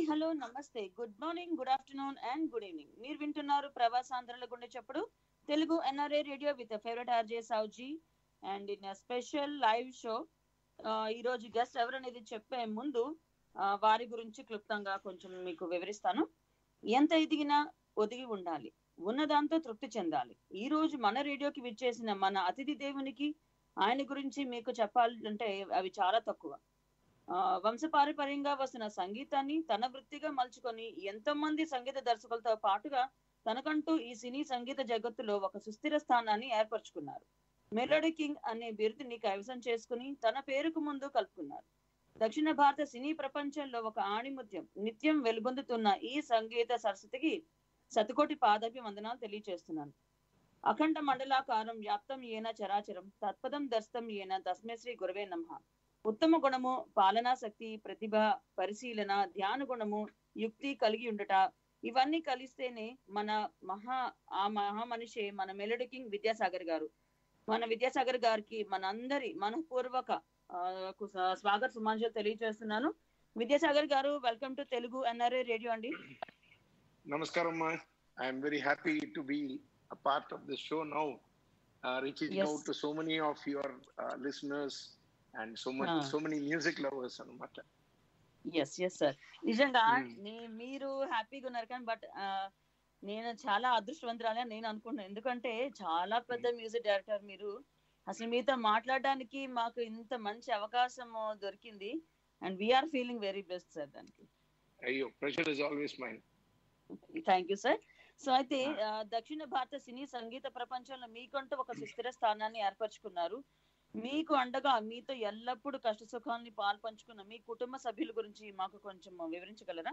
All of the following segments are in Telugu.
హలో నమస్తే good morning good afternoon and good evening మీరు వింటున్నారు ప్రవాసాంధ్రుల గుండె చెప్పుడు Telugu NRA radio with favourite RJ Sowji and in special live show ఈ రోజు గెస్ట్ ఎవరనేది చెప్పే ముందు ఆ, వారి గురించి క్లుప్తంగా కొంచెం మీకు వివరిస్తాను ఎంత ఎదిగినా ఒదిగి ఉండాలి ఉన్నదాంతో తృప్తి చెందాలి ఈ రోజు మన రేడియోకి విచ్చేసిన మన అతిథి దేవునికి ఆయన గురించి మీకు చెప్పాలంటే అవి చాలా తక్కువ ఆ, వంశపారంపర్యంగా వస్తున్న సంగీతాన్ని తన వృత్తిగా మలుచుకొని ఎంతో మంది సంగీత దర్శకులతో పాటుగా తనకంటూ ఈ సినీ సంగీత జగత్తులో ఒక సుస్థిర స్థానాన్ని ఏర్పరచుకున్నారు మెలోడీ కింగ్ అనే బిరుదుని కైవసం చేసుకుని తన పేరుకు ముందు కలుపుకున్నారు దక్షిణ భారత సినీ ప్రపంచంలో ఒక ఆణిముత్యం నిత్యం వెలుగొందుతున్న ఈ సంగీత సరస్వతికి శతకోటి పాదవి వందనాలు తెలియజేస్తున్నాను అఖండ మండలాకారం వ్యాప్తం ఏన చరాచరం తత్పదం దర్శతం ఏన తస్మే శ్రీ గురవే నమః ఉత్తమ గుణము పాలనా శక్తి ప్రతిభ పరిశీలన ధ్యాన గుణము యుక్తి కలిగి ఉండట ఇవన్నీ కలిస్తేనే మన మహా ఆ మహా మనిషే మన మెలోడీ కింగ్ విద్యాసాగర్ గారు మన విద్యాసాగర్ గారికి మనందరి మనపూర్వక ఆ, కు- స్వాగత సుమాంజలు తెలియజేస్తున్నాను Vidyasagar garu welcome to Telugu NRA radio అండి Namaskaram, ma. I am very happy to be a part of the show now, uh, reaching Yes. out to so many of your uh, listeners and so much, Ah. so many music lovers అనమాట ఎస్ ఎస్ సార్ నిజంగా Hmm. నే- మీరు హ్యాపీగా ఉన్నారు కానీ బట్ నేను చాలా అదృష్టవంతురాలని అని నేను అనుకుంటున్నాను ఎందుకంటే చాలా పెద్ద మ్యూజిక్ డైరెక్టర్ మీరు అసలు మీతో మాట్లాడడానికి మాకు ఇంత మంచి అవకాశం దొరికింది and we're feeling very best sir దానికి అయ్యో pressure is always mine thank you sir so అయితే ఆ, దక్షిణ భారత సినీ సంగీత ప్రపంచంలో మీకంటూ ఒక సుస్థిర స్థానాన్ని ఏర్పరచుకున్నారు మీకు అండగా మీతో ఎల్లప్పుడూ కష్ట సుఖాన్ని పాల్పంచుకున్న మీ కుటుంబ సభ్యుల గురించి మాకు కొంచెం వివరించగలరా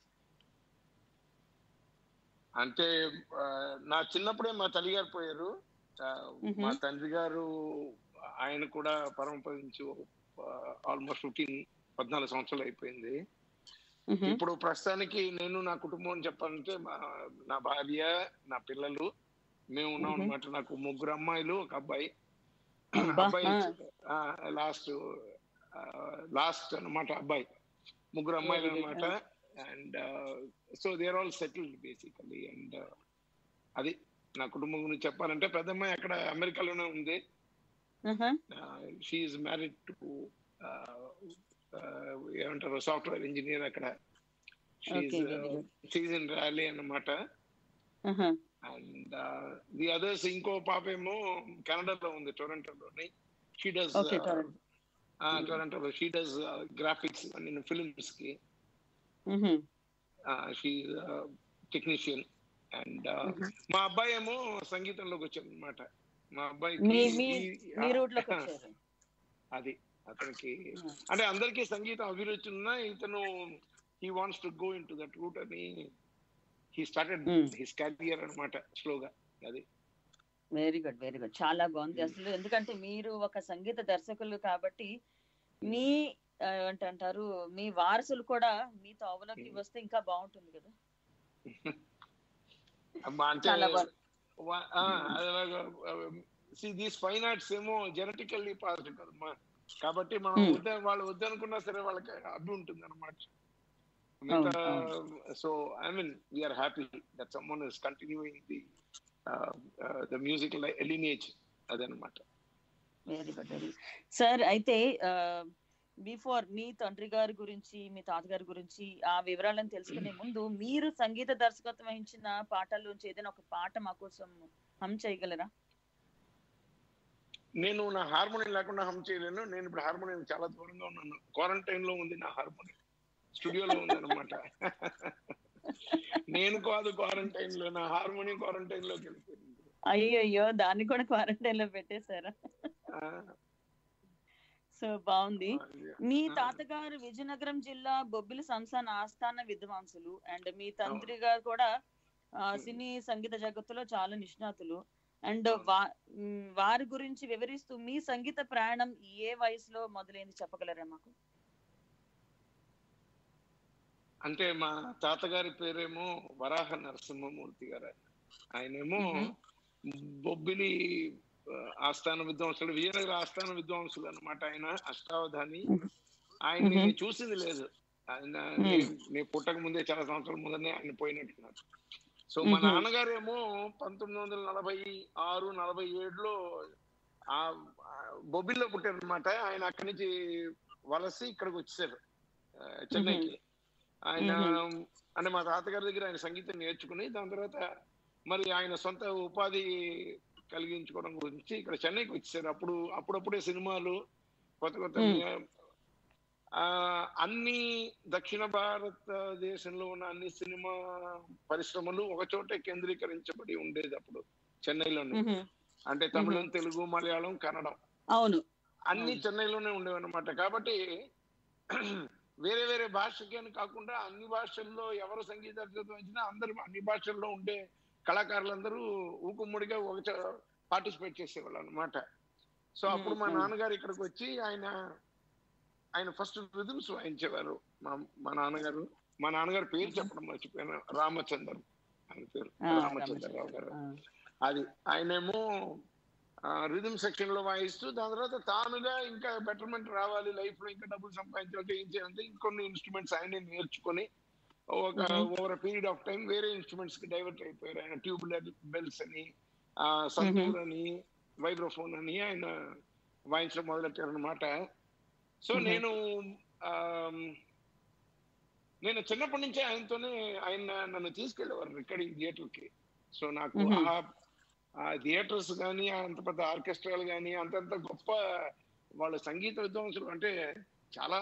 అంటే ఆ, నా చిన్నప్పుడే మా తల్లి గారు పోయారు ఆ, Mhm. మా తండ్రి గారు ఆయన కూడా పరమపదించు ఆల్మోస్ట్ ఫిఫ్టీన్ పద్నాలుగు సంవత్సరాలు అయిపోయింది మ్హూ. ఇప్పుడు ప్రస్తుతానికి నేను నా కుటుంబం అని చెప్పాలంటే మా- నా భార్య నా పిల్లలు మేము ఉన్నాం మ్మ్. అనమాట నాకు ముగ్గురు అమ్మాయిలు ఒక అబ్బాయి అబ్బా, అబ్బాయి ఆ. లాస్ట్ లాస్ట్ అన్నమాట అబ్బాయి ముగ్గురు అమ్మాయిలు Very good. అనమాట and so they're all settled basically and అది నా కుటుంబం గురించి చెప్పాలంటే పెద్ద అమ్మాయి అక్కడ అమెరికాలోనే ఉంది మ్హూ. షీఈ్ మ్యారీడ్ టు ఏమంటారు సాఫ్ట్వేర్ ఇంజనీర్ అక్కడ Okay, very good. She's in Raleigh అన్నమాట మ్హూ. అండ్ ది అదర్స్ ఇంకో పాప ఏమో కెనడాలో ఉంది టొరంటోలోని షీ డస్ Okay, Toronto. టొరంటోలో షీ డస్ గ్రాఫిక్స్ నేను ఫిల్మ్స్ కి మ్హూ. షీ టెక్నీషియన్ అండ్ మా అబ్బాయి ఏమో సంగీతంలోకి వచ్చాడు అనమాట మా అబ్బాయి మీ మీ మీ రూట్ లోకి వచ్చారు అది అతనికి Hmm. అంటే అందరికీ సంగీతం అభిరుచి ఉన్నా ఇతను he wants to go in to that route అని he started Hmm. His career అనమాట స్లోగా అది వెరీ గుడ్ వెరీ గుడ్ చాలా బాగుంది Mm. అసలు ఎందుకంటే మీరు ఒక సంగీత దర్శకులు కాబట్టి మీ ఆ, ఏంటంటారు మీ వారసులు కూడా మీ తోవలోకి Mm. వస్తే ఇంకా బాగుంటుంది కదా అమ్మా అంటే చాలా బాగుంది సి దీస్ ఫైన్ ఆర్ట్స్ ఏమో జెనెటికల్లీ పాజిటివ్ కదమ్మా కాబట్టి మనం Hmm. వద్ద వాళ్ళు వద్దనుకున్నా సరే వాళ్ళకి అడ్డు ఉంటుంది అనమాట అవును, so I mean we're happy that someone is continuing the the music lineage అదనమాట వెరీ గుడ్ వెరీ సార్ అయితే బిఫోర్ మీ తండ్రి గారి గురించి మీ తాతగారి గురించి ఆ వివరాలను తెలుసుకునే ముందు మీరు సంగీత దర్శకత్వం వహించిన పాటల్లోంచి ఏదైనా ఒక పాట మా కోసం హమ్ చేయగలరా నేను నా హార్మోనియం లేకుండా హమ్ చేయలేను నేను ఇప్పుడు హార్మోనియం చాలా దూరంగా ఉన్నాను క్వారంటైన్ లో ఉంది నా హార్మోనియం స్టూడియోలో ఉంది అనమాట నేను కాదు క్వారంటైన్ లో నా హార్మోనియం క్వారంటైన్ లోకి వెళ్ళిపోయింది అయ్యో దాన్ని కూడా క్వారంటైన్ లో పెట్టేశారా ఆ, సో బాగుంది మీ ఆ. తాతగారు విజయనగరం జిల్లా బొబ్బిలి సంస్థాన ఆస్థాన విద్వాంసులు అండ్ మీ తండ్రి గారు కూడా ఆ, సినీ సంగీత జగత్తులో చాలా నిష్ణాతులు అండ్ వా- మ్, వారి గురించి వివరిస్తూ మీ సంగీత ప్రయాణం ఏ వయసులో మొదలైంది చెప్పగలరా మాకు అంటే మా తాతగారి పేరేమో వరాహ నరసింహమూర్తి గారు ఆయన. ఆయనేమో బొబ్బిలి ఆ, ఆస్థాన విద్వాంసులు విజయనగర ఆస్థాన విద్వాంసులు అన్నమాట ఆయన అష్టావధాని ఆయన్ని Mhm. చూసింది లేదు ఆయన Hmm. నే- నేను పుట్టక ముందే చాలా సంవత్సరాల ముందనే ఆయన పోయినట్టున్నారు సో మా Mhm. నాన్నగారేమో పంతొమ్మిది వందల నలభై ఆరు నలభై ఏడులో ఆ ఆ బొబ్బిల్లో పుట్టారు అనమాట ఆయన అక్కడి నుంచి వలసి ఇక్కడికి వచ్చేసారు ఆ, చెన్నైకి ఆయన అంటే మా తాతగారి దగ్గర ఆయన సంగీతం నేర్చుకుని దాని తర్వాత మరి ఆయన సొంత ఉపాధి కలిగించుకోవడం గురించి ఇక్కడ చెన్నైకి వచ్చేసారు అప్పుడు అప్పుడప్పుడే సినిమాలు కొత్త కొత్త Hmm. ఆ, అన్ని దక్షిణ భారతదేశంలో ఉన్న అన్ని సినిమా పరిశ్రమలు ఒక చోటే కేంద్రీకరించబడి ఉండేది అప్పుడు చెన్నైలోనే మ్మ్. అంటే తమిళం తెలుగు మలయాళం కన్నడం అవును అన్ని అవును. చెన్నైలోనే ఉండేవన్నమాట కాబట్టి వేరే వేరే భాషకి అని కాకుండా అన్ని భాషల్లో ఎవరు సంగీత దర్శకత్వం వచ్చినా అందరూ అన్ని భాషల్లో ఉండే కళాకారులందరూ ఊకుమ్మడిగా ఒక పార్టిసిపేట్ చేసేవాళ్ళు అనమాట సో అప్పుడు మా మ్మ్. నాన్నగారు ఇక్కడికి వచ్చి ఆయన ఆయన ఫస్ట్ రిథమ్స్ వాయించేవారు మా మా నాన్నగారు మా నాన్నగారు పేరు చెప్పడం మర్చిపోయాను రామచంద్ర ఆయన పేరు ఆ, రామచంద్రరావు గారు ఆ. అది ఆయనేమో రిథమ్ సెక్షన్ లో వాయిస్తూ దాని తర్వాత తానుగా ఇంకా బెటర్మెంట్ రావాలి లైఫ్ లో ఇంకా డబ్బులు సంపాదించాలంటే ఏం చేయాలంటే ఇంకొన్ని ఇన్స్ట్రుమెంట్స్ ఆయనే నేర్చుకొని ఒక Mhm. Over period of time వేరే ఇన్స్ట్రుమెంట్స్ కి డైవర్ట్ అయిపోయారు ఆయన ట్యూబ్లర్ బెల్స్ అని ఆ సంతూర్ అని వైబ్రోఫోన్ అని ఆయన వాయించడం మొదలెట్టారు అనమాట సో Mhm. నేను ఆమ్, నేను చిన్నప్పటి నుంచే ఆయనతోనే ఆయన నన్ను తీసుకెళ్లేవారు రికార్డింగ్ థియేటర్ కి సో నాకు Mhm. ఆ ఆ థియేటర్స్ కానీ అంత పెద్ద ఆర్కెస్ట్రాలు కానీ అంతంత గొప్ప వాళ్ళ సంగీత విద్వాంసులు అంటే చాలా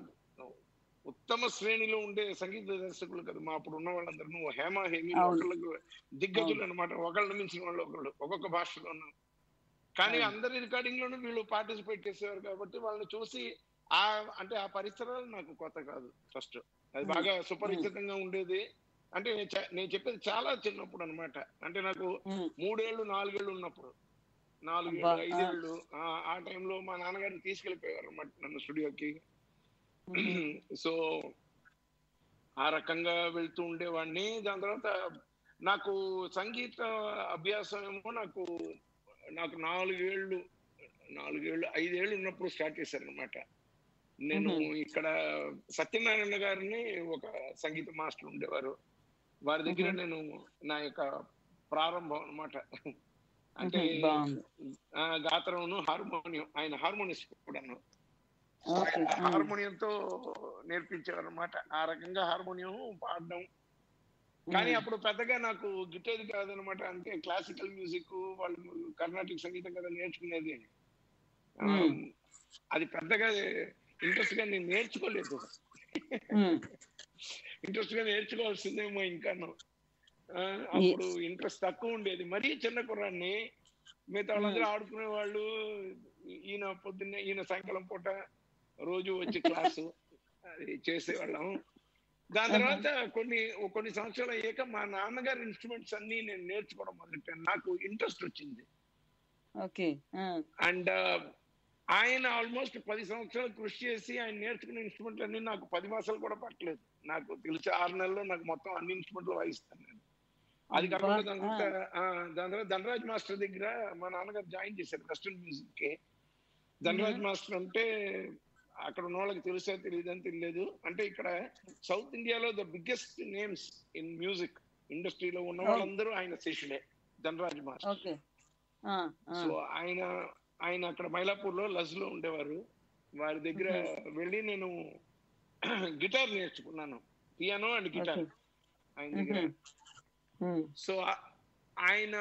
ఉత్తమ శ్రేణిలో ఉండే సంగీత దర్శకులు కదా మా అప్పుడు ఉన్న వాళ్ళందరూ హేమ హేమి అవును. ఒకళ్ళకు దిగ్గజులు అనమాట ఒకళ్ళు మించిన వాళ్ళు ఒకళ్ళు ఒక్కొక్క భాషలోనూ కానీ అవును. అందరి రికార్డింగ్ లోనూ వీళ్ళు పార్టిసిపేట్ చేసేవారు కాబట్టి వాళ్ళని చూసి ఆ అంటే ఆ పరిసరాలు నాకు కొత్త కాదు ఫస్ట్ అది Hmm. బాగా సుపరిచితంగా ఉండేది అంటే నేను చ- నేను చెప్పేది చాలా చిన్నప్పుడు అన్నమాట అంటే నాకు మ్మ్. మూడేళ్ళు నాలుగేళ్ళు ఉన్నప్పుడు నాలుగేళ్ళు అబ్బా, ఆ. ఐదేళ్ళు ఆ- ఆ టైంలో మా నాన్నగారిని తీసుకెళ్లిపోయారు అనమాట నన్ను స్టూడియోకి మ్మ్. సో ఆ రకంగా వెళ్తూ ఉండేవాడిని దాని తర్వాత నాకు సంగీత అభ్యాసం ఏమో నాకు నాకు నాలుగేళ్ళు నాలుగేళ్ళు ఐదేళ్ళు ఉన్నప్పుడు స్టార్ట్ చేశారు అనమాట నేను మ్మ్. ఇక్కడ సత్యనారాయణ గారిని ఒక సంగీత మాస్టర్ ఉండేవారు వారి దగ్గర మ్మ్. నేను నా యొక్క ప్రారంభం అన్నమాట అంటే మ్మ్. బాగుంది ఆ, గాత్రమును హార్మోనియం ఆయన హార్మోనిస్ట్ కూడాను ఓకే ఆ. హార్మోనియంతో నేర్పించేవారు అనమాట ఆ రకంగా హార్మోనియం పాడడం కానీ మ్మ్. అప్పుడు పెద్దగా నాకు గిట్టేది కాదనమాట అంటే క్లాసికల్ మ్యూజిక్ వాళ్ళు కర్ణాటక సంగీతం కదా నేర్చుకునేది ఆ, మ్మ్. అది పెద్దగా ఇంట్రెస్ట్ గా నేను నేర్చుకోలేదు మ్మ్. ఇంట్రెస్ట్ గా నేర్చుకోవాల్సిందేమో ఇంకాను ఆ, అప్పుడు ఇంట్రెస్ట్ తక్కువ ఉండేది మరీ చిన్న కుర్రాన్ని మిగతా వాళ్ళందరూ ఆడుకునే వాళ్ళు ఈయన పొద్దున్నే ఈయన సాయంకాలం పూట రోజు వచ్చి క్లాసు అది చేసేవాళ్ళం దాని తర్వాత కొన్ని కొన్ని సంవత్సరాలు అయ్యాక మా నాన్నగారి ఇన్స్ట్రుమెంట్స్ అన్ని నేను నేర్చుకోవడం మొదలెట్టాను నాకు ఇంట్రెస్ట్ వచ్చింది ఓకే ఆ. అండ్ ఆయన ఆల్మోస్ట్ పది సంవత్సరాలు కృషి చేసి ఆయన నేర్చుకున్న ఇన్స్ట్రుమెంట్లు అన్ని నాకు పది మాసాలు కూడా పట్టలేదు నాకు తెలిసి ఆరు నెలల్లో నాకు మొత్తం అన్ని ఇన్స్ట్రుమెంట్లు వాయిస్తాను నేను అది అబ్బా, కాకుండా దాని ఆ. తర్వాత ఆ, దాని తర్వాత ధనరాజ్ మాస్టర్ దగ్గర మా నాన్నగారు జాయిన్ చేశారు వెస్టర్న్ మ్యూజిక్ కి ధనరాజ్ మాస్టర్ అంటే అక్కడ ఉన్న వాళ్ళకి తెలుసా తెలియదు అని తెలియదు అంటే ఇక్కడ సౌత్ ఇండియాలో the biggest names in music ఇండస్ట్రీలో ఉన్న Oh. వాళ్ళందరూ ఆయన శిష్యులే ధనరాజ్ మాస్టర్ ఓకే ఆ, ఆ. సో ఆయన ఆయన అక్కడ మైలాపూర్ లో లజ్ లో ఉండేవారు వారి దగ్గర వెళ్ళి నేను గిటార్ నేర్చుకున్నాను పియానో అండ్ గిటార్ Okay. ఆయన దగ్గర మ్మ్. మ్మ్. సో ఆ- ఆయన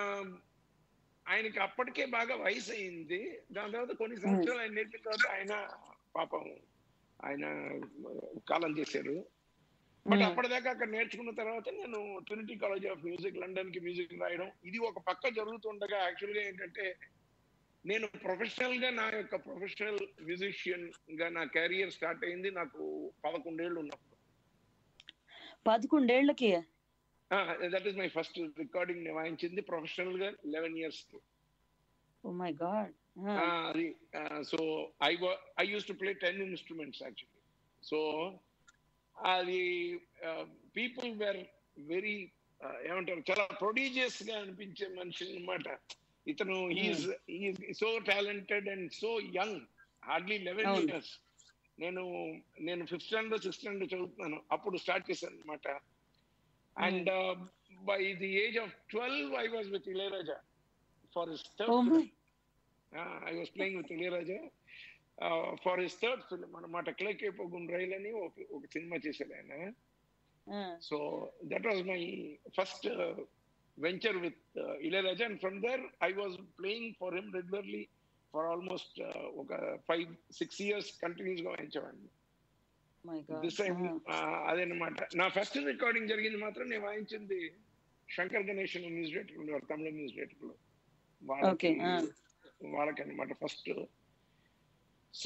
ఆయనకి అప్పటికే బాగా వయసు అయింది దాని తర్వాత కొన్ని సంవత్సరాలు ఆయన నేర్పిన తర్వాత ఆయన పాపం ఆయన కాలం చేశారు బట్ మ్మ్. అప్పటిదాకా అక్కడ నేర్చుకున్న తర్వాత నేను Trinity College of Music London కి మ్యూజిక్ రాయడం ఇది ఒక పక్క జరుగుతుండగా యాక్చువల్ గా ఏంటంటే నేను ప్రొఫెషనల్ గా నా యొక్క ప్రొఫెషనల్ మ్యూజిషియన్ గా నా కెరియర్ స్టార్ట్ అయింది నాకు పదకొండేళ్ళు ఉన్నప్పుడు పదకొండేళ్లకి that is my first recording వాయించింది ప్రొఫెషనల్ గా eleven years oh my god అది so I I use to play ten instruments actually so అది పీపుల్ వేర్ వెరీ ఏమంటారు చాలా ప్రొడీజియస్ గా అనిపించే మనిషి అన్నమాట ఇతను he's so talented and so young hardly eleven అవును. ఇయర్స్ నేను నేను ఫిఫ్త్ స్టాండర్డ్ సిక్స్త్ స్టాండర్డ్ చదువుతున్నాను అప్పుడు స్టార్ట్ చేశాను అనమాట and by the age of twelve I was with Ilaiyaraaja for his Oh third my. I was playing with Ilaiyaraaja for his third film అనమాట క్లైకే పొగున్ రైల్ అని ఒక ఒక సినిమా చేశాడు ఆయన Ah, so that was my first venture with Ilaiyaraaja and from there I was playing for him regularly for almost ఒక ఫైవ్ సిక్స్ ఇయర్స్ కంటిన్యూస్ గా వాయించేవాడిని my God. This time Ah, అదనమాట నా ఫస్ట్ రికార్డింగ్ జరిగింది మాత్రం నేను వాయించింది శంకర్ గణేష్ న్యూస్ డేటర్ ఉండేవారు తమిళ న్యూస్ డేటర్ లో వాళ్ళకి Okay, ah. వాళ్ళకి అనమాట ఫస్ట్ సో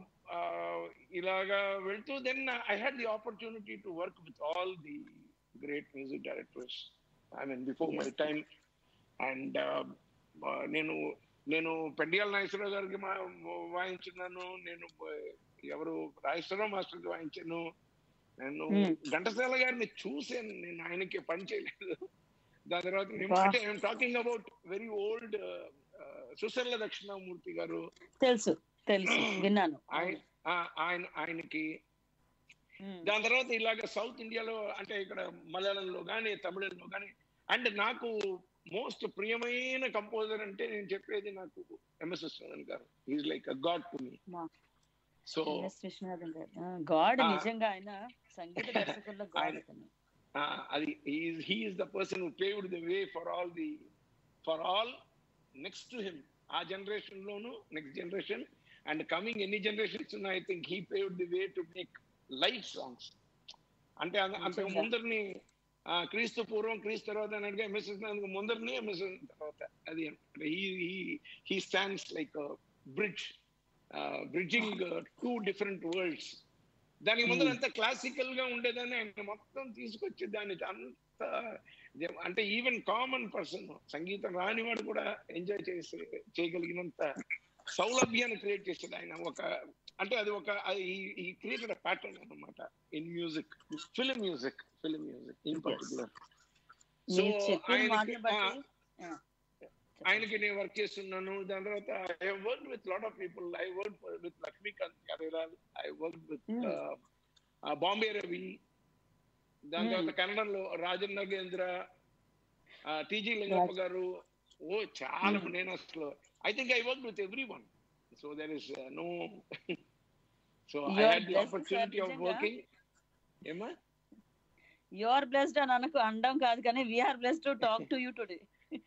ఇలాగా వెళ్తూ then I had the opportunity to work with all the great music directors I mean before my time and నేను నేను పెండియాల నాగేశ్వరరావు గారికి మా వాయించున్నాను నేను uh, ఎవరు రాజేశ్వరరావు మాస్టర్కి వాయించాను నేను Hmm. ఘంటసాల గారిని చూసాను నేను ఆయనకి పని చేయలేదు దాని తర్వాత నేను Wow. అంటే I'm talking about very old Susarla Dakshinamurthy garu తెలుసు తెలుసు విన్నాను ఆయన ఆ- ఆయన ఆయనకి Hmm. దాని తర్వాత ఇలాగ సౌత్ ఇండియాలో అంటే ఇక్కడ మలయాళంలో కానీ తమిళంలో కానీ అండ్ నాకు మోస్ట్ ప్రియమైన కంపోజర్ అంటే నేను చెప్పేది నాకు MS Viswanathan garu is like a god to me Wow. So S Viswanathan garu god Ah. నిజంగా ఆయన సంగీత దర్శకుల్లో గాడ్ ఆయన- అతను అది he is the person who paved the way for all the for all next to him ఆ జనరేషన్ లోను నెక్స్ట్ జనరేషన్ అండ్ కమింగ్ ఎన్ని generations I think he paved the way to make light songs అంటే అంత- అంతకు నిజంగా. ముందరిని ఆ, క్రీస్తు పూర్వం క్రీస్తు తర్వాత అని అడిగా ఎంఎస్ ముందరిని ఎంఎస్ తర్వాత అది he stands like bridge bridging two different worlds దానికి ముందర Hmm. అంత క్లాసికల్ గా ఉండేదాన్ని ఆయన మొత్తం తీసుకొచ్చి దాన్ని అంత అంటే ఈవెన్ కామన్ పర్సన్ సంగీతం రానివాడు కూడా ఎంజాయ్ చేసి చేయగలిగినంత సౌలభ్యాన్ని క్రియేట్ చేసేది ఆయన ఒక అంటే అది ఒక ఈ క్రియేటెడ్ ప్యాటర్న్ అన్నమాట in music film music film music in particular so మీరు చెప్పిన మాటలు బట్టి ఆయనకి ఆయనకి నేను వర్క్ చేస్తున్నాను దాని తర్వాత I work with lot of people I work with Laxmikant కరేరాల్ I work with Hmm. Bombay Ravi దాని Hmm. తర్వాత కన్నడంలో రాజన్ నగేంద్ర టీజీ లింగప్ప గారు ఓ చాలా Hmm. నేను అసలు I think I work with everyone so there is no so I You are had the blessed, opportunity sir, of నిజంగా. వర్కింగ్ ఏమా యు ఆర్ బ్లెస్డ్ అని అనకు అనడం కాదు కానీ we're blessed to talk to you today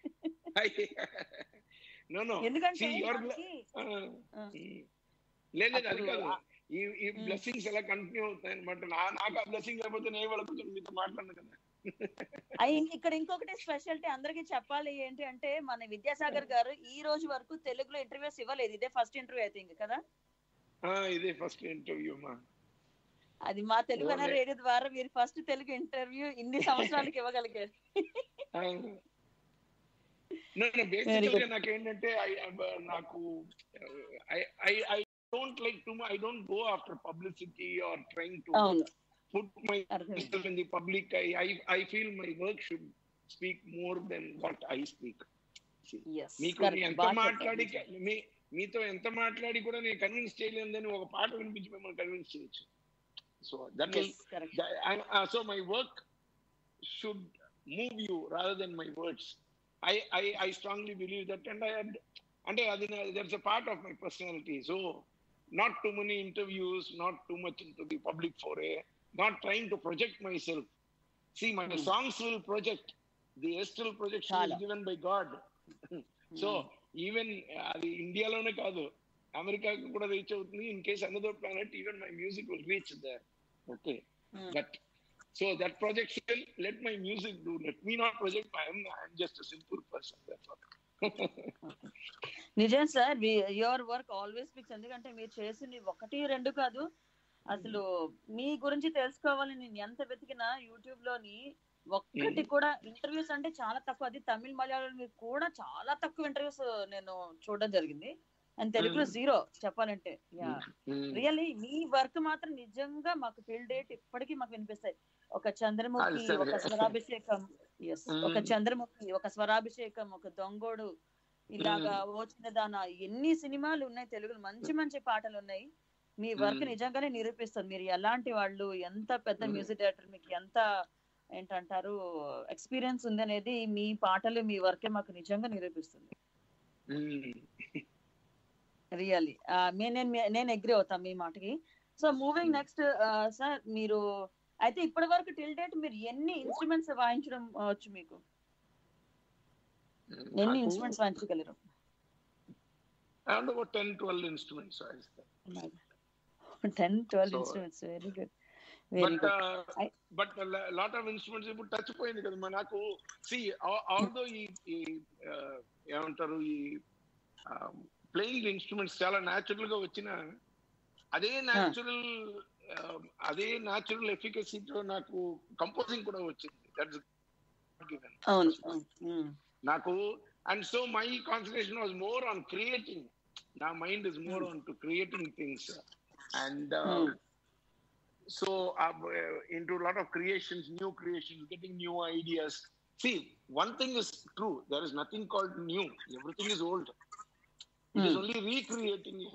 no no ఎందుకంటే See, you are మనకి, ఆ, ఆ. ఉమ్. లేదు లేదు, అది అప్పుడు కాదు ఆ- ఈ ఈ ఉమ్. బ్లెస్సింగ్స్ ఎలా కంటిన్యూ అవుతాయి అనమాట నాకు ఆ బ్లెస్సింగ్ లేకపోతే నేను వాళ్ళ కూర్చొని మీతో మాట్లాడను కదా అయి ఇక్కడ ఇంకొకటి స్పెషాలిటీ అందరికీ చెప్పాలి ఏంటి అంటే మన విద్యాసాగర్ గారు ఈ రోజు వరకు తెలుగులో ఇంటర్వ్యూస్ ఇవ్వలేదు ఇదే ఫస్ట్ ఇంటర్వ్యూ అయితే ఇంక కదా ఆ, ఇదే ఫస్ట్ ఇంటర్వ్యూ మా అది మా తెలుగు ఓకే. రేడియో ద్వారా మీరు ఫస్ట్ తెలుగు ఇంటర్వ్యూ ఇన్ని సంవత్సరాలకి ఇవ్వగలిగారు బేసికల్గా నాకేంటంటే I- I- నాకు I I don't like to I don't go after publicity or trying to అవును పుట్ మై అర్థమైంది in the public I, I i feel my work should speak more than what i speak Yes, మీకు correct. నేను ఎంత బాగా మాట్లాడి చెప్పారు. మీ మీతో ఎంత మాట్లాడి కూడా నేను కన్విన్స్ చేయలేదని ఒక పాట వినిపించి మిమ్మల్ని కన్విన్స్ చేయొచ్చు so that Yes, correct. So my work should move you rather than my words I I I strongly believe that and I అంటే అది that's a part of my personality so not too many interviews not too much into the public for a not trying to project myself see my Hmm. Songs will project the astral projection చాలా. Given by God so Hmm. Even అది ఇండియాలోనే కాదు అమెరికాకు కూడా రీచ్ అవుతుంది in case another planet even my music will reach there okay Hmm. But so that projection let my music do let me not project I'm I'm just simple person నిజం sir your work always speaks ఎందుకంటే మీరు చేసింది ఒకటి రెండు కాదు అసలు మీ గురించి తెలుసుకోవాలని నేను ఎంత వెతికినా యూట్యూబ్ లోని ఒక్కటి కూడా ఇంటర్వ్యూస్ అంటే చాలా తక్కువ అది తమిళ మలయాళం కూడా చాలా తక్కువ ఇంటర్వ్యూస్ నేను చూడడం జరిగింది అండ్ తెలుగులో Mm. జీరో చెప్పాలంటే యా రియల్లీ మీ వర్క్ మాత్రం నిజంగా మాకు ఫీల్ డేట్ ఇప్పటికీ మాకు వినిపిస్తాయి ఒక చంద్రముఖి అది సరే. ఒక స్వరాభిషేకం ఎస్ Mm. ఒక చంద్రముఖి ఒక స్వరాభిషేకం ఒక దొంగోడు ఇలాగా ఓ చిన్నదాన ఎన్ని సినిమాలు ఉన్నాయి తెలుగులో మంచి మంచి పాటలు ఉన్నాయి మీ వర్క్ Hmm. నిజంగానే నిరూపిస్తుంది మీరు ఎలాంటి వాళ్ళు ఎంత పెద్ద Hmm. మ్యూజిక్ డైరెక్టర్ మీకు ఎంత ఏంటంటారు ఎక్స్పీరియన్స్ ఉంది అనేది మీ పాటలు మీ వర్కే మాకు నిజంగా నిరూపిస్తుంది రియల్లీ నేను నేను అగ్రి అవుతాను మీ మాటకి so moving Hmm. Next sir మీరు అయితే ఇప్పటి వరకు టిల్ డేట్ మీరు ఎన్ని ఇన్స్ట్రుమెంట్స్ వాయించడం వచ్చు మీకు ఎన్ని ఇన్స్ట్రుమెంట్స్ వాయించగలరు అండ్ ఒక టెన్ ట్వెల్వ్ ఇన్స్ట్రుమెంట్స్ వాయిస్తాను ten twelve So- instruments very good very but good I- but lot of instruments ఇప్పుడు టచ్ పోయింది కదా మరి నాకు సి ఆల్దో ఈ ఈ, uh, ఏమంటారు ఈ ప్లేయింగ్ ఇన్స్ట్రుమెంట్స్ చాలా న్యాచురల్ గా వచ్చిన అదే న్యాచురల్ అదే న్యాచురల్ ఎఫికసీతో నాకు కంపోజింగ్ కూడా వచ్చింది దట్స్ అవును అవును. Mm. నాకు and so my concentration was more on creating నా mind is more on to creating things and Hmm. so uh, into a lot of creations new creations getting new ideas see one thing is true there is nothing called new everything is old it is Hmm. only recreating it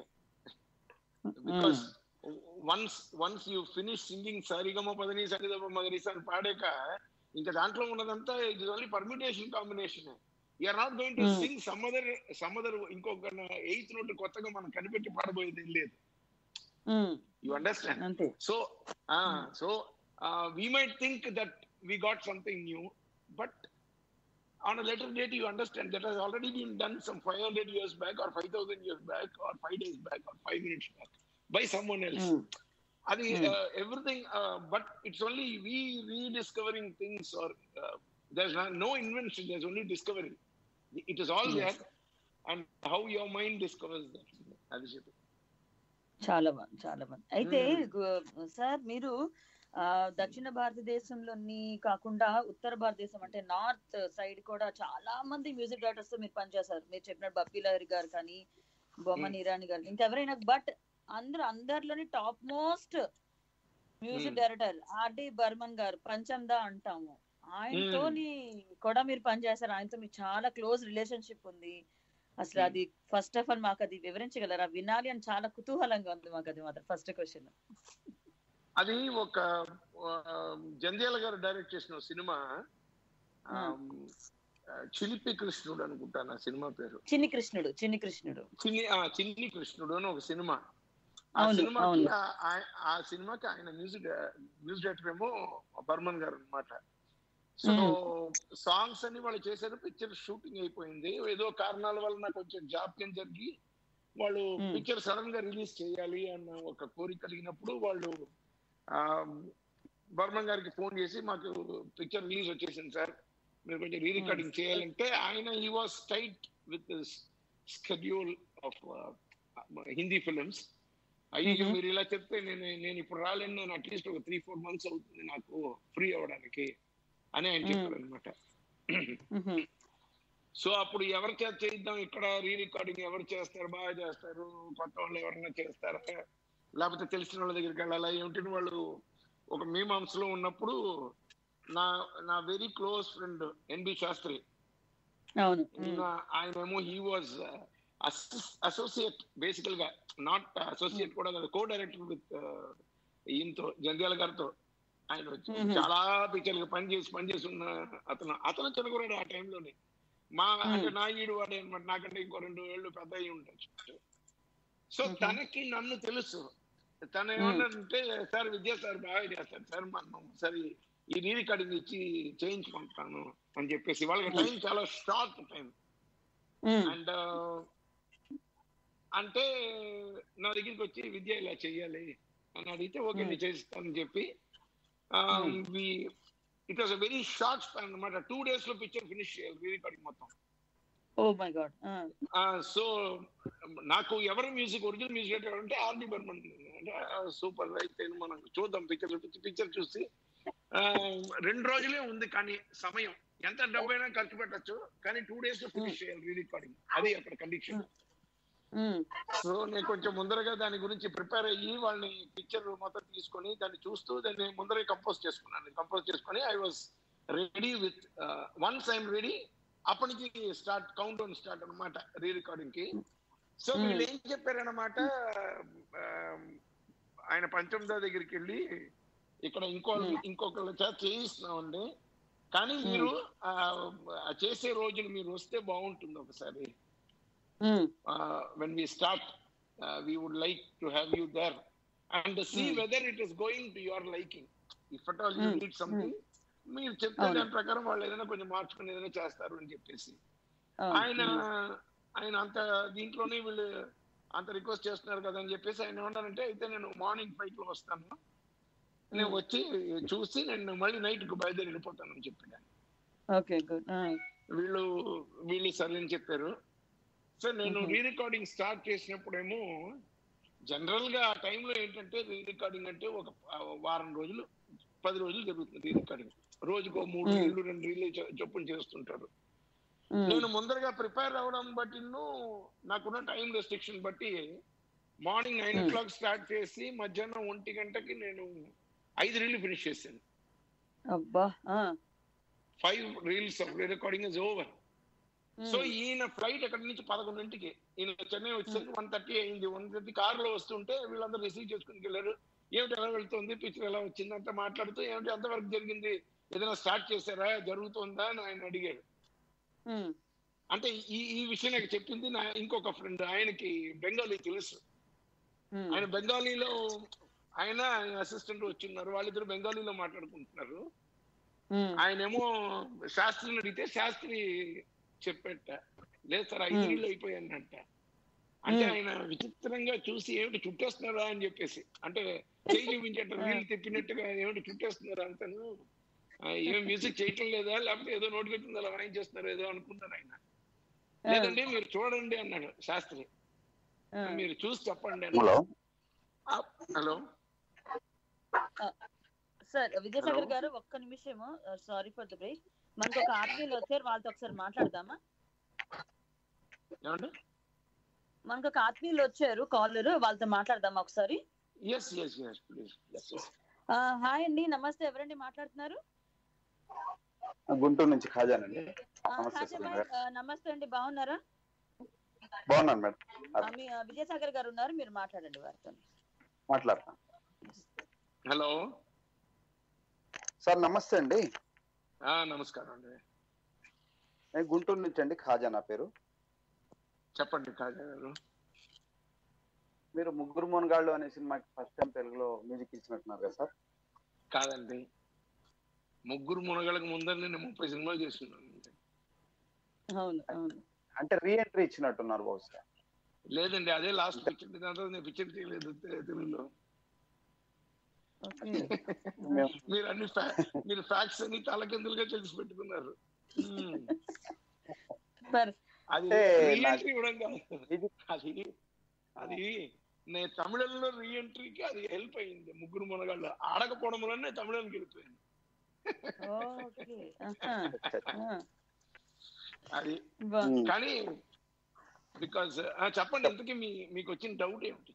because once once you finish singing sarigama padani saridama magarisa అని పాడాక ఇంకా దాంట్లో ఉన్నదంతా it is only permutation combination you're not going to Hmm. Sing some other some other ఇంకొక ఎయిత్ నోట్ కొత్తగా మనం కనిపెట్టి పాడబోయేది ఏం లేదు Mm. యు అండర్స్టాండ్ అంతే So, uh, Mm. so uh, we might think that we got something new, but on a later date, you understand that has already been done some 500 years back, or 5,000 years back, or five days back, or five minutes back by someone else. Mm. I think Mm. uh, everything, uh, but it's only we rediscovering things, or uh, there's no, no invention. There's only discovery. It is all Yes. there, and how your mind discovers that. That is it. చాలా బాగుంది చాలా బాగుంది అయితే Hmm. గు- సార్ మీరు ఆ, దక్షిణ భారతదేశంలోని కాకుండా ఉత్తర భారతదేశం అంటే నార్త్ సైడ్ కూడా చాలా మంది మ్యూజిక్ డైరెక్టర్స్ తో మీరు పనిచేశారు మీరు చెప్పినట్టు బప్పీ లహరి గారు కానీ బొమ్మన్ ఇరానీ గారు ఇంకెవరైనా బట్ అందరు అందరిలోని topmost music Hmm. Director RD Burman గారు పంచందా అంటాము ఆయనతోని కూడా మీరు పనిచేశారు ఆయనతో మీకు చాలా క్లోజ్ రిలేషన్షిప్ ఉంది అసలు Hmm. అది ఫస్ట్ ఆఫ్ ఆల్ మాకు అది వివరించగలరా వినాలి అని చాలా కుతూహలంగా ఉంది మాకు అది మాత్రం ఫస్ట్ క్వశ్చన్ అది ఒక ఆ, జంధ్యాల గారు డైరెక్ట్ చేసిన సినిమా ఆ, చిలిపి కృష్ణుడు అనుకుంటాను ఆ సినిమా పేరు చిన్ని కృష్ణుడు చిన్ని కృష్ణుడు చిన్ని ఆ, చిన్ని కృష్ణుడు అని ఒక సినిమా ఆ అవును, సినిమాకి అవును. ఆ- ఆ- ఆ సినిమాకి ఆయన మ్యూజిక్ మ్యూజిక్ డైరెక్టర్ ఏమో బర్మన్ గారు అన్నమాట సో సాంగ్స్ అన్ని వాళ్ళు చేశారు పిక్చర్ షూటింగ్ అయిపోయింది ఏదో కారణాల వల్ల కొంచెం జాప్యం జరిగి వాళ్ళు Hmm. పిక్చర్ సడన్ గా రిలీజ్ చేయాలి అన్న ఒక కోరిక కలిగినప్పుడు వాళ్ళు ఆ, బర్మన్ గారికి ఫోన్ చేసి మాకు పిక్చర్ రిలీజ్ వచ్చేసింది సార్ మీరు కొంచెం రీ రికార్డింగ్ చేయాలంటే ఆయన he was tight with schedule of Hindi films అయ్యో Mhm. మీరు ఇలా చెప్తే నేను నేను ఇప్పుడు రాలేను నేను అట్లీస్ట్ ఒక త్రీ ఫోర్ మంత్స్ అవుతుంది నాకు ఫ్రీ అవ్వడానికి అని ఆయన Mm. చెప్పారు అనమాట మ్హూ. సో అప్పుడు ఎవరి చేత చేద్దాం ఇక్కడ రీ రికార్డింగ్ ఎవరు చేస్తారు బాగా చేస్తారు కొత్త వాళ్ళు ఎవరైనా చేస్తారా లేకపోతే తెలిసిన వాళ్ళ దగ్గరికి వెళ్ళాలా ఏమిటి వాళ్ళు ఒక మీమాంసలో ఉన్నప్పుడు నా నా very close friend NB Sastry అవును మ్. నా- ఆయనేమో హీ వాజ్ అసోసియేట్ బేసికల్ గా నాట్ అసోసియేట్ కూడా కాదు కో డైరెక్టర్ విత్ ఈయనతో జంధ్యాల గారితో ఆయన వచ్చి Mhm. చాలా పిక్చర్లు పని చేసి పని చేసి ఉన్న అతను అతను చదువుకున్నాడు ఆ టైంలోనే మా అంటే నా ఈడు వాడే అనమాట నాకంటే ఇంకో రెండు ఏళ్ళు పెద్ద అయి ఉండొచ్చు సో Mhm. తనకి నన్ను తెలుసు తను ఏమన్నాడంటే సార్ విద్యా సార్ బాగా చేస్తారు సార్ మనం సరే ఈ రీ రికార్డింగ్ ఇచ్చి చేయించుకుంటాను అని చెప్పేసి వాళ్ళకి టైం చాలా షార్ట్ టైం మ్. అండ్ అంటే నా దగ్గరికి వచ్చి విద్య ఇలా చెయ్యాలి అని అడిగితే ఓకే Hmm. నేను చేస్తానని చెప్పి Hmm. It was very short span అనమాట టూ డేస్ లో పిక్చర్ ఫినిష్ చేయాలి రీ రికార్డింగ్ మొత్తం ఓ మై గాడ్ సో నాకు ఎవరు మ్యూజిక్ ఒరిజినల్ మ్యూజిక్ డైరెక్టర్ అంటే ఆర్డి బర్మన్ అంటే సూపర్ అయితే మనం చూద్దాం పిక్చర్ పిక్చర్ చూసి ఆ, రెండు రోజులే ఉంది కానీ సమయం ఎంత డబ్బైనా ఖర్చు పెట్టచ్చు కానీ టూ డేస్ లో ఫినిష్ చేయాలి రీ రికార్డింగ్ అది అక్కడ కండిషన్ సో నేను కొంచెం ముందరగా దాని గురించి ప్రిపేర్ అయ్యి వాళ్ళని పిక్చర్ మొత్తం తీసుకొని దాన్ని చూస్తూ దాన్ని ముందరే కంపోజ్ చేసుకున్నాను కంపోజ్ చేసుకొని I was ready with once I'm ready అప్పటి నుంచి స్టార్ట్ కౌంట్ డౌన్ స్టార్ట్ అనమాట రీ రికార్డింగ్ కి సో Hmm. వీళ్ళు ఏం చెప్పారనమాట ఆయన పంచమదా దగ్గరికి వెళ్ళి ఇక్కడ ఇంకో Hmm. ఇంకొకళ్ళ చేత చేయిస్తున్నామండి కానీ మీరు ఆ, ఆ చేసే రోజులు మీరు వస్తే బాగుంటుంది ఒకసారి when we start we would like to have you there and see Hmm. Whether it is going to your liking if at all you Hmm. Need something మీరు చెప్తే అవును. దాని ప్రకారం వాళ్ళు ఏదైనా కొంచెం మార్చుకుని ఏదైనా చేస్తారు అని చెప్పేసి ఆయన ఆయన అంత దీంట్లోనే వీళ్ళు అంత రిక్వెస్ట్ చేస్తున్నారు కదా అని చెప్పేసి ఆయన ఏమన్నారంటే అయితే నేను మార్నింగ్ ఫైవ్ లో వస్తాను నేను వచ్చి చూసి నేను మళ్ళీ నైట్ కు బయలుదేరి వెళ్ళిపోతానని చెప్పాను ఓకే గుడ్ వీళ్ళు వీళ్ళు సరే అని చెప్పారు సో నేను Mhm. రీ రికార్డింగ్ స్టార్ట్ చేసినప్పుడేమో జనరల్ గా ఆ టైంలో ఏంటంటే రీ రికార్డింగ్ అంటే ఒక ఆ, వారం రోజులు పది రోజులు జరుగుతుంది రీ రికార్డింగ్ రోజుకో మూడు Mm. రీళ్లు రెండు రీళ్లు చొ- చొప్పున చేస్తుంటారు నేను ముందరగా ప్రిపేర్ అవ్వడం బట్టి నాకున్న టైం రెస్ట్రిక్షన్ బట్టి మార్నింగ్ నైన్ ఓ Hmm. క్లాక్ స్టార్ట్ చేసి మధ్యాహ్నం ఒంటి గంటకి నేను ఐదు రీళ్లు ఫినిష్ చేశాను అబ్బా five reels of recording is over so ఈయన ఫ్లైట్ అక్కడి నుంచి పదకొండింటికి ఈయన చెన్నై వచ్చేసరికి వన్ థర్టీ అయింది వన్ థర్టీ కారులో వస్తుంటే వీళ్ళందరూ రిసీవ్ చేసుకుని వెళ్ళారు ఏమిటి ఎలా వెళ్తుంది పిక్చర్ ఎలా వచ్చింది అంతా మాట్లాడుతూ ఏమిటి ఎంతవరకు జరిగింది ఏదైనా స్టార్ట్ చేశారా జరుగుతుందా అని ఆయన అడిగాడు అంటే ఈ ఈ విషయం నాకు చెప్పింది నా ఇంకొక ఫ్రెండ్ ఆయనకి బెంగాలీ తెలుసు ఆయన బెంగాలీలో ఆయన ఆయన అసిస్టెంట్ వచ్చిన్నారు వాళ్ళిద్దరు బెంగాలీలో మాట్లాడుకుంటున్నారు ఆయనేమో శాస్త్రిని అడిగితే శాస్త్రి చెప్పేట లేదు సార్ ఐదు Hmm. నీళ్ళు అయిపోయానంట అంటే Hmm. ఆయన విచిత్రంగా చూసి ఏమిటి చుట్టేస్తున్నారా అని చెప్పేసి అంటే చేయి చూపించేట Hmm. నీళ్ళు తిప్పినట్టుగా ఏమిటి చుట్టేస్తున్నారా అంతను ఆ, ఏం మ్యూజిక్ చేయటం లేదా లేకపోతే ఏదో నోటి పెట్టింది అలా వాయించేస్తున్నారు ఏదో అనుకున్నారు ఆయన లేదండి మీరు చూడండి అన్నాడు శాస్త్రి మీరు చూసి చెప్పండి hello hello sir Vidyasagar Hello. గారు ఒక్క నిమిషము సారీ ఫర్ ద బ్రేక్ మనకు ఒక ఆత్మీయులు వచ్చారు వాళ్ళతో ఒకసారి మాట్లాడదామా ఏమండి మనకు ఒక ఆత్మీయులు వచ్చారు కాలర్ వాళ్ళతో మాట్లాడదామా ఒకసారి ఎస్ ఎస్ ఎస్ ప్లీజ్ ఆ, హాయ్ అండి నమస్తే ఎవరండి మాట్లాడుతున్నారు గుంటూరు నుంచి ఖాజానండి ఆ, నమస్తే కాజా సునీల్ భాయ్, గారు. ఆ, నమస్తే అండి బాగున్నారా బాగున్నాను మేడం ఆ, మీ ఆ, విజయసాగర్ గారు ఉన్నారు మీరు మాట్లాడండి వారితో మాట్లాడతాను హలో సార్ నమస్తే అండి నమస్కారం అండి నేను గుంటూరు నుంచి అండి ఖాజా నా పేరు చెప్పండి కాజా గారు మీరు ముగ్గురు మునగాళ్ళు అనే సినిమాకి ఫస్ట్ టైం తెలుగులో మ్యూజిక్ ఇచ్చినట్టున్నారు కదా సార్ కాదండి ముగ్గురు మునగలకు ముందర నేను ముప్పై సినిమాలు చేస్తున్నాను అవును అవును అంటే రీ ఎంట్రీ ఇచ్చినట్టున్నారు బహుశా లేదండి అదే లాస్ట్ పిక్చర్ దాని తర్వాత నేను పిక్చర్ చేయలేదు తె- తెలుగులో ఓకే మేము- మీరు అన్ని fa- మీరు ఫ్యాక్ట్స్ అన్ని తలకిందులుగా తెలిసి పెట్టుకున్నారు మ్మ్. సరే అది అంటే రీఎంట్రీ నాకు- ఇవ్వడం కాదు ఇది అది అది నేను తమిళంలో రీఎంట్రీకి అది హెల్ప్ అయింది ముగ్గురు మునగాళ్ళు ఆడకపోవడం వల్లనే తమిళంకి వెళ్ళిపోయాను ఓకే ఆహా. ఆ, అది బా- ఉమ్. కానీ బికాస్ చెప్పండి ఇంతకీ మీ మీకు వచ్చిన డౌట్ ఏమిటి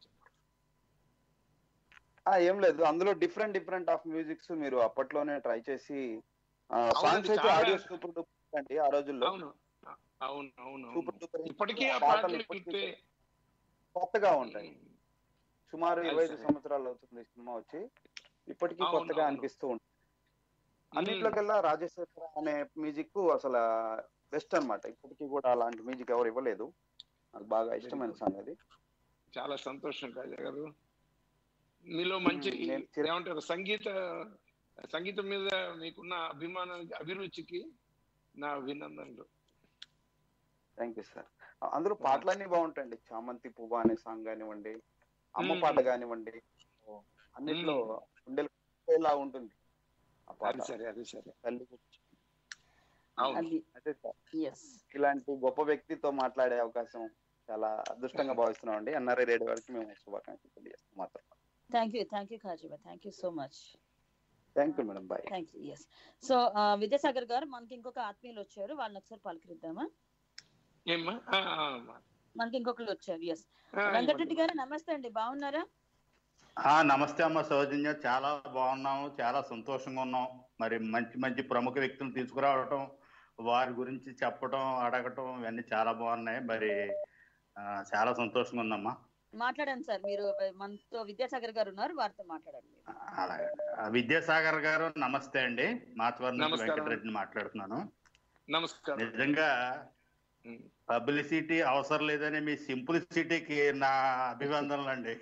ఆ, ఏం లేదు అందులో డిఫరెంట్ డిఫరెంట్ ఆఫ్ మ్యూజిక్స్ మీరు అప్పట్లోనే ట్రై చేసి సాంగ్స్ అయితే చాలా- ఆడియో సూపర్ డూపర్ అండి ఆ రోజుల్లో అవును అవును అవును సూపర్ అవును. డూపర్ ఇప్పటికీ ఆ పాటలు పాటలు ఇప్పటికీ వింటే కొత్తగా ఉంటాయి సుమారు అది ఇరవై ఐదు సరే. సంవత్సరాలు అవుతుంది ఈ సినిమా వచ్చి ఇప్పటికీ అవును, కొత్తగా అవును. అనిపిస్తూ ఉంటుంది అన్నిట్లోకెల్లా రాజేశ్వర అనే మ్యూజిక్ అసలు బెస్ట్ అన్నమాట ఇప్పటికీ కూడా అలాంటి మ్యూజిక్ ఎవరు ఇవ్వలేదు నాకు బాగా ఇష్టమైన సాంగ్ అది చాలా సంతోషం కాజా గారు మీలో మంచి మ్మ్, నేను చిర- ఏమంటారు సంగీత సంగీతం మీద మీకున్న అభిమానానికి అభిరుచికి నా అభినందనలు థ్యాంక్ యూ సార్ అందులో పాటలన్నీ బాగుంటాయండి చామంతి పువ్వు అనే సాంగ్ కానివ్వండి అమ్మ మ్మ్. పాట కానివ్వండి అన్నిట్లో ఉండేలా ఉంటుంది ఆ పాట అది సరే అది సరే తల్లి గురించి. అవును అది అయితే సార్, ఎస్ ఇలాంటి గొప్ప వ్యక్తితో మాట్లాడే అవకాశం చాలా అదృష్టంగా భావిస్తున్నాం అండి ఎన్ఆర్ఐ రేడియో వారికి మేము శుభాకాంక్షలు తెలియజేస్తాం మాత్రం థ్యాంక్ యూ థ్యాంక్ యూ కాజీబా thank you so much thank you madam bye thank you yes so Vidyasagar గారు మనకి ఇంకొక ఆత్మీయులు వచ్చారు వాళ్ళని ఒకసారి పలకరిద్దామా ఏమ్మా ఆ, ఆ, అమ్మా. మనకి ఇంకొకరు వచ్చారు ఎస్ ఆ, వెంకటరెడ్డి గారు నమస్తే అండి బాగున్నారా ఆ నమస్తే అమ్మ సౌజన్య చాలా బాగున్నాము చాలా సంతోషంగా ఉన్నాం మరి మంచి మంచి ప్రముఖ వ్యక్తులు తీసుకురావటం వారి గురించి చెప్పటం అడగటం ఇవన్నీ చాలా బాగున్నాయి మరి ఆ, చాలా సంతోషంగా ఉందమ్మా మాట్లాడండి సార్ మీరు మనతో విద్యాసాగర్ గారు ఉన్నారు వారితో మాట్లాడండి మీరు. అలాగే ఆ, విద్యాసాగర్ గారు నమస్తే అండి మాచవరం నుంచి నమస్కారం. వెంకటరెడ్డిని మాట్లాడుతున్నాను నమస్కారం నిజంగా ఉమ్. పబ్లిసిటీ అవసరం లేదని మీ సింప్లిసిటీకి నా అభివందనలు అండి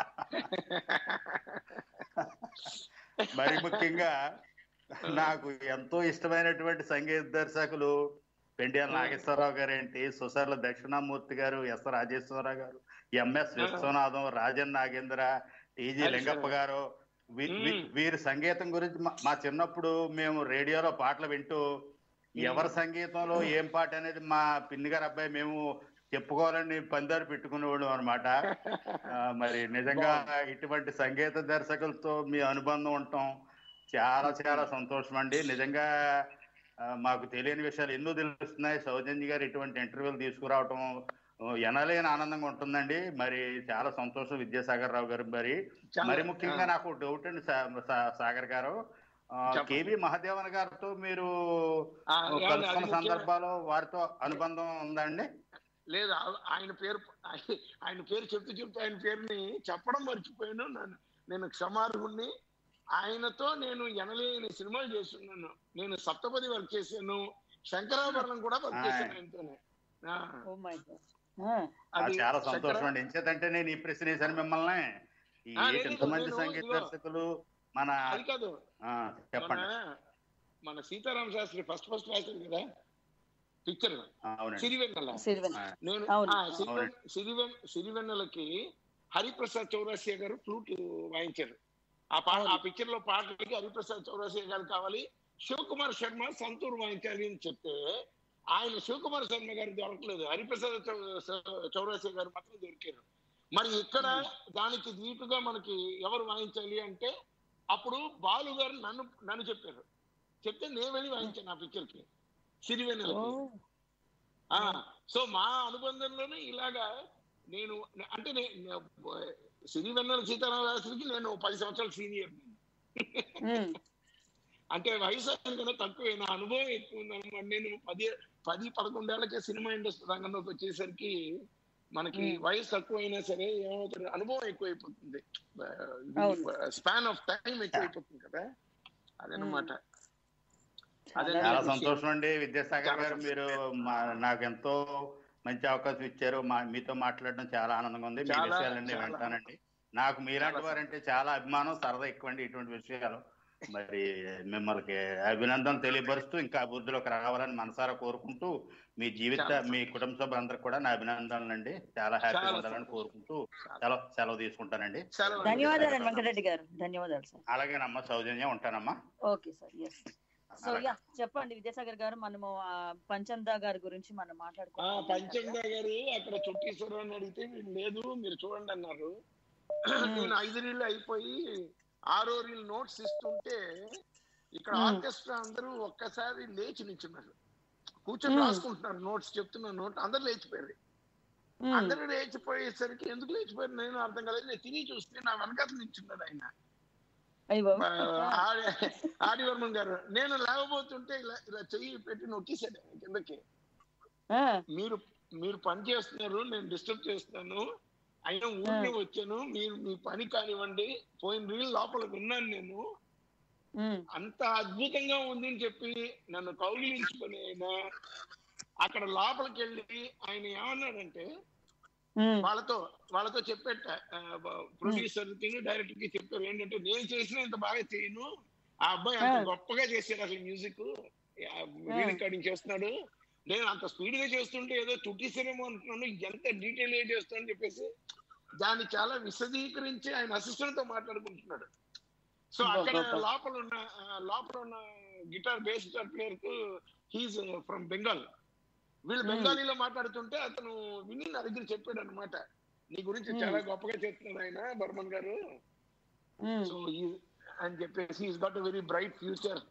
మరి ముఖ్యంగా నాకు ఎంతో ఇష్టమైనటువంటి సంగీత దర్శకులు పెండియాల నాగేశ్వరరావు గారు ఏంటి సుసర్ల దక్షిణామూర్తి గారు ఎస్ రాజేశ్వరరావు గారు ఎంఎస్ విశ్వనాథం రాజన్ నాగేంద్ర టీజీ హరి లింగప్ప శర్మ. గారు వీ- వీ- మ్మ్. వీరి సంగీతం గురించి మా- మా చిన్నప్పుడు మేము రేడియోలో పాటలు వింటూ ఎవరి సంగీతంలో ఏం పాట అనేది మా పిన్ని గారు అబ్బాయి మేము చెప్పుకోవాలని పందారు పెట్టుకునేవాళ్ళం అనమాట మరి నిజంగా ఇటువంటి సంగీత దర్శకులతో మీ అనుబంధం ఉండటం చాలా చాలా సంతోషం అండి నిజంగా ఆ, మాకు తెలియని విషయాలు ఎన్నో తెలుస్తున్నాయి సౌజన్య గారు ఇటువంటి ఇంటర్వ్యూలు తీసుకురావటం ఆ, ఎనలేని ఆనందంగా ఉంటుందండి మరి చాలా సంతోషం విద్యాసాగర్ రావు గారు మరి చాలా- మరి ముఖ్యంగా నాకు డౌట్ అండి సా- సా- సాగర్ గారు ఆ, చెప్పండి. కేవి మహాదేవన్ గారితో మీరు ఆ, ఏమండి, అది కలుసుకున్న ముఖ్యమే. సందర్భాలు వారితో అనుబంధం ఉందండి లేదు ఆ- ఆయన పేరు ఆయ- ఆయన పేరు చెప్తూ చెప్తూ ఆయన పేరుని చెప్పడం మర్చిపోయాను నన్ను నేను క్షమార్హుణ్ణి ఆయనతో నేను ఎనలేని సినిమాలు చేస్తున్నాను నేను సప్తపది వర్క్ చేశాను శంకరాభరణం కూడా వర్క్ ఆయ్. చేశాను ఆయనతోనే ఆ, ఓ మై గాడ్ ఆ, ఆ, అది చాలా సంతోషం శంకర- అండి ఎంచేతంటే నేను ఈ ప్రశ్న వేశాను మిమ్మల్ని ఈ ఆ, లేదు, ఇంతమంది నేను సంగీత ఇదిగో. దర్శకులు మన అది కాదు ఆ, మన చెప్పండి మన సీతారామ శాస్త్రి ఫస్ట్ ఫస్ట్ రాశారు కదా పిక్చర్ ఆ, అవునండి సిరివెన్నెల సిరివెన్ ఆ, నేను అవును. ఆ, సిరివెన్- సిరివెన్ సిరివెన్నెలకి హరిప్రసాద్ చౌరాసియా గారు ఫ్లూట్ వాయించారు ఆ పా ఆ పిక్చర్ లో పాటలకి హరిప్రసాద్ చౌరాసియా గారు కావాలి శివకుమార్ శర్మ సంతూర్ వాయించాలి అని చెప్తే ఆయన శివకుమార్ శర్మ గారు దొరకలేదు హరిప్రసాద్ చౌ- చౌ- చౌరాసియా గారు మాత్రం దొరికారు మరి ఇక్కడ దానికి దీటుగా మనకి ఎవరు వాయించాలి అంటే అప్పుడు బాలు గారు నన్ను నన్ను చెప్పారు చెప్తే నేను వెళ్ళి వాయించాను ఆ పిక్చర్ కి ఓ సిరివెన్నెలకి ఆ సో మా అనుబంధంలోనే ఇలాగా నేను అంటే నే- నే- సిరివెన్నెల సీతారామరాజుకి నేను పది సంవత్సరాలు సీనియర్ ఉమ్, అంటే వయసు ఆయన కన్నా తక్కువే నా అనుభవం ఎక్కువ ఉందన్నమాట నేను పది పది పదకొండేళ్లకే సినిమా ఇండస్ట్రీ రంగంలోకి వచ్చేసరికి మనకి Hmm. వయసు తక్కువ అయినా సరే ఏమవుతుంది అనుభవం ఎక్కువైపోతుంది అవును. స్పాన్ ఆఫ్ టైం ఎక్కువైపోతుంది కదా అదనమాట అదే చాలా చాలా విషయం. సంతోషం అండి విద్యాసాగర్ చాలా గారు మీరు మా- నాకు ఎంతో మంచి అవకాశం ఇచ్చారు మా మీతో మాట్లాడడం చాలా ఆనందంగా ఉంది మీ చాలా, విషయాలన్నీ చాలా. వింటానండి నాకు మీలాంటి చాలా వారంటే చాలా అభిమానం సరదా ఎక్కువ అండి ఇటువంటి విషయాలు మరి మిమ్మల్ని అభినందన తెలియపరుస్తూ ఇంకా అభివృద్ధిలోకి రావాలని మనసారా కోరుకుంటూ మీ జీవిత చాలా మీ కుటుంబ సభ్యులందరికీ కూడా నా అభినందనలు అండి చాలా హ్యాపీగా చాలా ఉండాలని సంతోషం. కోరుకుంటూ సెలవు సెలవు తీసుకుంటానండి సెలవు. ధన్యవాదాలు వెంకటరెడ్డి గారు ధన్యవాదాలు సార్ అలాగేనమ్మా సౌజన్య ఉంటానమ్మా okay sir yes so yeah చెప్పండి విద్యాసాగర్ గారు మనము ఆ, పంచందా గారి గురించి మనం ఆ మాట్లాడుకుంటాం పంచంగా గారు అక్కడ చుట్టేశ్వరం అని అడిగితే వీళ్ళు లేదు మీరు చూడండి అన్నారు నేను ఐదు రీళ్ళు అయిపోయి ఆరో రీల్ నోట్స్ ఇస్తుంటే ఇక్కడ Hmm. ఆర్కెస్ట్రా అందరూ ఒక్కసారి లేచి నిల్చున్నారు కూర్చొని Hmm. రాసుకుంటున్నారు నోట్స్ చెప్తున్న నోట్ అందరు లేచిపోయారు అందరూ లేచిపోయేసరికి ఎందుకు లేచిపోయారు నేను అర్థం కాలేదు నేను తిరిగి చూస్తే నా వెనకాల నిల్చున్నాడు ఆయన అయ్యో ఆ, ఆడి- ఆదివర్మన్ గారు నేను లేవబోతుంటే ఇలా ఇలా చెయ్యి పెట్టి నొక్కేశాడు ఆయన కిందకి ఆ, మీరు మీరు పని చేస్తున్నారు నేను డిస్టర్బ్ చేస్తాను అయినా ఊరికే వచ్చాను మీరు మీ పని కానివ్వండి పోయిన రీల్ లోపల ఉన్నాను నేను ఉమ్, అంత అద్భుతంగా ఉంది అని చెప్పి నన్ను కౌగిలించుకొని ఆయన అక్కడ లోపలికి వెళ్ళి ఆయన ఏమన్నాడంటే ఉమ్, వాళ్ళతో వాళ్ళతో చెప్పేట ప్రొడ్యూసర్ కి డైరెక్టర్ కి చెప్పారు ఏంటంటే నేను చేసిన ఇంత బాగా చేయను ఆ అబ్బాయి అంత ఆ. గొప్పగా చేశాడు అసలు మ్యూజిక్ రికార్డింగ్ చేస్తున్నాడు నేను అంత స్పీడ్ గా చేస్తుంటే ఏదో చుట్టేసారేమో అనుకున్నాను ఎంత డీటెయిల్ గా చేస్తానని చెప్పేసి దాన్ని చాలా విశదీకరించి ఆయన అసిస్టెంట్ తో మాట్లాడుకుంటున్నాడు సో అక్కడ గొప్ప. లోపల ఉన్న ఆ, లోపల ఉన్న గిటార్ బేస్ గిటార్ ప్లేయర్ కు హీస్ ఫ్రమ్ బెంగాల్ వీళ్ళు Hmm. బెంగాలీలో మాట్లాడుతుంటే అతను విని నా దగ్గర చెప్పాడు అనమాట నీ గురించి Hmm. చాలా గొప్పగా చెప్తున్నాడు ఆయన బర్మన్ గారు ఉమ్, సో అని చెప్పేసి he's got very bright future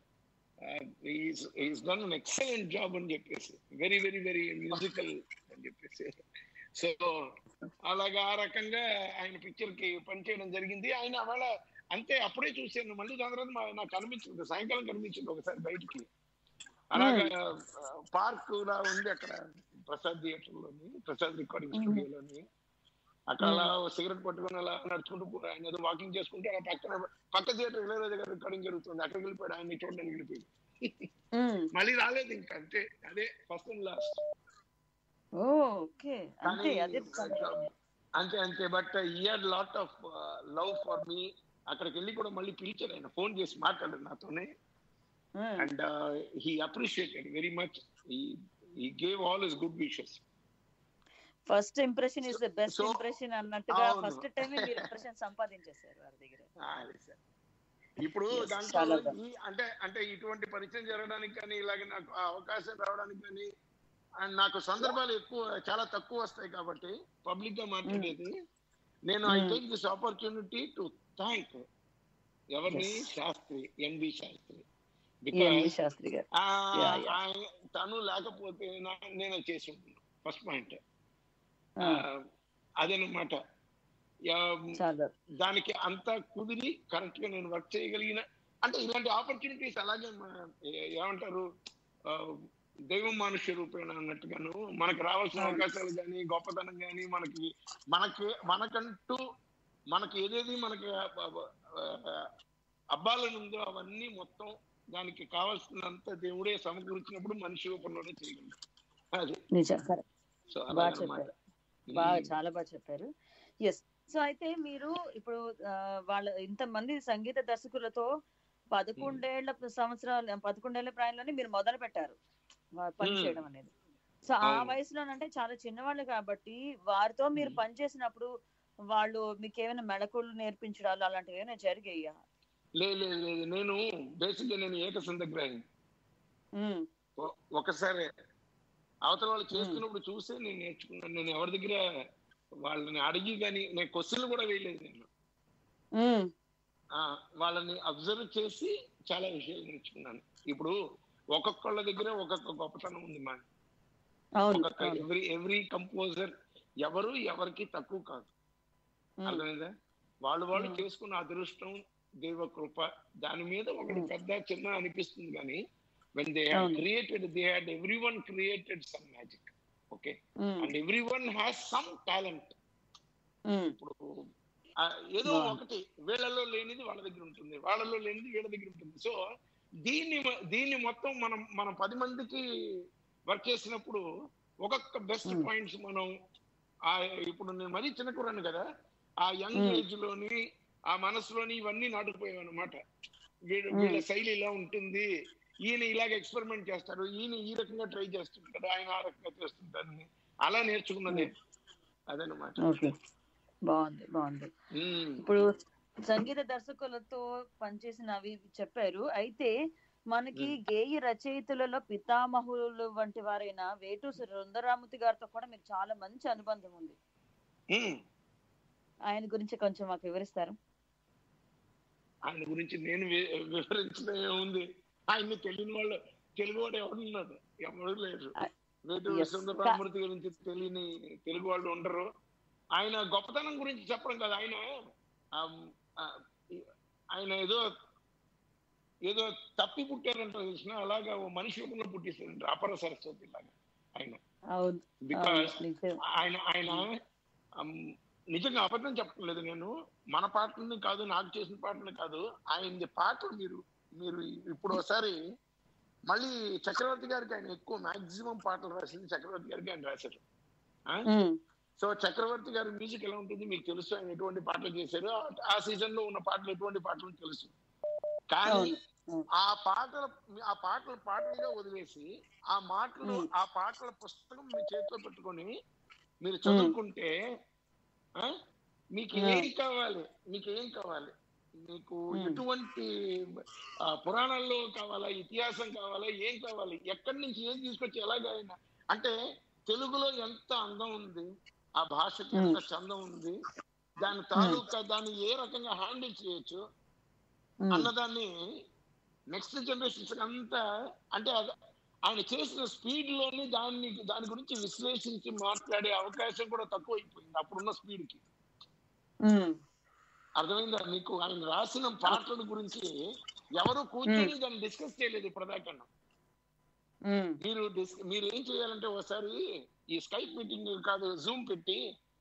he's done an excellent job అని చెప్పేసి వెరీ వెరీ వెరీ మ్యూజికల్ అని చెప్పేసి సో అలాగా ఆ రకంగా ఆయన పిక్చర్ కి పనిచేయడం జరిగింది ఆయన అవాళ అంతే అప్పుడే చూశాను మళ్ళీ దాని తర్వాత మా- నాకు కనిపించింది సాయంకాలం కనిపించింది ఒకసారి బయటికి అలాగా పార్క్ లా ఉంది అక్కడ ప్రసాద్ థియేటర్ లోని ప్రసాద్ రికార్డింగ్ Hmm. స్టూడియోలోని అక్కడ అలా సిగరెట్ పట్టుకొని అలా నడుచుకుంటూ పో- ఆయన ఏదో వాకింగ్ చేసుకుంటే అలా పక్కన పక్క థియేటర్ ఇళయరాజా గారు రికార్డింగ్ జరుగుతుంది అక్కడికి వెళ్ళిపోయాడు ఆయన్ని చూడడానికి వెళ్ళిపోయాడు ఉమ్. మళ్ళీ రాలేదు ఇంకా అంతే అదే first and last oh okay అంతే అదే అంతే అంతే but here lot of love for me అక్కడికి వెళ్ళి కూడా మళ్ళీ పిలిచారు ఆయన ఫోన్ చేసి మాట్లాడారు నాతోనే um. And he appreciated very much he gave all his good wishes first impression is the best So- impression అన్నట్టుగా అవును. ఫస్ట్ టైం మీరు ఇంప్రెషన్ సంపాదించేశారు వారి దగ్గర ఇప్పుడు Yes, దాంట్లో చాలా బాగుంది. ఈ అంటే అంటే ఇటువంటి పరిచయం జరగడానికి కానీ ఇలాగ నాకు ఆ అవకాశం రావడానికి కానీ అండ్ నాకు సందర్భాలు ఎక్కువ చాలా తక్కువ వస్తాయి కాబట్టి పబ్లిక్ గా మాట్లాడేది నేను I Mm. Take this opportunity to thank ఎవరిని Yes. శాస్త్రి ఎన్బి శాస్త్రి ఈఎన్వి బికాస్ శాస్త్రి గారు Yeah, yeah. తను లేకపోతే నా- నేను చేసి ఉంటాను ఫస్ట్ పాయింట్ ఆ, అదేనమాట చాలా దానికి అంతా కుదిరి కరెక్ట్ గా నేను వర్క్ చేయగలిగిన అంటే ఇలాంటి ఆపర్చునిటీస్ అలాగే మన- ఏ- ఏమంటారు ఆ, దైవం మనుష్య రూపేణ అన్నట్టుగాను మనకు రావాల్సిన అవును. అవకాశాలు కానీ గొప్పతనం కానీ మనకి మనకి మనకంటూ మనకి ఏదేది మనకి అబ్బాలను ఉందో అవన్నీ మొత్తం దానికి కావాల్సినంత దేవుడే సమకూర్చినప్పుడు మనిషి రూపంలోనే చేయగలడు అది నిజం కరెక్ట్ సో బాగా అలాగనమాట చెప్పారు బాగా చాలా బాగా చెప్పారు ఎస్ సో అయితే మీరు ఇప్పుడు ఆ, వాళ్ళ ఇంతమంది సంగీత దర్శకులతో పదకొండేళ్ల సంవత్సరాలు పదకొండేళ్ల ప్రాయంలోనే మీరు మొదలు పెట్టారు వా- పని Hmm. చేయడం అనేది సో ఆ అవును. వయసులోనంటే చాలా చిన్నవాళ్ళు కాబట్టి వారితో మీరు Hmm. పని చేసినప్పుడు వాళ్ళు మీకు ఏమైనా మెళకువలు నేర్పించడాలు అలాంటివి ఏమైనా జరిగాయా లేదు లేదు లేదు నేను బేసిక్ గా నేను ఏకసంతగ్రాహి ఉమ్, ఒ- ఒకసారి అవతల వాళ్ళు చేస్తున్నప్పుడు చూసే నేను నేర్చుకున్నాను నేను ఎవరి దగ్గర వాళ్ళని అడిగి కానీ నేను క్వశ్చన్లు కూడా వేయలేదు నేను ఉమ్, ఆ, వాళ్ళని అబ్జర్వ్ చేసి చాలా విషయాలు నేర్చుకున్నాను ఇప్పుడు ఒక్కొక్కళ్ళ దగ్గర ఒక్కొక్క గొప్పతనం ఉంది మా అవును ఒక్కొక్క అవును. ఎవ్రీ ఎవ్రీ కంపోజర్ ఎవరు ఎవరికి తక్కువ కాదు ఉమ్, అర్థమైందా వాళ్ళు వాళ్ళు Hmm. చేసుకున్న అదృష్టం దైవ కృప దాని మీద ఒకటి Hmm. పెద్ద చిన్న అనిపిస్తుంది కానీ వెన్ దే హ్యాడ్ అవును. Created they had everyone created some magic okay um, and everyone has some talent um, ఇప్పుడు ఆ, ఏదో బాగుంది. ఒకటి వీళ్ళలో లేనిది వాళ్ళ దగ్గర ఉంటుంది వాళ్ళలో లేనిది వీళ్ళ దగ్గర ఉంటుంది సో దీన్ని మ- దీన్ని మొత్తం మనం మనం పది మందికి వర్క్ చేసినప్పుడు ఒక్కొక్క బెస్ట్ Hmm. పాయింట్స్ మనం ఆ ఇప్పుడు నేను మరీ చిన్న కురాను కదా ఆ యంగ్ Hmm. ఏజ్ లోని ఆ మనసులోని ఇవన్నీ నాటుకుపోయావు అనమాట వీళ్ళ Hmm. వీళ్ళ శైలి ఇలా ఉంటుంది ఈయన ఇలాగ ఎక్స్పెరిమెంట్ చేస్తారు ఈయన ఈ రకంగా ట్రై చేస్తుంటారు ఆయన ఆ రకంగా చేస్తుంటారు అలా నేర్చుకున్నదే అదనమాట ఓకే బాగుంది బాగుంది ఉమ్. ఇప్పుడు సంగీత దర్శకులతో పనిచేసిన అవి చెప్పారు అయితే మనకి గేయ రచయితలలో పితామహులు వంటి వారైన వేటు సుందరామూర్తి గారితో కూడా మీకు చాలా మంచి అనుబంధం ఉంది ఉమ్. ఆయన గురించి కొంచెం మాకు వివరిస్తారు ఆయన గురించి నేను వి- వివరించడం ఏముంది ఆయన్ని తెలియని వాళ్ళు తెలుగు వాడు ఎవరున్నాడు ఎవరు లేరు ఆ, వేటు yes. సుందరరామూర్తి గురించి తెలియని తెలుగు వాళ్ళు ఉండరు ఆయన గొప్పతనం గురించి చెప్పడం కదా ఆయన ఆమ్, ఆ, ఆయన ఏదో ఏదో తప్పి పుట్టారంట తెలిసిన అలాగా ఓ మనిషి రూపంలో పుట్టిస్తారంట అపర సరస్వతి లాగా ఆయన అవును బికాస్ అవును, నిజం. ఆయన ఆయన అమ్, నిజంగా అబద్ధం చెప్పలేదు నేను మన పాటలని కాదు నాకు చేసిన పాటలు కాదు ఆయనది పాటలు మీరు మీరు ఇప్పుడు ఒకసారి మళ్ళీ చక్రవర్తి గారికి ఆయన ఎక్కువ మాక్సిమం పాటలు రాసింది చక్రవర్తి గారికి ఆయన రాశారు ఆ? ఉమ్, సో చక్రవర్తి గారి మ్యూజిక్ ఎలా ఉంటుంది మీకు తెలుసు ఆయన ఎటువంటి పాటలు చేశారు ఆ- ఆ సీజన్ లో ఉన్న పాటలు ఎటువంటి పాటలు తెలుసు కానీ అవును, అవును. ఆ పాటల ఆ పాటలు పాటలుగా వదిలేసి ఆ మాటలు Hmm. ఆ పాటల పుస్తకం మీ చేతిలో పెట్టుకొని మీరు చదువుకుంటే ఆ, మీకు Hmm. ఏం కావాలి మీకు ఏం కావాలి మీకు Hmm. ఎటువంటి ఆ, పురాణాల్లో కావాలా ఇతిహాసం కావాలా ఏం కావాలి ఎక్కడి నుంచి ఏం తీసుకొచ్చి ఎలాగైనా అంటే తెలుగులో ఎంత అందం ఉంది ఆ భాషకి ఎంత చందం ఉంది దాని తాలూకా దాన్ని ఏ రకంగా హ్యాండిల్ చేయొచ్చు ఉమ్, అన్నదాన్ని నెక్స్ట్ జనరేషన్స్ అంతా అంటే అది- ఆయన చేసిన స్పీడ్ లోని దాన్ని దాని గురించి విశ్లేషించి మాట్లాడే అవకాశం కూడా తక్కువ అయిపోయింది అప్పుడున్న స్పీడ్ కి ఉమ్, అర్థమైందా మీకు ఆయన రాసిన పాటల గురించి ఎవరు కూర్చొని దాన్ని డిస్కస్ చేయలేదు ఇప్పటిదాకా ఉమ్, మీరు డిస్ మీరు ఏం చేయాలంటే ఒకసారి ఈ స్కైప్ మీటింగ్ కాదు జూమ్ పెట్టి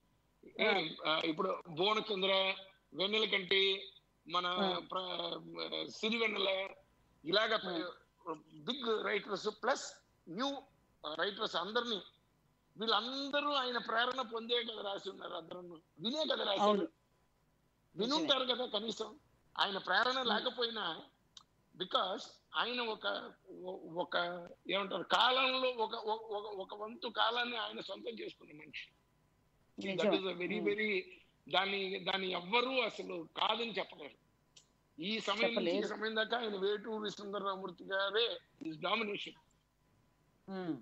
ఏ, ఆ, ఇప్పుడు భువనచంద్ర వెన్నెల కంటి మన ఆ. ప్ర- సిరివెన్నెల ఇలాగ big writers plus new writers అందరినీ వీళ్ళందరూ ఆయన ప్రేరణ పొందే కదా రాసి ఉన్నారు అందరూ వినే కదా రాశారు అవును. వినుంటారు కదా కనీసం ఆయన ప్రేరణ లేకపోయినా బికాస్ ఆయన ఒక ఒ- ఒక ఏమంటారు కాలంలో ఒక ఒక- ఒక- ఒక వంతు కాలాన్ని ఆయన సొంతం చేసుకున్న మనిషి దట్ నిజమే. Is very um. వెరీ దాన్ని దాన్ని ఎవ్వరూ అసలు కాదని చెప్పలేరు ఈ సమయం నుంచి ఈ చెప్పలేరు. సమయం దాకా ఆయన వేటూరి సుందరరామూర్తి గారే డామినేషన్ ఉమ్.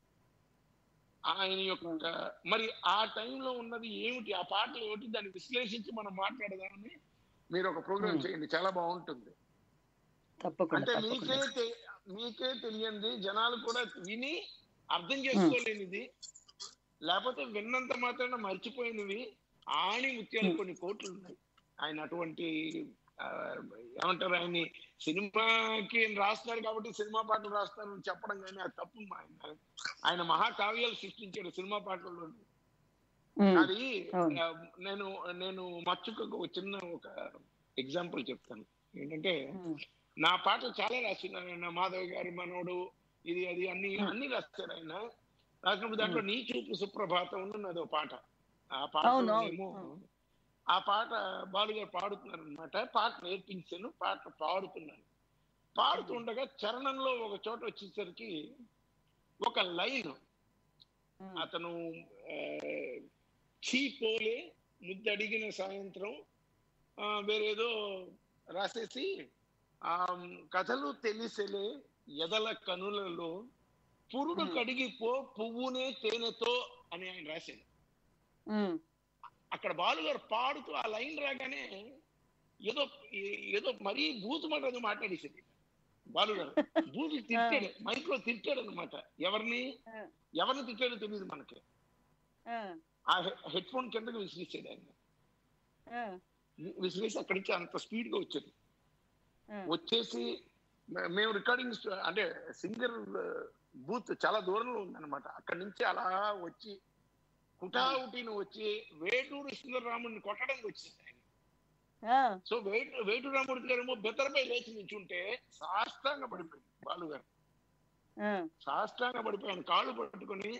ఆయన యొక్క మరి ఆ టైంలో ఉన్నది ఏమిటి ఆ పాటలు ఏమిటి దాన్ని విశ్లేషించి మనం మాట్లాడదామని మీరు ఒక ప్రోగ్రామ్ Hmm. చేయండి చాలా బాగుంటుంది తప్పకుండా అంటే తప్పకుండా మీకే తె- మీకే తెలియంది జనాలు కూడా విని అర్థం చేసుకోలేనిది లేకపోతే విన్నంత మాత్రాన మర్చిపోయినవి ఆణి ముత్యాలు కొన్ని కోట్లు ఉన్నాయి ఆయన అటువంటి ఆ, ఏమంటారు ఆయన్ని సినిమాకి రాస్తున్నారు కాబట్టి సినిమా పాటలు రాస్తారు అని చెప్పడం కానీ అది తప్పు ఆయన ఆయన మహాకావ్యాలు సృష్టించాడు సినిమా పాటల్లో ఉమ్. అది అవును. ఆ, నేను నేను మచ్చుకు ఒక చిన్న ఒక ఎగ్జాంపుల్ చెప్తాను ఏంటంటే ఉమ్. నా పాటలు చాలా రాస్తున్నారు ఆయన మాధవ్ గారి మనోడు ఇది అది అన్ని Hmm. అన్ని రాస్తారు ఆయన రాసినప్పుడు దాంట్లో నీ చూపు సుప్రభాతం ఉన్నది ఒక పాట ఆ పాట అవును, అవును, ఏమో అవును. ఆ పాట బాలు గారు పాడుతున్నారు అనమాట పాట నేర్పించాను పాట పాడుతున్నాను పాడుతుండగా చరణంలో ఒక చోట వచ్చేసరికి ఒక లైన్ ఉమ్. అతను ఆ, చీ పోలే ముద్దడిగిన సాయంత్రం ఆ, వేరేదో రాసేసి ఆ కథలు తెలిసెలే ఎదల కనులలో పురుడు Hmm. కడిగిపో పువ్వునే తేనెతో అని ఆయన రాశాడు ఉమ్. అక్కడ బాలుగారు పాడుతూ ఆ లైన్ రాగానే ఏదో ఏదో మరీ బూతు మాట ఏదో మాట్లాడేసింది బాలుగారు బూతు తిట్టాడు మైక్ లో తిట్టాడు అనమాట ఎవరిని ఆ. ఎవరిని తిట్టాడో తెలియదు మనకి ఆ. ఆ హెడ్ ఫోన్ కిందకి విసిరేసాడు ఆయన ఆ. వి- విసిరేసి అక్కడి నుంచి అంత స్పీడ్ గా వచ్చాడు ఆ. వచ్చేసి మే- మేము రికార్డింగ్ అంటే సింగర్ బూత్ చాలా దూరంలో ఉందన్నమాట అక్కడి నుంచి అలా వచ్చి హుటాహుటిన వచ్చి వేటూరు సుందరరాముడిని కొట్టడానికి వచ్చింది ఆయన ఆ. సో వేటు వేటూరు రామూర్తి గారేమో బెత్తరపై లేచి నించుంటే సాష్టాంగ పడిపోయింది బాలు గారు ఆ. సాష్టాంగ పడిపోయి ఆయన కాళ్ళు పట్టుకొని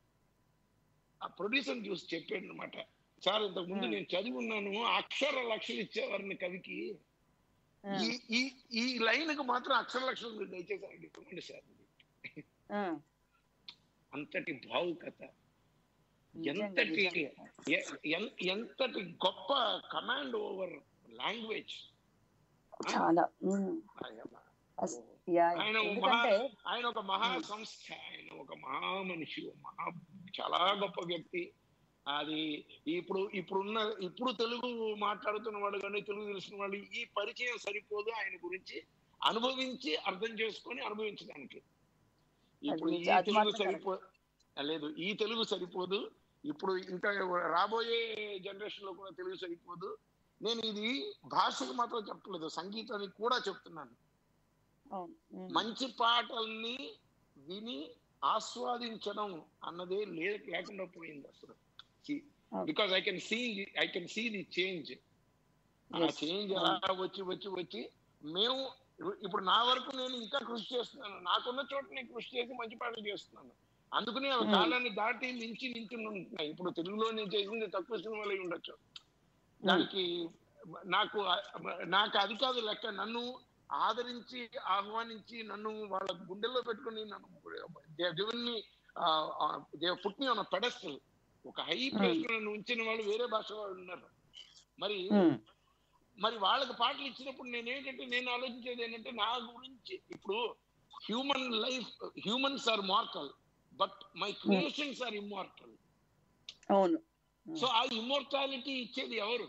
ఆ ప్రొడ్యూసర్ చూసి చెప్పాడు అనమాట సార్ ఇంతకు ముందు Hmm. నేను చదివి ఉన్నాను అక్షర లక్షలు ఇచ్చేవారిని కవికి ఆ. ఈ ఈ ఈ లైన్ కు మాత్రం అక్షర లక్షలు మీరు దయచేసి ఆయనకి ఇవ్వండి సార్ ఆ. అంతటి భావుకత నిజంగా, ఎంతటి నిజంగా. ఎ- ఎన్- ఎంతటి గొప్ప కమాండ్ ఓవర్ లాంగ్వేజ్ చాలా ఉమ్. అస్- యా, ఆయన ఒక ఎందుకంటే మహా- ఆయన ఒక మహా సంస్థ ఆయన ఒక మహా మనిషి ఒక మహా చాలా గొప్ప వ్యక్తి అది ఇప్పుడు ఇప్పుడున్న ఇప్పుడు తెలుగు మాట్లాడుతున్న వాళ్ళు కానీ తెలుగు తెలిసిన వాళ్ళు ఈ పరిచయం సరిపోదు ఆయన గురించి అనుభవించి అర్థం చేసుకొని అనుభవించడానికి ఇప్పుడు ఈ నిజం, అది తెలుగు మాత్రం సరిపో లేదు ఈ తెలుగు సరిపోదు ఇప్పుడు ఇంకా రాబోయే జనరేషన్ లో కూడా తెలుగు సరిపోదు నేను ఇది భాషకు మాత్రం చెప్పలేదు సంగీతానికి కూడా చెప్తున్నాను అవును. ఉమ్. మంచి పాటల్ని విని ఆస్వాదించడం అన్నదే లే లేకుండా పోయింది అసలు Okay. Because I can see I can see the change ఆ Yes. చేంజ్ అలా వచ్చి వచ్చి వచ్చి మేము ఇప్పుడు నా వరకు నేను ఇంకా కృషి చేస్తున్నాను నాకున్న చోట నేను కృషి చేసి మంచి పాటలు చేస్తున్నాను అందుకని అవి Hmm. కాలాన్ని దాటి మించి నించుని ఉంటున్నాయి ఇప్పుడు తెలుగులో నేను చేసింది తక్కువ సినిమాలు అయి ఉండొచ్చు దానికి నాకు నాకు అది కాదు లెక్క నన్ను ఆదరించి ఆహ్వానించి నన్ను వాళ్ళ గుండెల్లో పెట్టుకుని నన్ను దేవుని పుట్టిన ఉన్న పెడస్టల్ ఒక హై ప్లేస్ నన్ను ఉంచిన వాళ్ళు వేరే భాష వాళ్ళు ఉన్నారు మరి ఉమ్. మరి వాళ్ళకి పాటలు ఇచ్చినప్పుడు నేను ఏంటంటే నేను ఆలోచించేది ఏంటంటే నా గురించి ఇప్పుడు human life humans are mortal but my creations are immortal అవును సో ఆ ఇమ్మోర్టాలిటీ ఇచ్చేది ఎవరు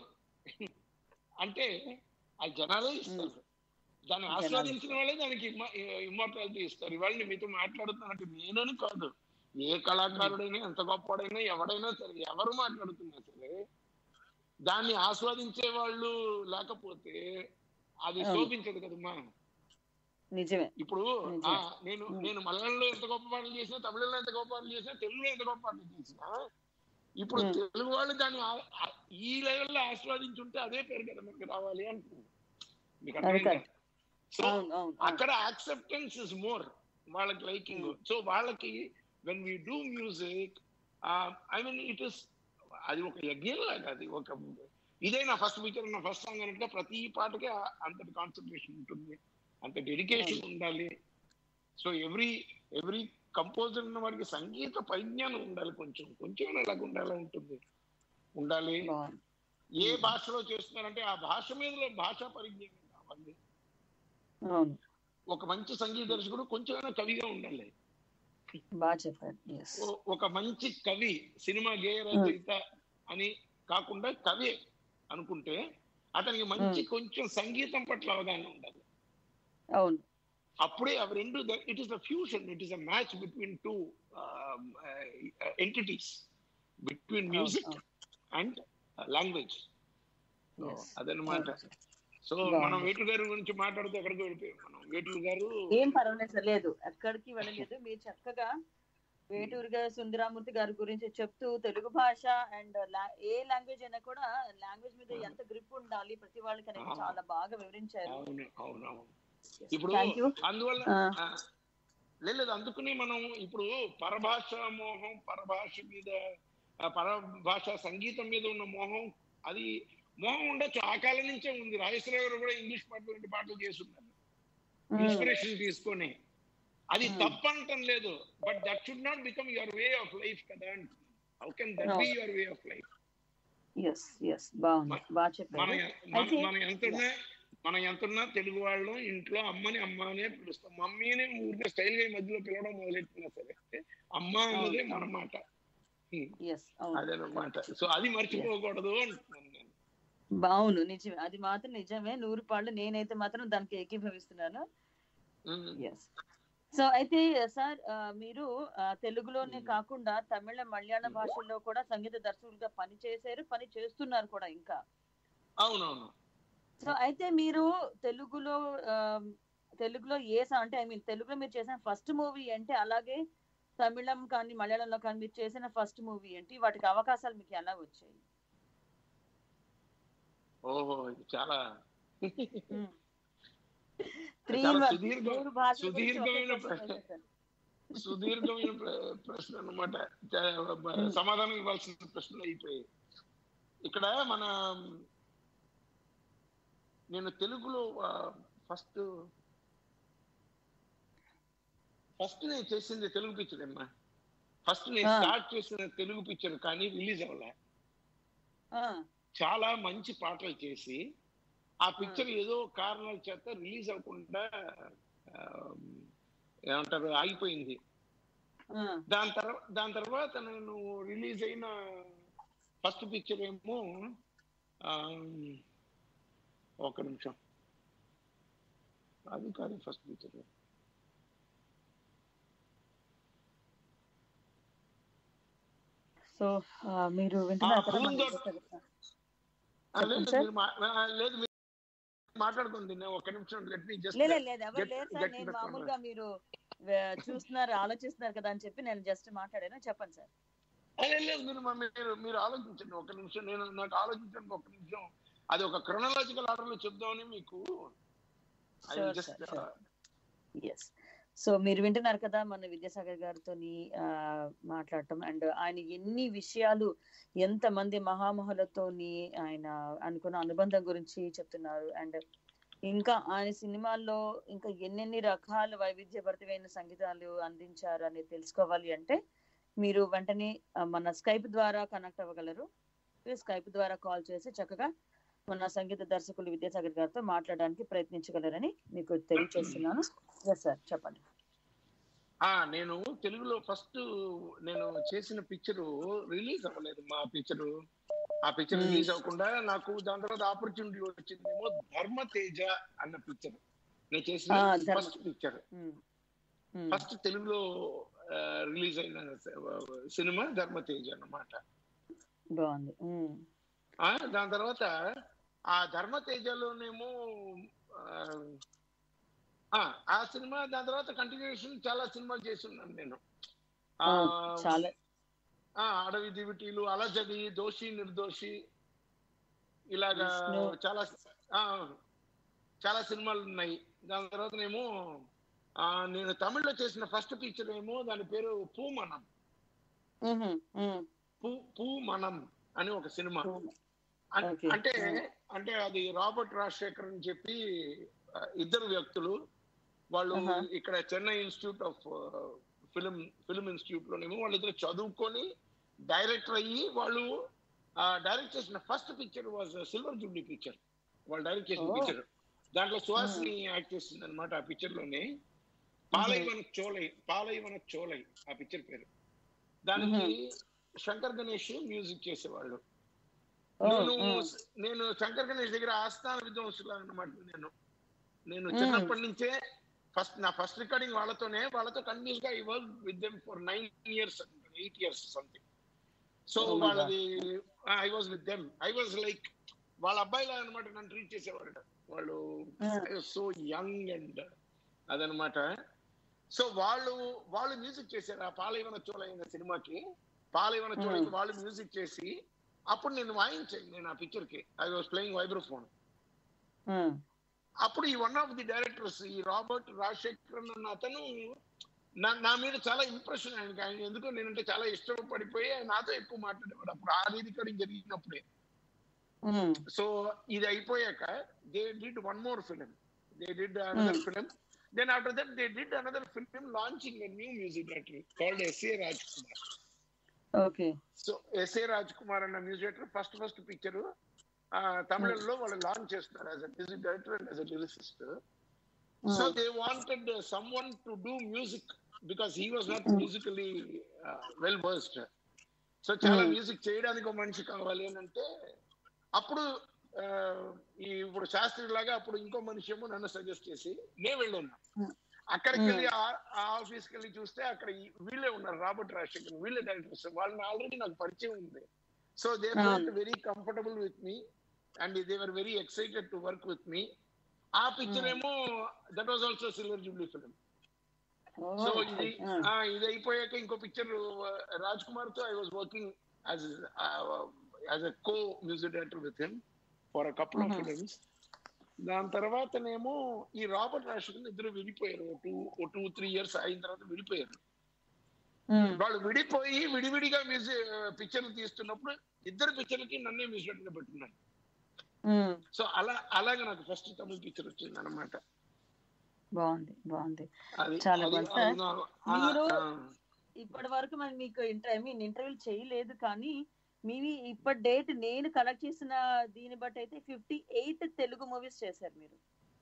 అంటే ఆ జనాలే ఇస్తారు దాన్ని జనాలే. ఆస్వాదించిన వాళ్ళే దానికి ఇమ్మోర్టాలిటీ ఇస్తారు ఇవాళ మీతో మాట్లాడుతున్నట్టు నేనని కాదు ఏ కళాకారుడైనా ఎంత గొప్పవాడైనా ఎవడైనా సరే ఎవరు మాట్లాడుతున్నా సరే దాన్ని ఆస్వాదించే వాళ్ళు లేకపోతే అది అవును. శోభించదు కదమ్మా నిజమే ఇప్పుడు నిజమే. ఆ, నేను ఉమ్. నేను మలయాళంలో ఎంత గొప్ప పాటలు చేసినా తమిళంలో ఎంత గొప్ప పాటలు చేసినా తెలుగులో ఎంత గొప్ప పాటలు చేసినా ఇప్పుడు Hmm. తెలుగు వాళ్ళు దాన్ని ఆ- ఆ- ఈ లెవెల్లో ఆస్వాదించుంటే అదే పేరు కదా మనకి రావాలి అంటున్నాను మీకు అది అర్థమైందా correct. సో అవును అవును అవును. అక్కడ యాక్సెప్టెన్స్ ఇస్ మోర్ వాళ్ళకి లైకింగ్ Hmm. సో వాళ్ళకి when we do music I mean it is అది ఒక యజ్ఞం లాగా అది ఒక ఇదే నా ఫస్ట్ పిక్చర్ నా ఫస్ట్ సాంగ్ అన్నట్టుగా ప్రతి పాటకి ఆ- అంతటి కాన్సన్ట్రేషన్ ఉంటుంది అంత డెడికేషన్ ఉండాలి సో ఎవ్రీ ఎవ్రీ కంపోజర్ ఉన్న వాడికి సంగీత పరిజ్ఞానం ఉండాలి కొంచెం కొంచెం అలాగ ఉండాలి ఉంటుంది ఉండాలి బాగుంది. ఏ భాషలో చేస్తున్నారంటే ఆ భాష మీద భాషా పరిజ్ఞానం కావాలి అవును ఒక మంచి సంగీత దర్శకుడు కొంచెమైనా కవిగా ఉండాలి బాగా చెప్పారు ఎస్ ఓ- ఒక మంచి కవి సినిమా గేయ రచయిత అని కాకుండా కవి అనుకుంటే అతనికి మంచి కొంచెం సంగీతం పట్ల అవగాహన ఉండాలి అవును అప్పుడే అవి రెండు it is a fusion it is a match between two entities between music అవును. And language Yes. అదనమాట సో బాగుంది. మనం వేటు గారి గురించి మాట్లాడితే ఎక్కడికి వెళ్ళిపోయాం మనం వేటు గారు ఏం పర్వాలేదు సార్ లేదు ఎక్కడికి వెళ్ళలేదు మీరు చక్కగా వేటూరు గారు సుందరామూర్తి గారి గురించి చెప్తూ తెలుగు భాష అండ్ ఏ లాంగ్వేజ్ అయినా కూడా లాంగ్వేజ్ మీద ఎంత గ్రిప్ ఉండాలి ప్రతి వాళ్ళకి అనేది అవును. చాలా బాగా వివరించారు అవును అవును అవును ఇప్పుడు థ్యాంక్ యూ అందువల్ల ఆ. ఆ, లేదు లేదు, అందుకని మనం ఇప్పుడు పరభాష మోహం పరభాష మీద ఆ, పరభాష సంగీతం మీద ఉన్న మోహం అది మోహం ఉండొచ్చు ఆ కాలం నుంచే ఉంది రాజేశ్వరరావు గారు కూడా ఇంగ్లీష్ పాటలు రెండు పాటలు చేస్తున్నారు ఇన్స్పిరేషన్ తీసుకొని అది Hmm. తప్పంటం లేదు but that should not become your way of life కదా how can that be your way of life yes yes బాగుంది బాగా మన చెప్పారు మన- అయితే- మనం ఎంతున్నా మనం ఎంతున్నా తెలుగు వాళ్ళం ఇంట్లో అమ్మని అమ్మ అనే పిలుస్తాం మమ్మీని ఊరికే స్టైల్ గా ఈ మధ్యలో పిలవడం మొదలెట్టినా సరే అమ్మ అన్నదే మన మాట ఎస్ అవును అదనమాట సో అది మర్చిపోకూడదు అంటున్నాను నేను బావును నిజమే అది మాత్రం నిజమే నూరు పాళ్ళు నేనైతే మాత్రం దానికి ఏకీభవిస్తున్నాను ఉమ్. ఎస్ సో అయితే సార్ ఆ, మీరు ఆ, తెలుగులోనే Hmm. కాకుండా తమిళ మలయాళ భాషల్లో కూడా సంగీత దర్శకులుగా పని చేశారు పని చేస్తున్నారు కూడా ఇంకా అవునవును సో అయితే మీరు తెలుగులో ఆ, తెలుగులో ఏ సా- అంటే ఐ మీన్ తెలుగులో మీరు చేసిన ఫస్ట్ మూవీ అంటే అలాగే తమిళం కానీ మలయాళంలో కానీ మీరు చేసిన ఫస్ట్ మూవీ ఏంటి వాటికి అవకాశాలు మీకు ఎలా వచ్చాయి ఓహో ఇది చాలా త్రీ చాలా సుదీర్ఘ- మూడు భాషల గురించి ఒకే సుదీర్ఘమైన question ప్రశ్న. వేసేసాను. సుదీర్ఘమైన ప్ర- ప్రశ్న అనమాట సమాధానం ఇవ్వాల్సిన ప్రశ్నలు అయిపోయాయి ఇక్కడ మన నేను తెలుగులో ఫస్ట్ ఫస్ట్ నేను చేసింది తెలుగు పిక్చర్ అమ్మా ఫస్ట్ నేను ఆ. స్టార్ట్ చేసిన తెలుగు పిక్చర్ కానీ రిలీజ్ అవ్వలే ఆ, చాలా మంచి పాటలు చేసి ఆ పిక్చర్ ఏదో కారణాల చేత రిలీజ్ అవ్వకుండా ఆ, ఏమంటారు ఆగిపోయింది ఆ, దాని తర్వాత దాని తర్వాత నేను రిలీజ్ అయిన ఫస్ట్ పిక్చర్ ఏమో ఆ, ఒక నిమిషం అది కాదు ఫస్ట్ పిక్చర్ సో ఆ, మీరు వింటున్నారు ఆ, కదా మన పూందొట్- విజయ్ సాగర్ సార్? లేదు చెప్పండి సార్. మీరు మా- ఆ, లేదు మీరు మాట్లాడుకోండి నేను ఒక నిమిషం లెట్ మీ జస్ట్ లేదు లేదు ఎవరు get- లేరు సార్ get నేను the మామూలుగా మీరు ఆ, చూస్తున్నారు ఆలోచిస్తున్నారు కదా అని చెప్పి నేను జస్ట్ మాట్లాడాను చెప్పండి సార్ లేదు లేదు మీరు మా- మీరు మీరు ఆలోచించండి ఒక నిమిషం నేను నాకు ఆలోచించండి ఒక నిమిషం అది ఒక క్రొనలాజికల్ ఆర్డర్ లో చెప్దామని మీకు I will Sure, just, sir, sure. uh, yes so మీరు వింటున్నారు కదా మన విద్యాసాగర్ గారితో మాట్లాడటం అండ్ ఆయన ఎన్ని విషయాలు ఎంతమంది మహామహులతోని ఆయన అనుకున్న అనుబంధం గురించి చెప్తున్నారు అండ్ ఇంకా ఆయన సినిమాల్లో ఇంకా ఎన్నెన్ని రకాల వైవిధ్యభరితమైన సంగీతాలు అందించారు అనేది తెలుసుకోవాలి అంటే మీరు వెంటనే ఆ, మన స్కైప్ ద్వారా కనెక్ట్ అవ్వగలరు స్కైప్ ద్వారా కాల్ చేసి చక్కగా మన సంగీత దర్శకులు విద్యాసాగర్ గారితో మాట్లాడడానికి ప్రయత్నించగలరని మీకు తెలియజేస్తున్నాను ఎస్ సార్ చెప్పండి ఆ నేను తెలుగులో ఫస్ట్ నేను చేసిన పిక్చర్ రిలీజ్ అవ్వలేదు మా పిక్చర్ ఆ పిక్చర్ Hmm. రిలీజ్ అవ్వకుండా నాకు దాని తర్వాత ఆపర్చునిటీ వచ్చిందేమో ధర్మతేజ అన్న పిక్చర్ నేను చేసిన ఆ, ధర్మ- first picture um. Um. First తెలుగులో రిలీజ్ అయిన సినిమా ధర్మతేజ అన్నమాట బాగుంది ఉమ్. ఆ, దాని తర్వాత ఆ ధర్మతేజలోనేమో ఆ, ఆ, ఆ సినిమా దాని తర్వాత కంటిన్యూషన్ చాలా సినిమాలు చేసి ఉన్నాను నేను ఆ, ఓ, చాలా ఆ అడవి దివిటీలు అలజడి దోషి నిర్దోషి ఇలాగా విష్ణు. చాలా ఆ, చాలా సినిమాలు ఉన్నాయి దాని తర్వాతనేమో ఆ, నేను తమిళ్లో చేసిన ఫస్ట్ పిక్చర్ ఏమో దాని పేరు పూమనం మ్హూ, మ్, పూ పూమనం అని ఒక సినిమా మ్. అన్- Okay. అంటే అంటే అది రాబర్ట్ రాజశేఖర్ అని చెప్పి ఆ, ఇద్దరు వ్యక్తులు వాళ్ళు Uh-huh. ఇక్కడ Chennai institute of film film institute లోనేమో వాళ్ళిద్దరు చదువుకొని డైరెక్టర్ అయ్యి వాళ్ళు డైరెక్ట్ చేసిన first picture was silver jubilee picture వాళ్ళు డైరెక్ట్ చేసిన Oh. పిక్చర్ దాంట్లో సుహాసిని యాక్ట్ చేసింది అనమాట ఆ పిక్చర్ లోనే పాలైవన చోలై పాలైవన చోలై ఆ పిక్చర్ పేరు దానికి శంకర్ గణేష్ మ్యూజిక్ చేసేవాళ్ళు ఓ, నేను మ్, నేను శంకర్ గణేష్ దగ్గర ఆస్థాన విద్వాంసులు అన్నమాట నేను నేను Mm. చిన్నప్పటి నుంచే ఫస్ట్ నా ఫస్ట్ రికార్డింగ్ వాళ్ళతోనే వాళ్ళతో కంటిన్యూస్ గా I work with them for nine years eight years something so Oh my వాళ్ళది I was with them I was like వాళ్ళ అబ్బాయిలా అనమాట నన్ను ట్రీట్ చేసేవాడు వాళ్ళు Mm. సో యంగ్ అండ్ అదనమాట సో వాళ్ళు వాళ్ళు మ్యూజిక్ చేశారు ఆ పాలైవన చోళ అయిన సినిమాకి పాలైవన చోళకి Mm. వాళ్ళు మ్యూజిక్ చేసి అప్పుడు నేను వాయించాను నేను ఆ పిక్చర్ కి ఐ వాజ్ ప్లేయింగ్ వైబ్రోఫోన్ మ్, అప్పుడు ఈ వన్ ఆఫ్ ది డైరెక్టర్స్ ఈ రాబర్ట్ రాజశేఖర్ అన్న అతను నా నా మీద చాలా ఇంప్రెషన్ ఆయనకి ఆయన ఎందుకో నేనంటే చాలా ఇష్టపడిపోయి ఆయన నాతో ఎక్కువ మాట్లాడేవాడు అప్పుడు ఆ రీతికడింగ్ జరిగినప్పుడే మ్, సో ఇది అయిపోయాక they did one more film they did another Hmm. Film then after that they did another film launching a new music director called SA Raj Kumar okay so SA Raj Kumar అన్న music director first first picture తమిళంలో వాళ్ళు లాంచ్ చేస్తున్నారు as a music director and as a lyricist so they wanted someone to do music because he was not Mm. Musically well versed so చాలా Mm. మ్యూజిక్ చేయడానికి ఒక మనిషి కావాలి అని అంటే అప్పుడు ఆ, ఈ ఇప్పుడు శాస్త్రి లాగా అప్పుడు ఇంకో మనిషి ఏమో నన్ను సజెస్ట్ చేసి నేను వెళ్ళాను Mm. అక్కడికి వెళ్ళి ఆ- ఆ ఆఫీస్కి వెళ్ళి చూస్తే అక్కడ ఈ- వీళ్ళే ఉన్నారు రాబర్ట్ రాజశేఖర్ వీళ్ళే డైరెక్టర్స్ వాళ్ళని ఆల్రెడీ నాకు పరిచయం ఉంది so they felt very comfortable with me and they were very excited to work with me ఆ పిక్చర్ Mm. ఏమో that was also silver jubilee film ఓ, సో ఇది మ్, ఆ, ఇది అయిపోయాక ఇంకో పిక్చర్ రాజ్ కుమార్ తో I was working as as a co music director with him for a couple of Mhm. Films దాని తర్వాతనేమో ఈ రాబర్ట్ రాజశేఖర్ ఇద్దరు విడిపోయారు టూ టూ త్రీ ఇయర్స్ అయిన తర్వాత విడిపోయారు మ్, వాళ్ళు విడిపోయి విడివిడిగా మ్యూజిక్ పిక్చర్లు తీస్తున్నప్పుడు ఇద్దరు పిక్చర్లకి నన్నే మ్యూజిక్ డైరెక్టర్ పెట్టున్నాను మ్, సో అలా అలాగే నాకు ఫస్ట్ తమిళ పిక్చర్ వచ్చింది అనమాట బాగుంది బాగుంది అది చాలా అది- బాగుంది. అది నా- ఆ- మీరు- ఆ. ఇప్పటి వరకు మరి మీకు ఇంటర్ ఐ మీన్ ఇంటర్వ్యూలు చేయలేదు కానీ మీవి ఇప్పటి డేట్ నేను కలెక్ట్ చేసిన దీన్ని బట్టి అయితే ఫిఫ్టీ ఎయిట్ తెలుగు మూవీస్ చేశారు మీరు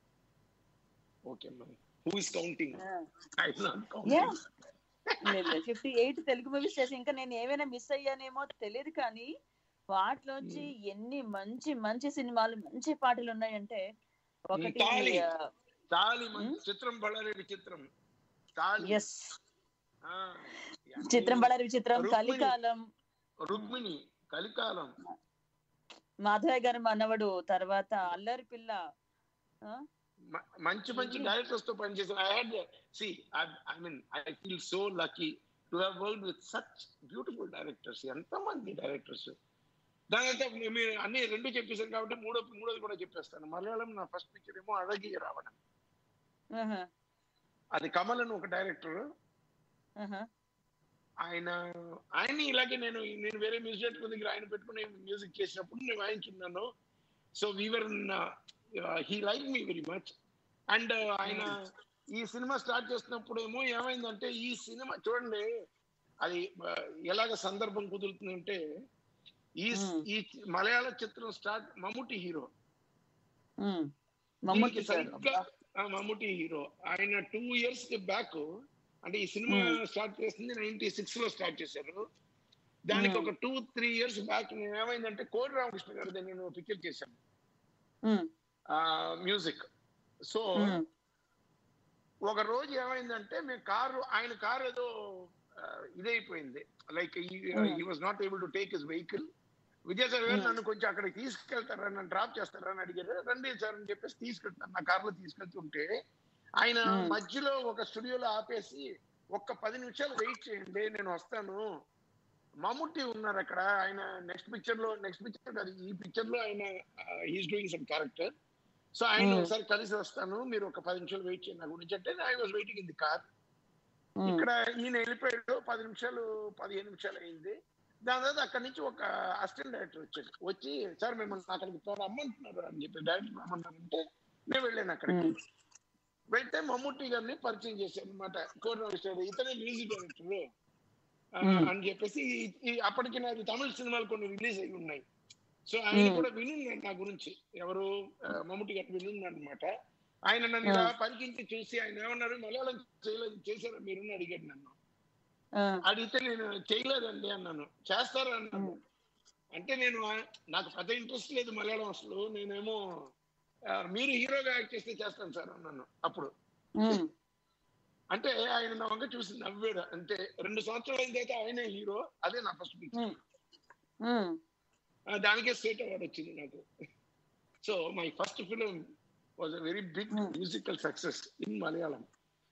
ఓకే మరి who is counting uh, I not Yeah. Counting fifty eight Telugu movies చేసి ఇంకా నేను ఏమైనా మిస్ అయ్యానేమో తెలియదు కానీ వాటిలోంచి ఎన్ని మంచి మంచి సినిమాలు మంచి పాటలు ఉన్నాయంటే ఒకటి తాళి. తాళి మన Hmm? చిత్రం బళ్ళారి విచిత్రం తాళి ఎస్ ఆ, చిత్రం బళారి విచిత్రం రుక్మిణి. కలికాలం రుక్మిణి కలికాలం మాధవయ్య గారి మనవడు తర్వాత అల్లరి పిల్ల ఆ? మ- మంచి మంచి ఇది- డైరెక్టర్స్ తో పనిచేసిన I had see I mean I feel so lucky to have work with such beautiful directors ఎంత మంది డైరెక్టర్స్ దానితో మీరు అన్ని రెండు చెప్పేశారు కాబట్టి మూడో మూడోది కూడా చెప్పేస్తాను మలయాళం నా ఫస్ట్ పిక్చర్ ఏమో అழகிய రావడం ఆహా, అది కమల్ అని ఒక డైరెక్టర్ ఆహా. ఆయన ఆయన ఇలాగే నేను నేను వేరే మ్యూజిక్ డైరెక్టర్ దగ్గర ఆయన పెట్టుకుని మ్యూజిక్ చేసినప్పుడు నేను వాయించున్నాను so whoever he like me very much and ఆయన ఈ సినిమా స్టార్ట్ చేసినప్పుడు ఏమో ఏమైందంటే ఈ సినిమా చూడండి అది ఆ, ఎలాగ సందర్భం కుదురుతుందంటే ఈ Hmm. ఈ మలయాళ చిత్రం స్టార్ట్ మమ్ముటి హీరో ఉమ్. మమ్మూటి దీనికి సార్ సరిగ్గా ఆ, మమ్ముటి హీరో ఆయన టూ ఇయర్స్ బ్యాక్ అంటే ఈ సినిమా Hmm. స్టార్ట్ చేసింది నైన్టీ సిక్స్ లో స్టార్ట్ చేశారు దానికి Hmm. ఒక టూ త్రీ ఇయర్స్ బ్యాక్ నేను ఏమైందంటే కోడి రామకృష్ణ గారిది నేను పిక్చర్ చేశాను ఉమ్, ఆ మ్యూజిక్ సో ఉమ్, ఒక రోజు ఏమైందంటే మేము కారు ఆయన కారు ఏదో ఆ, ఇదైపోయింది like Hmm. He was not able to take his vehicle Vidyasagar garu Hmm. నన్ను కొంచెం అక్కడికి తీసుకెళ్తారా నన్ను డ్రాప్ చేస్తారా అని అడిగారు రండి సార్ అని చెప్పేసి తీసుకెళ్తాను నా కార్లో తీసుకెళ్తుంటే ఆయన Hmm. మధ్యలో ఒక స్టూడియోలో ఆపేసి ఒక్క పది నిమిషాలు వెయిట్ చేయండి నేను వస్తాను మమ్ముట్టి ఉన్నారు అక్కడ ఆయన నెక్స్ట్ పిక్చర్ లో నెక్స్ట్ పిక్చర్ కాదు ఈ పిక్చర్ లో ఆయన is doing some character so ఆయన Hmm. ఒకసారి కలిసి వస్తాను మీరు ఒక పది నిమిషాలు వెయిట్ చేయండి నా గురించి అంటే I was waiting in the car um, ఇక్కడ ఈయన వెళ్ళిపోయాడు పది నిమిషాలు పదిహేను నిమిషాలు అయింది దాని తర్వాత అక్కడి నుంచి ఒక అసిస్టెంట్ డైరెక్టర్ వచ్చాడు వచ్చి సార్ మిమ్మల్ని అక్కడికి త్వర రమ్మంటున్నారు అని చెప్పి డైరెక్టర్ రమ్మన్నారంటే నేను వెళ్ళాను అక్కడికి ఉమ్, వెళ్తే మమ్ముట్టి గారిని పరిచయం చేశాను అనమాట కోరిన ఇతనే మ్యూజిక్ డైరెక్టర్ Hmm. అని చెప్పేసి ఈ- ఈ అప్పటికి నాకు తమిళ సినిమాలు కొన్ని రిలీజ్ అయి ఉన్నాయి సో ఆయన Hmm. కూడా వినున్నాడు నా గురించి ఎవరు ఆ, మమ్ముట్టి గారు వినున్నాడు అనమాట ఆయన నన్ను ఇలా పరికించి చూసి ఆయన ఏమన్నారు మలయాళం చేయలేదు చేశారా మీరు అని అడిగాడు నన్ను ఆ, అడిగితే నేను చేయలేదండి అన్నాను చేస్తారా అన్నాను ఉమ్, అంటే నేను ఆ- నాకు పెద్ద ఇంట్రెస్ట్ లేదు మలయాళం అసలు నేనేమో ఆ, మీరు హీరోగా యాక్ట్ చేస్తే చేస్తాను సార్ అన్నాను అప్పుడు ఉమ్, అంటే ఆయన నా వంక చూసి నవ్వాడు అంటే రెండు సంవత్సరాలు అయిన తర్వాత ఆయనే హీరో అదే నా ఫస్ట్ పిక్చర్ ఉమ్, ఉమ్, దానికే స్టేట్ అవార్డు వచ్చింది నాకు so my first film was a very big Hmm. Musical success in Malayalam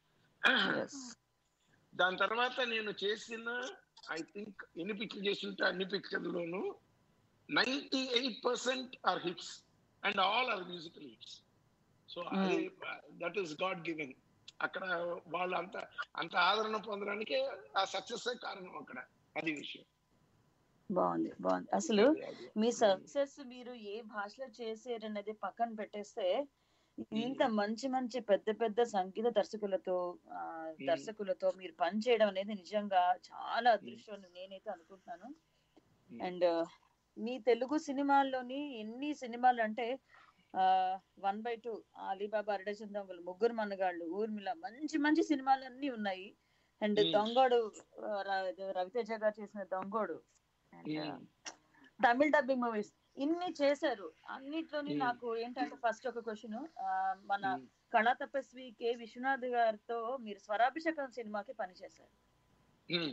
yes. దాని తర్వాత నేను చేసిన ఐ థింక్ ఎన్ని పిక్చర్ చేస్తుంటే అన్ని పిక్చర్లోనూ ninety eight percent are hits and all are musical hits so అది దట్ ఈస్ గాడ్ గివెన్ అక్కడ వాళ్ళు అంత అంత ఆదరణ పొందడానికి ఆ సక్సెస్ కారణం అక్కడ అది విషయం బాగుంది బాగుంది అసలు అది- అది. మీ సక్సెస్ మీరు ఏ భాషలో చేసారనేది పక్కన పెట్టేస్తే ఇంత మంచి మంచి పెద్ద పెద్ద సంగీత దర్శకులతో ఆ, దర్శకులతో మీరు పని చేయడం అనేది నిజంగా చాలా అదృష్టం అని నేనైతే అనుకుంటున్నాను Hmm. అండ్ మీ తెలుగు సినిమాల్లోని ఎన్ని సినిమాలు అంటే one by two Alibaba Aradajandongalu Mugguru Monagallu Urmila మంచి మంచి సినిమాలు అన్ని ఉన్నాయి అండ్ Hmm. దొంగోడు ఆ, ర- రవితేజ గారు చేసిన దొంగోడు అండ్ Hmm. తమిళ డబ్బింగ్ మూవీస్ ఇన్ని చేశారు అన్నిట్లోని Hmm. నాకు ఏంటంటే ఫస్ట్ ఒక క్వశ్చన్ మన Hmm. కళా తపస్వి కె విశ్వనాథ్ గారితో మీరు స్వరాభిషేకం సినిమాకి పనిచేశారు Hmm.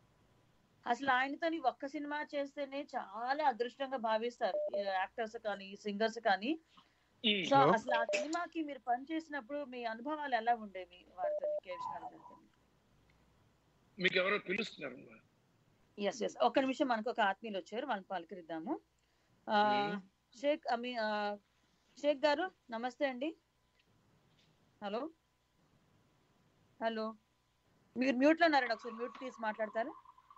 అసలు ఆయనతోని ఒక్క సినిమా చేస్తేనే చాలా అదృష్టంగా భావిస్తారు యాక్టర్స్ కానీ సింగర్స్ కానీ Hmm. సో అసలు ఆ సినిమాకి మీరు పనిచేసినప్పుడు మీ అనుభవాలు ఎలా ఉండేవి వారితో కె విశ్వనాథ్ గారితో మీకు ఎవరో పిలుస్తున్నారు ఎస్ ఎస్ ఒక్క నిమిషం మనకు ఒక ఆత్మీయులు వచ్చారు వాళ్ళని పలకరిద్దాము ఆ, Hmm. షేక్ అమీ ఆ, షేక్ గారు నమస్తే అండి హలో హలో మీరు మ్యూట్ లో ఉన్నారండి ఒకసారి మ్యూట్ తీసి మాట్లాడతారా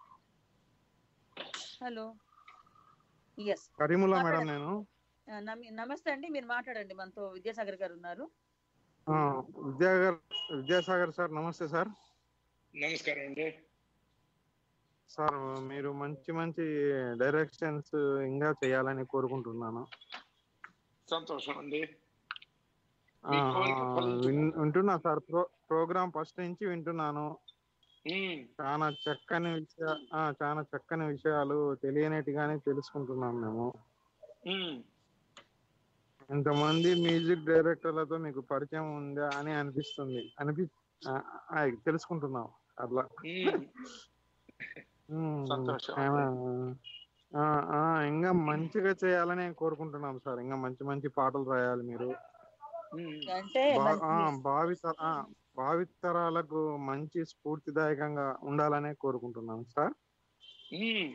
హలో ఎస్ కరీముల్లా మేడం మాట్లాడండి. నేను నమస్తే అండి మీరు మాట్లాడండి మనతో విద్యాసాగర్ గారు ఉన్నారు ఆ, విద్యాగర్ విద్యాసాగర్ సార్ నమస్తే సార్ నమస్కారం అండి సార్ మీరు మంచి మంచి డైరెక్షన్స్ ఇంకా చేయాలని కోరుకుంటున్నాను సంతోషం అండి ఆ, మీ కోరిక ఫలించు. విన్- వింటున్నా సార్ ప్రో ప్రోగ్రామ్ ఫస్ట్ నుంచి వింటున్నాను Hmm. చాలా చక్కని విషయ ఆ, చాలా చక్కని విషయాలు తెలియనట్టుగానే తెలుసుకుంటున్నాం మేము Hmm. ఇంతమంది మ్యూజిక్ డైరెక్టర్లతో మీకు పరిచయం ఉందా అని అనిపిస్తుంది అనిపి ఆ, ఆ, తెలుసుకుంటున్నాం అట్లా Hmm. ఉమ్, సంతోషం. చాలా, ఆ, ఆ, ఇంకా మంచిగా చేయాలని కోరుకుంటున్నాం సార్ ఇంకా మంచి మంచి పాటలు రాయాలి మీరు Hmm. అంటే బా- మన- ఆ, భావిత ఆ, భావితరాలకు మంచి స్ఫూర్తిదాయకంగా ఉండాలనే కోరుకుంటున్నాం సార్ Hmm.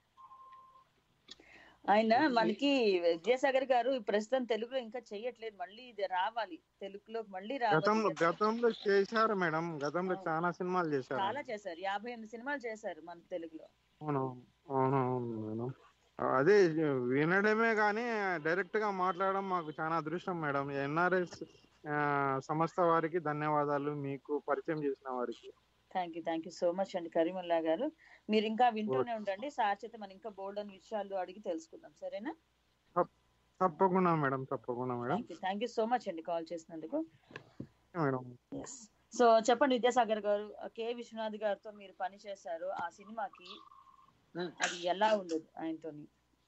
ఆయన మనకి విద్యాసాగర్ గారు ఈ ప్రస్తుతం తెలుగులో ఇంకా చెయ్యట్లేదు మళ్ళీ ఇది రావాలి తెలుగులో మళ్ళీ గతంలో రావాలి గతంలో చేశారు మేడం గతంలో చాలా సినిమాలు చేశారు చాలా చేశారు యాభై ఎనిమిది సినిమాలు చేశారు మన తెలుగులో అవును అవును అవును మేడం అదే వినడమే కానీ డైరెక్ట్ గా మాట్లాడడం మాకు చాలా అదృష్టం మేడం ఎన్ఆర్ఎస్ సంస్థ వారికి ధన్యవాదాలు మీకు పరిచయం చేసిన వారికి thank you thank you so much అండి కరీముల్లా గారు మీరు ఇంకా వింటూనే ఉండండి సార్ చేత మనం ఇంకా బోల్డ్ అని విషయాలు అడిగి తెలుసుకుందాం సరేనా తప్పకుండా మేడం తప్పకుండా madam thank you thank you so much అండి కాల్ చేసినందుకు మేడం ఎస్ సో చెప్పండి విద్యాసాగర్ గారు కె విశ్వనాథ్ గారితో మీరు పని చేశారు ఆ సినిమాకి Hmm. అది ఎలా ఉండదు ఆయనతోని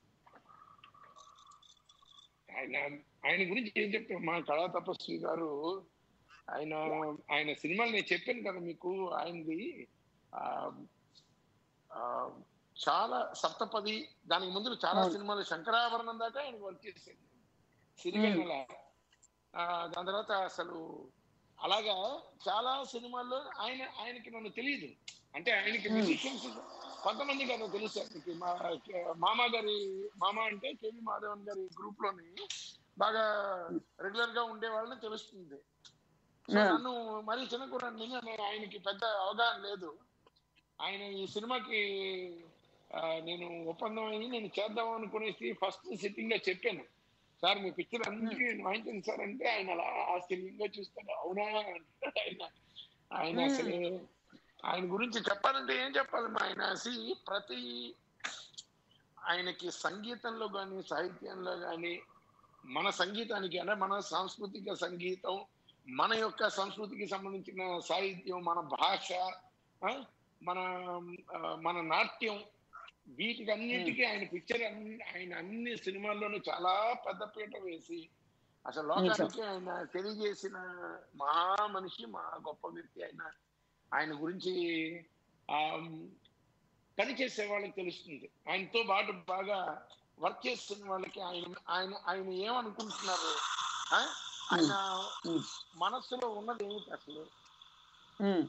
ఆయన ఆయన గురించి ఏం చెప్తాం మా కళా తపస్వి గారు ఆయన ఆయన సినిమాలు నేను చెప్పాను కదా మీకు ఆయనది ఆ, ఆ, చాలా సప్తపది దానికి ముందు చాలా అవును. సినిమాలు శంకరాభరణం దాకా ఆయన వర్క్ చేశాడు సిరివెన్నెల ఆ, దాని తర్వాత అసలు అలాగా చాలా సినిమాల్లో ఆయన ఆయనకి నన్ను తెలియదు అంటే ఆయనకి మ్యూజిషియన్స్ కొంతమంది కదా తెలుసు అతనికి మా మామ గారి మామ అంటే కేవి మాధవన్ గారి గ్రూప్ లోని బాగా రెగ్యులర్ గా ఉండే వాళ్ళని తెలుస్తుంది సో ఆ. నన్ను మరీ చిన్న కూడా ఆయనకి పెద్ద అవగాహన లేదు ఆయన ఈ సినిమాకి ఆ, నేను ఒప్పందం అయ్యి నేను చేద్దాం అనుకునేసి ఫస్ట్ సిట్టింగ్ లో చెప్పాను సార్ మీ పిక్చర్ అన్నింటినీ నేను వాయించాను సార్ అంటే ఆయన అలా ఆశ్చర్యంగా చూస్తాడు అవునా అంటాడు ఆయన ఆయన Hmm. అసలు ఆయన గురించి చెప్పాలంటే ఏం చెప్పాలి ఆయన సి ప్రతి ఆయనకి సంగీతంలో కానీ సాహిత్యంలో కానీ మన సంగీతానికి అంటే మన సాంస్కృతిక సంగీతం మన యొక్క సంస్కృతికి సంబంధించిన సాహిత్యం మన భాష ఆ, మన ఆ, మన నాట్యం వీటికి అన్నిటికీ ఆయన పిక్చర్ ఆయన అన్ని సినిమాల్లోనూ చాలా పెద్ద పీట వేసి అసలు లోకానికి ఆయన తెలియజేసిన మహా మనిషి మహా గొప్ప వ్యక్తి ఆయన ఆయన గురించి ఆ పని చేసే వాళ్ళకి తెలుస్తుంది ఆయనతో పాటు బాగా వర్క్ చేస్తున్న వాళ్ళకి ఆయన ఆయన ఆయన ఏమనుకుంటున్నారు ఆ? ఆయన Hmm. మనస్సులో ఉన్నది ఏమిటి అసలు ఉమ్,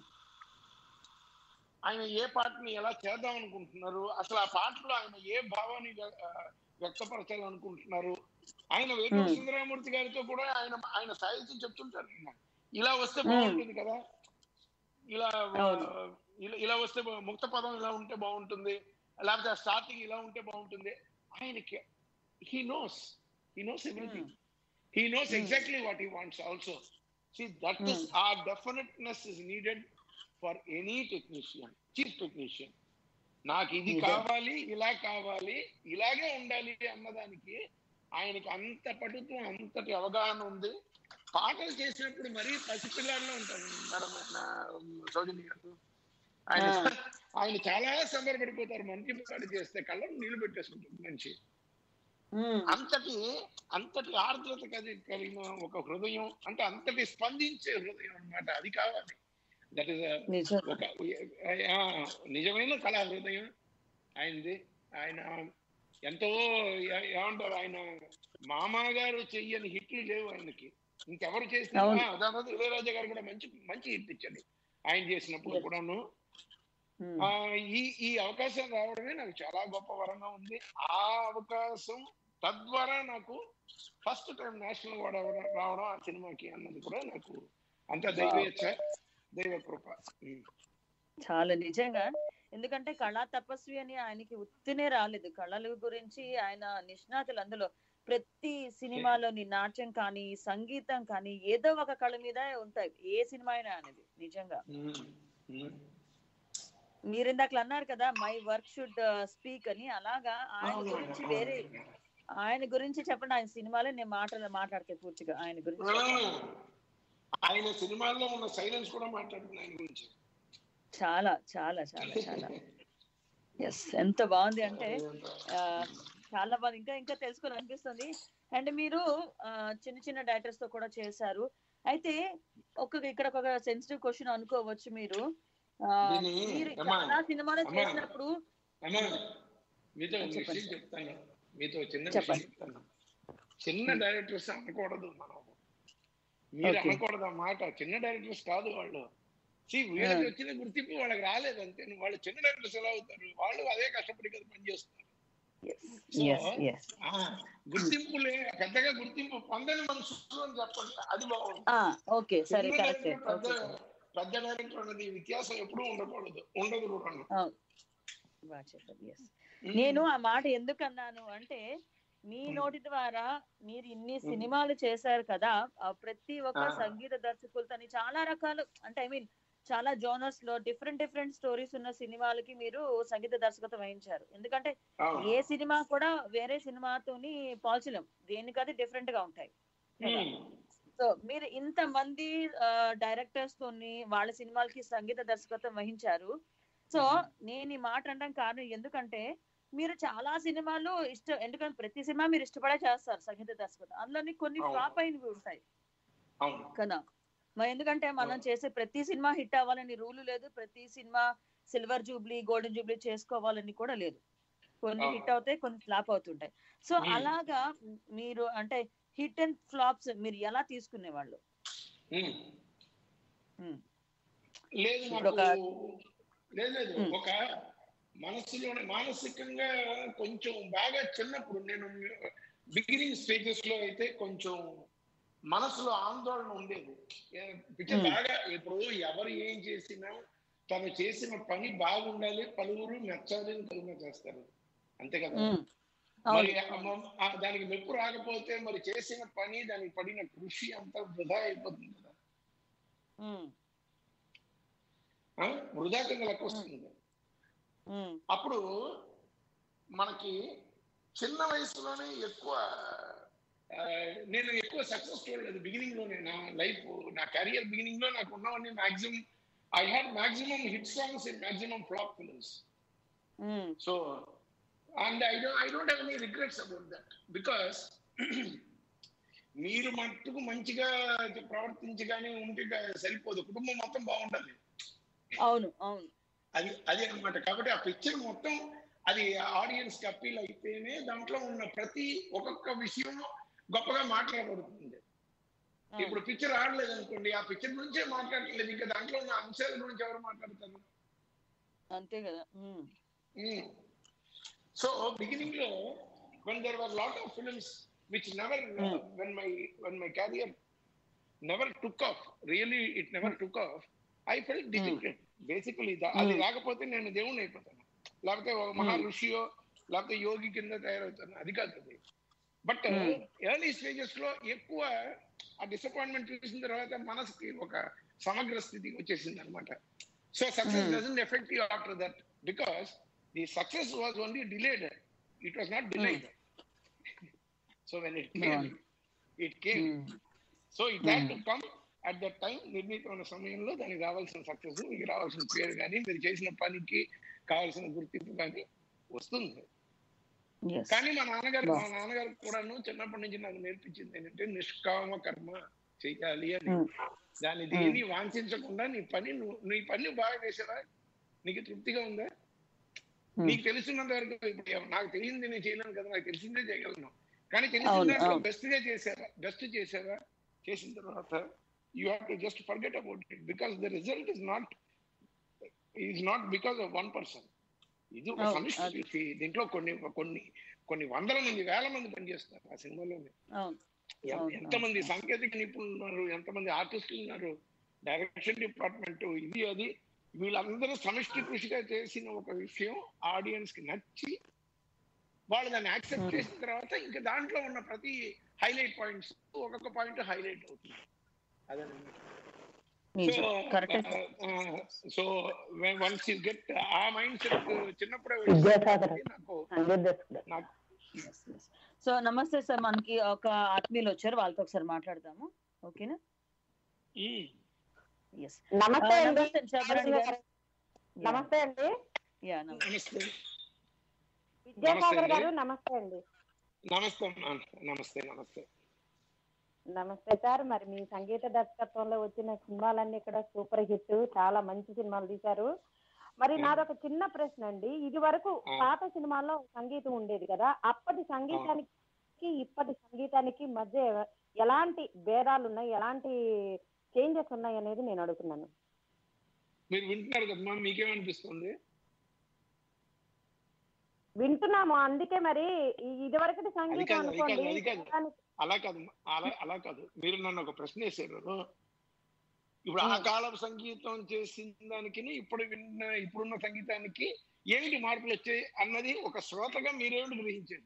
ఆయన ఏ పాటని ఎలా చేద్దాం అనుకుంటున్నారు అసలు ఆ పాటలో ఆయన ఏ భావాన్ని వ్య- ఆ, వ్యక్తపరచాలనుకుంటున్నారు ఆయన వేటూరు Hmm. సుందరమూర్తి గారితో కూడా ఆయన ఆయన సాహిత్యం చెప్తుంటారు ఆయన. ఇలా వస్తే Hmm. బాగుంటుంది కదా ఇలా ఆ, అవును. ఇలా ఇలా వస్తే బా- ముక్త పదం ఇలా ఉంటే బాగుంటుంది లేకపోతే స్టార్టింగ్ ఇలా ఉంటే బాగుంటుంది ఆయనకి he knows he knows everything he knows Hmm. Exactly what he wants also see that is a definiteness is needed for any technician chief technician నాకు ఇది నిజం. కావాలి ఇలా కావాలి ఇలాగే ఉండాలి అన్నదానికి ఆయనకి అంత పటుత్వం అంతటి అవగాహన ఉంది పాటలు చేసినప్పుడు మరీ పసిపిల్లాల్లో ఉంటారు మేడం ఆయన సౌజన్య గారు ఆయన ఆ. ఆయన చాలా సంబరపడిపోతారు మంచి పాట చేస్తే కళ్ళను నీళ్లు పెట్టేసుకుంటుంది మనిషి ఉమ్, అంతటి అంతటి ఆర్ద్రత కలిగి కలిగిన ఒక హృదయం అంటే అంతటి స్పందించే హృదయం అన్నమాట అది కావాలి దట్ ఇస్ నిజం ఒక ఆ, నిజమైన కళా హృదయం ఆయనది ఆయన ఎంతో ఏ- ఏమంటారు ఆయన మామగారు చెయ్యని హిట్లు లేవు ఆయనకి ఇంకెవరు చేసిన అవును. ఆ, దాని తర్వాత ఇళయరాజా గారు కూడా మంచి మంచి హిట్ ఇచ్చాడు ఆయన చేసినప్పుడు Yes. కూడాను ఉమ్, ఆ, ఈ ఈ అవకాశం రావడమే నాకు చాలా గొప్ప వరంగా ఉంది ఆ అవకాశం తద్వారా నాకు ఫస్ట్ టైం నేషనల్ అవార్డు అవ్వడం- రావడం ఆ సినిమాకి అన్నది కూడా నాకు అంత దైవేచ్ఛ దైవ కృప ఉమ్. చాలా నిజంగా ఎందుకంటే కళా తపస్వి అని ఆయనకి ఉత్తినే రాలేదు కళల గురించి ఆయన నిష్ణాతులు అందులో ప్రతి సినిమాలోని నాట్యం కానీ సంగీతం కానీ ఏదో ఒక కళ మీద ఉంటాయి ఏ సినిమా అయినా అనేది నిజంగా ఉమ్. ఉమ్. మీరు ఇందాక అన్నారు కదా మై వర్క్ షుడ్ స్పీక్ అని అలాగా ఆయన అవును, గురించి అవును. వేరే ఆయన గురించి చెప్పండి ఆయన సినిమాలో నేను మాటలు మాట్లాడతాను పూర్తిగా ఆయన గురించి ఆ, ఆయన సినిమాల్లో ఉన్న సైలెన్స్ కూడా మాట్లాడుతుంది ఆయన గురించి చాలా చాలా చాలా చాలా ఎస్ ఎంత బాగుంది అంటే ఆ, చాలా బాగా ఇంకా ఇంకా తెలుసుకొని అనిపిస్తుంది అండ్ మీరు ఆ, చిన్న చిన్న డైరెక్టర్స్ తో కూడా చేశారు అయితే ఒక ఇక్కడ ఒక సెన్సిటివ్ క్వశ్చన్ అనుకోవచ్చు మీరు ఆ, దీన్ని, మీరు అమ్మా, చాలా సినిమాలు అమ్మా. చేసినప్పుడు అమ్మా మీతో ఒక చెప్పండి. విషయం చెప్తాను మీతో చిన్న చెప్పండి. విషయం చెప్తాను చిన్న డైరెక్టర్స్ అనకూడదు మనం మీరు Okay. అనకూడదు ఆ మాట చిన్న డైరెక్టర్స్ కాదు వాళ్ళు See, వీళ్ళకి Hmm. వచ్చిన గుర్తింపు వాళ్ళకి రాలేదు అంతే వాళ్ళు చిన్న డైరెక్టర్స్ ఎలా అవుతారు వాళ్ళు అదే కష్టపడి కదా పనిచేస్తారు So, Yes, yes. ఆ, గుర్తింపు లే పెద్దగా గుర్తింపు పొందని మనుషులు అని చెప్పండి అది బాగుంది ఆ ఓకే సరే చిన్న కరెక్ట్ డైరెక్టర్ పెద్ద ఓకే పెద్ద డైరెక్టర్ అనేది వ్యత్యాసం ఎప్పుడూ ఉండకూడదు ఉండదు కూడా బాగా చెప్పండి yes. నేను ఆ మాట ఎందుకు అన్నాను అంటే మీ Hmm. నోటి ద్వారా మీరు ఇన్ని సినిమాలు చేశారు కదా ఆ ప్రతి ఒక్క Ah. సంగీత దర్శకులతోని చాలా రకాలు అంటే ఐ మీన్ చాలా జోనర్స్ లో డిఫరెంట్ డిఫరెంట్ స్టోరీస్ ఉన్న సినిమాలకి మీరు సంగీత దర్శకత్వం వహించారు ఎందుకంటే అవును. ఏ సినిమా కూడా వేరే సినిమాతోని పోల్చలేం దేనికది డిఫరెంట్ గా ఉంటాయి కదా. Hmm. సో మీరు ఇంత మంది డైరెక్టర్స్ తోని వాళ్ళ సినిమాలకి సంగీత దర్శకత్వం వహించారు సో నేను ఈ మాట అనడం కారణం ఎందుకంటే మీరు చాలా సినిమాలు ఇష్ట ఎందుకంటే ప్రతి సినిమా మీరు ఇష్టపడే చేస్తారు సంగీత దర్శకత్వం అందులోని కొన్ని అవును. ఫ్లాప్ అయినవి ఉంటాయి అవును కదా మరి ఎందుకంటే మనం అవును. చేసే ప్రతి సినిమా హిట్ అవ్వాలని రూలు లేదు ప్రతి సినిమా సిల్వర్ జూబ్లీ గోల్డెన్ జూబ్లీ చేసుకోవాలని కూడా లేదు కొన్ని అవును. హిట్ అవుతాయి కొన్ని ఫ్లాప్ అవుతుంటాయి సో Hmm. అలాగా మీరు అంటే హిట్ అండ్ ఫ్లాప్స్ మీరు ఎలా తీసుకునేవాళ్ళు ఉమ్. ఉమ్. లేదు ఇప్పుడు నాకు ఒక- లేదు లేదు ఉమ్. ఒక మనసులోనే మానసికంగా కొంచెం బాగా చిన్నప్పుడు నేను బిగినింగ్ స్టేజెస్ లో అయితే కొంచెం మనసులో ఆందోళన ఉండేది ఏ- పిక్చర్ Hmm. బాగా ఇప్పుడు ఎవరు ఏం చేసినా తను చేసిన పని బాగుండాలి పలువురు మెచ్చాలి అని కలుగున చేస్తారు అంతే కదా ఉమ్, మరి అవును ఆ మ- ఆ దానికి మెప్పు రాకపోతే మరి చేసిన పని దానికి పడిన కృషి అంతా వృధా అయిపోతుంది కదా ఉమ్, ఆ? వృధా కింద లెక్క వస్తుంది ఉమ్, అప్పుడు మనకి చిన్న వయసులోనే ఎక్కువ ఆ, నేను ఎక్కువ సక్సెస్ చూడలేదు బిగినింగ్ లోనే నా లైఫ్ నా కెరియర్ బిగినింగ్ లో నాకు ఉన్నవన్నీ maximum I had maximum hit songs in maximum flop films um, so and I don't I don't have any regrets about that because మీరు మట్టుకు మంచిగా ప్రవర్తించగానే ఉంటే సరిపోదు కుటుంబం మొత్తం బాగుంటుంది అవును అవును అది అది అన్నమాట కాబట్టి ఆ పిక్చర్ మొత్తం అది ఆడియన్స్ కి అప్పీల్ అయితేనే దాంట్లో ఉన్న ప్రతి ఒక్కొక్క విషయం గొప్పగా మాట్లాడబడుతుంది అవును. ఇప్పుడు పిక్చర్ ఆడలేదు అనుకోండి ఆ పిక్చర్ గురించే మాట్లాడలేదు ఇంకా దాంట్లో ఉన్న అంశాల గురించి ఎవరు మాట్లాడతారు అంతే కదా ఉమ్, సో బిగినింగ్ లో when there were lot of films which never Hmm. When my when my career never took off really it never took off I fell difficult basically అది Hmm. రాకపోతే నేను దేవుణ్ణి అయిపోతాను లేకపోతే ఒక మహా ఋషియో లేకపోతే యోగి కింద తయారవుతాను అది కాదు అది బట్ Hmm. ఎర్లీ స్టేజెస్ లో ఎక్కువ ఆ డిసప్పాయింట్మెంట్ చూసిన తర్వాత మనసుకి ఒక సమగ్ర స్థితికి వచ్చేసింది అనమాట so success Hmm. Doesn't effect you after that because the success was only delayed it was not delayed so when it came it came um, so it had to come at that time నిర్ణీతమైన సమయంలో దానికి రావాల్సిన సక్సెస్ మీకు రావాల్సిన పేరు కానీ మీరు చేసిన పనికి కావాల్సిన గుర్తింపు కానీ వస్తుంది yes. కానీ మా నాన్నగారు బా. మా నాన్నగారు కూడాను చిన్నప్పటి నుంచి నాకు నేర్పించింది ఏంటంటే నిష్కామ కర్మ చెయ్యాలి అని ఉమ్, దాన్ని దేన్ని వాంఛించకుండా నీ పని నువ్వు నీ పని నువ్వు బాగా చేసావా నీకు తృప్తిగా ఉందా ఉమ్, నీకు తెలిసినంత వరకు ఇప్పుడు ఎవ- నాకు తెలిసింది నేను చేయలేను కదా నాకు తెలిసిందే చేయగలను కానీ తెలిసిన అవును, దాంట్లో అవును. బెస్ట్ గా చేశారా బెస్ట్ చేశారా చేసిన తర్వాత you have to just forget about it because the result is not is not because of one person ఇది ఒక అవును, సమిష్టి అది. కృషి దీంట్లో కొన్ని కొన్ని కొన్ని వందల మంది వేల మంది పనిచేస్తారు ఆ సినిమాలో అవును ఎం- అవును, ఎంతమంది సాంకేతిక నిపుణులు ఉన్నారు ఎంతమంది ఆర్టిస్టులు ఉన్నారు డైరెక్షన్ డిపార్ట్మెంట్ ఇది అది వీళ్ళందరూ సమిష్టి కృషిగా చేసిన ఒక విషయం ఆడియన్స్ కి నచ్చి వాళ్ళు దాన్ని యాక్సెప్ట్ Hmm. చేసిన తర్వాత ఇంకా దాంట్లో ఉన్న ప్రతి హైలైట్ పాయింట్స్ ఒక్కొక్క పాయింట్ హైలైట్ అవుతుంది అదనమాట నిజం correct so once you get a mindset చిన్నప్పుడే విద్యాసాగర్. వచ్చింది నాకు సంగీత దర్శకుడు నాకు సో నమస్తే సార్ మనకి ఒక ఆత్మీయులు వచ్చారు వాళ్ళతో ఒకసారి మాట్లాడదాము ఓకేనా ఉమ్, ఎస్ నమస్తే అండి నమస్తే శోభరాణి గారు నమస్తే అండి యా నమస్తే నమస్తే విద్యాసాగర్ అండి. గారు నమస్తే అండి నమస్తే అమ్మా. నమస్తే నమస్తే నమస్తే సార్ మరి మీ సంగీత దర్శకత్వంలో వచ్చిన సినిమాలన్నీ కూడా సూపర్ హిట్ చాలా మంచి సినిమాలు తీశారు మరి Yeah. నాదొక చిన్న ప్రశ్న అండి ఇది వరకు Ah. పాత సినిమాల్లో సంగీతం ఉండేది కదా అప్పటి సంగీతానికి ఇప్పటి సంగీతానికి మధ్య ఎలాంటి భేదాలు ఉన్నాయి ఎలాంటి చేంజెస్ ఉన్నాయి అనేది నేను అడుగుతున్నాను మీరు వింటున్నారు కదమ్మా మీకేమనిపిస్తుంది వింటున్నాము అందుకే మరి ఇది వరకటి సంగీతం కాదు, అది కాదు, అనుకోండి అది కాదు. దానికి- అలా కాదు అలా అలా కాదు మీరు నన్ను ఒక ప్రశ్న వేసారు ఇప్పుడు ఆ కాలం సంగీతం చేసిన దానికి ఇప్పుడు విన్న ఇప్పుడున్న సంగీతానికి ఏమిటి మార్పులు వచ్చాయి అన్నది ఒక శ్రోతగా మీరేమిటి గ్రహించేది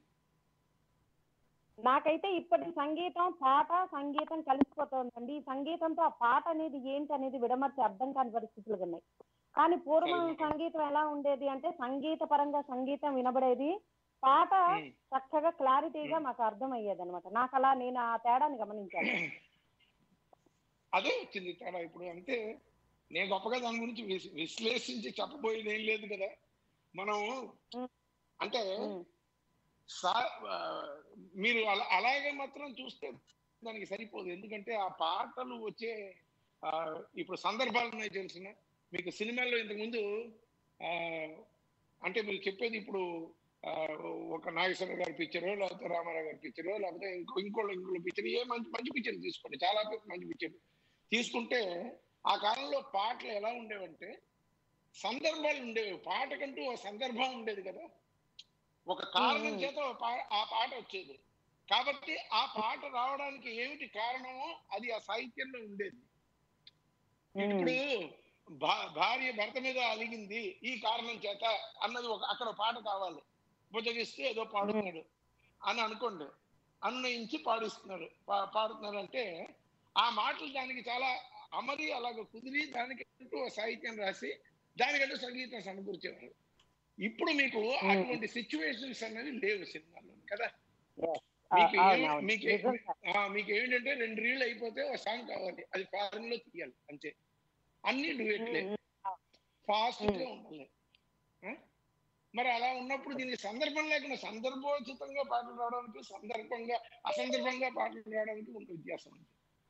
నాకైతే ఇప్పటి సంగీతం పాట సంగీతం కలిసిపోతుందండి ఈ సంగీతంతో ఆ పాట అనేది ఏంటి అనేది విడమర్చి అర్థం కాని పరిస్థితులు ఉన్నాయి కానీ పూర్వం అవును. సంగీతం ఎలా ఉండేది అంటే సంగీత పరంగా సంగీతం వినబడేది పాట ఉమ్. చక్కగా క్లారిటీగా మాకు అర్థం అయ్యేది అనమాట నాకు అలా నేను ఆ తేడాన్ని గమనించాను అదే వచ్చింది తేడా ఇప్పుడు అంటే నేను గొప్పగా దాని గురించి విశ్- విశ్లేషించి చెప్పబోయేది ఏం లేదు కదా మనం ఉమ్. అంటే ఉమ్. సా- ఆ, మీరు అలా అలాగే మాత్రం చూస్తే దానికి సరిపోదు ఎందుకంటే ఆ పాటలు వచ్చే ఆ, ఇప్పుడు సందర్భాలు ఉన్నాయి తెలిసిన మీకు సినిమాల్లో ఇంతకుముందు ఆ, అంటే మీరు చెప్పేది ఇప్పుడు ఆ, ఒక నాగేశ్వర గారి పిక్చరో లేకపోతే రామారావు గారి పిక్చరో లేకపోతే ఇంకో ఇంకోళ్ళు ఇంకో పిక్చర్ ఏ మంచి మంచి పిక్చర్ తీసుకోండి చాలా మంచి పిక్చర్ తీసుకుంటే ఆ కాలంలో పాటలు ఎలా ఉండేవంటే సందర్భాలు ఉండేవి పాటకంటూ ఒక సందర్భం ఉండేది కదా ఒక కారణం చేత ఒక పా- ఆ పాట వచ్చేది కాబట్టి ఆ పాట రావడానికి ఏమిటి కారణమో అది ఆ సాహిత్యంలో ఉండేది ఇప్పుడు భా- భార్య భర్త మీద అలిగింది ఈ కారణం చేత అన్నది ఒక అక్కడ పాట కావాలి బుజగిస్తే ఏదో పాడుతున్నాడు అని అనుకోండి అన్వయించి పాడిస్తున్నాడు పా- పాడుతున్నాడు అంటే ఆ మాటలు దానికి చాలా అమరి అలాగ కుదిరి దానికంటూ ఒక సాహిత్యం రాసి దానికంటూ సంగీతం సమకూర్చేవారు ఇప్పుడు మీకు అటువంటి సిచ్యువేషన్స్ అనేవి లేవు సినిమాలో కదా మీకు ఏం- అవునవును మీకు నిజం ఏం- సార్. ఆ, మీకు ఏంటంటే రెండు రీళ్ళు అయిపోతే ఒక సాంగ్ కావాలి అది ఫారెన్ లో తీయాలి అంతే అన్ని డ్యూయెట్లే ఉమ్, ఉమ్. ఫాస్ట్ గా ఉండాలి ఆ? మరి అలా ఉన్నప్పుడు దీనికి సందర్భం లేకుండా సందర్భోచితంగా పాటలు రావడానికి సందర్భంగా అసందర్భంగా పాటలు రావడానికి ఒక వ్యత్యాసం ఉంది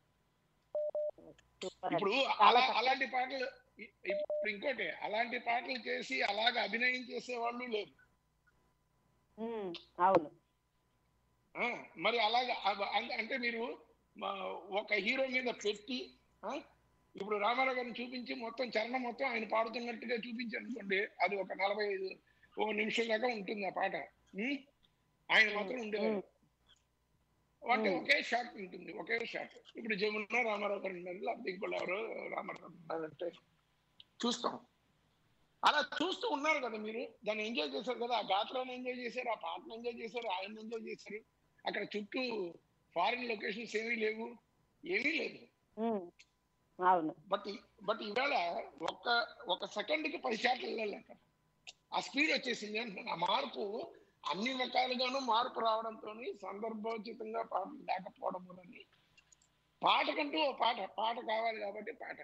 సూపర్ అండి. ఇప్పుడు చాలా అలా చక్కగా- అలాంటి పాటలు ఇ- ఇప్పుడు ఇంకోటి అలాంటి పాటలు చేసి అలాగ అభినయం చేసే వాళ్ళు లేరు ఉమ్, అవును ఆ, మరి అలాగా అవ- అం- అంటే మీరు మా ఒక హీరో మీద పెట్టి ఆ, ఇప్పుడు రామారావు గారిని చూపించి మొత్తం చరణం మొత్తం ఆయన పాడుతున్నట్టుగా చూపించి అనుకోండి అది ఒక నలభై ఐదు ఓ నిమిషం దాకా ఉంటుంది ఆ పాట ఉం? ఆయన మాత్రం ఉండేవారు అంటే ఉం. ఒకే షాట్ ఉంటుంది ఒకే షాట్ ఇప్పుడు జమున రామారావు గారు ఉన్నారు లేకపోతే ఇంకోళ్ళు ఎవరో రామారావు గారు ఉన్నారంటే చూస్తాం అలా చూస్తూ ఉన్నారు కదా మీరు దాన్ని ఎంజాయ్ చేశారు కదా ఆ గాత్రాన్ని ఎంజాయ్ చేశారు ఆ పాటను ఎంజాయ్ చేశారు ఆయన ఎంజాయ్ చేశారు అక్కడ చుట్టూ ఫారిన్ లొకేషన్స్ ఏమీ లేవు ఏమీ లేదు ఉమ్, అవును బట్ ఈ- బట్ ఇవాళ ఒక్క ఒక సెకండ్ కి పది షాట్లు వెళ్ళాలి అక్కడ ఆ స్పీడ్ వచ్చేసింది అంటున్నాను ఆ మార్పు అన్ని రకాలుగాను మార్పు రావడంతో సందర్భోచితంగా పాటలు లేకపోవడం వలని పాటకంటూ ఓ పాట పాట కావాలి కాబట్టి పాట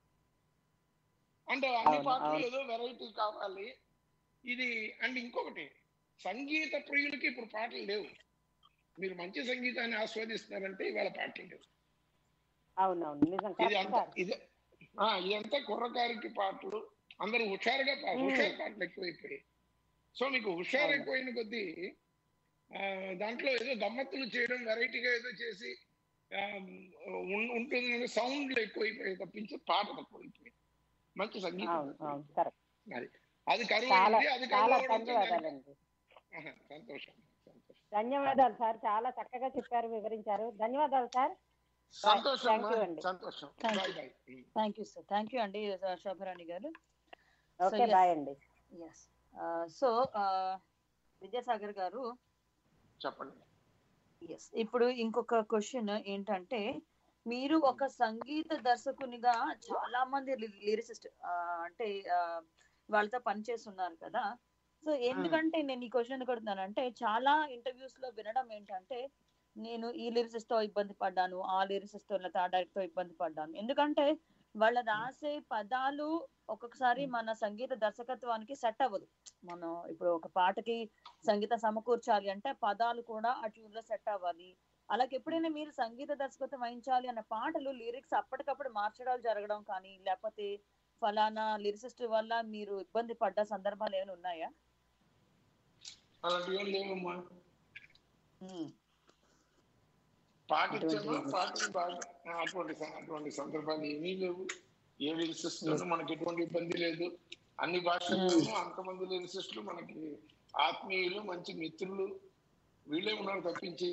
అంటే అన్ని అవును, పాటలు అవును. ఏదో వెరైటీ కావాలి ఇది అండ్ ఇంకొకటి సంగీత ప్రియులకి ఇప్పుడు పాటలు లేవు మీరు మంచి సంగీతాన్ని ఆస్వాదిస్తున్నారంటే ఇవాళ పాటలు లేవు అవునవును నిజం ఇది కరెక్ట్ అంతా సార్ ఇది ఆ, ఇదంతా కుర్రకారికి పాటలు అందరూ హుషారుగా పా- మ్మ్. హుషారు పాటలు ఎక్కువైపోయాయి సో మీకు హుషారు అవును. ఎక్కువైన కొద్దీ ఆ, దాంట్లో ఏదో గమ్మత్తులు చేయడం వెరైటీగా ఏదో చేసి ఆ, ఉం- ఉంటుంది సౌండ్లు ఎక్కువైపోయాయి తప్పించి పాట తక్కువైపోయింది మంచి సంగీతం అవును అవును కరెక్ట్ అది అది కరువు చాలా అయింది అది చాలా కరువు అవడంతో దానికి- ధన్యవాదాలండి ఆహా, సంతోషం సంతోషం ధన్యవాదాలు సార్ చాలా చక్కగా చెప్పారు వివరించారు ధన్యవాదాలు సార్ సంతోషం Thank you అమ్మా. అండి. సంతోషం Thank bye you. Bye thank you sir thank you అండి Shobharani garu okay yes. Bye అండి ఎస్ సో విద్యాసాగర్ గారు చెప్పండి ఎస్ ఇప్పుడు ఇంకొక క్వశ్చన్ ఏంటంటే మీరు ఒక సంగీత దర్శకునిగా చాలా మంది లిరిసిస్ట్ అంటే ఆ, వాళ్ళతో పనిచేస్తున్నారు కదా సో ఎందుకంటే నేను ఈ క్వశ్చన్ కొడుతున్నానంటే చాలా ఇంటర్వ్యూస్ లో వినడం ఏంటంటే నేను ఈ లిరిసిస్ట్ తో ఇబ్బంది పడ్డాను ఆ లిరిసిస్ట్ తో లేకపోతే ఆ డైరెక్టర్ తో ఇబ్బంది పడ్డాను ఎందుకంటే వాళ్ళ రాసే పదాలు ఒక్కొక్కసారి మన సంగీత దర్శకత్వానికి సెట్ అవ్వదు మనం ఇప్పుడు ఒక పాటకి సంగీతం సమకూర్చాలి అంటే పదాలు కూడా ఆ ట్యూన్ లో సెట్ అవ్వాలి అలాగే ఎప్పుడైనా మీరు సంగీత దర్శకత్వం వహించాలి అన్న పాటలు లిరిక్స్ అప్పటికప్పుడు మార్చడాలు జరగడం కానీ లేకపోతే ఫలానా లిరిసిస్ట్ వల్ల మీరు ఇబ్బంది పడ్డ సందర్భాలు ఏమైనా ఉన్నాయా అలాంటివి ఏం లేవమ్మా ఉమ్, పాట ఇచ్చామా పాటలు బాగా ఆ, అటువంటి స- అటువంటి సందర్భాలు ఏమీ లేవు ఏ లిరిసిస్టులు మనకి ఎటువంటి ఇబ్బంది లేదు అన్ని భాషల్లోనూ అంతమంది లిరిసిస్టులు మనకి ఆత్మీయులు మంచి మిత్రులు వీళ్ళే ఉన్నారు తప్పించి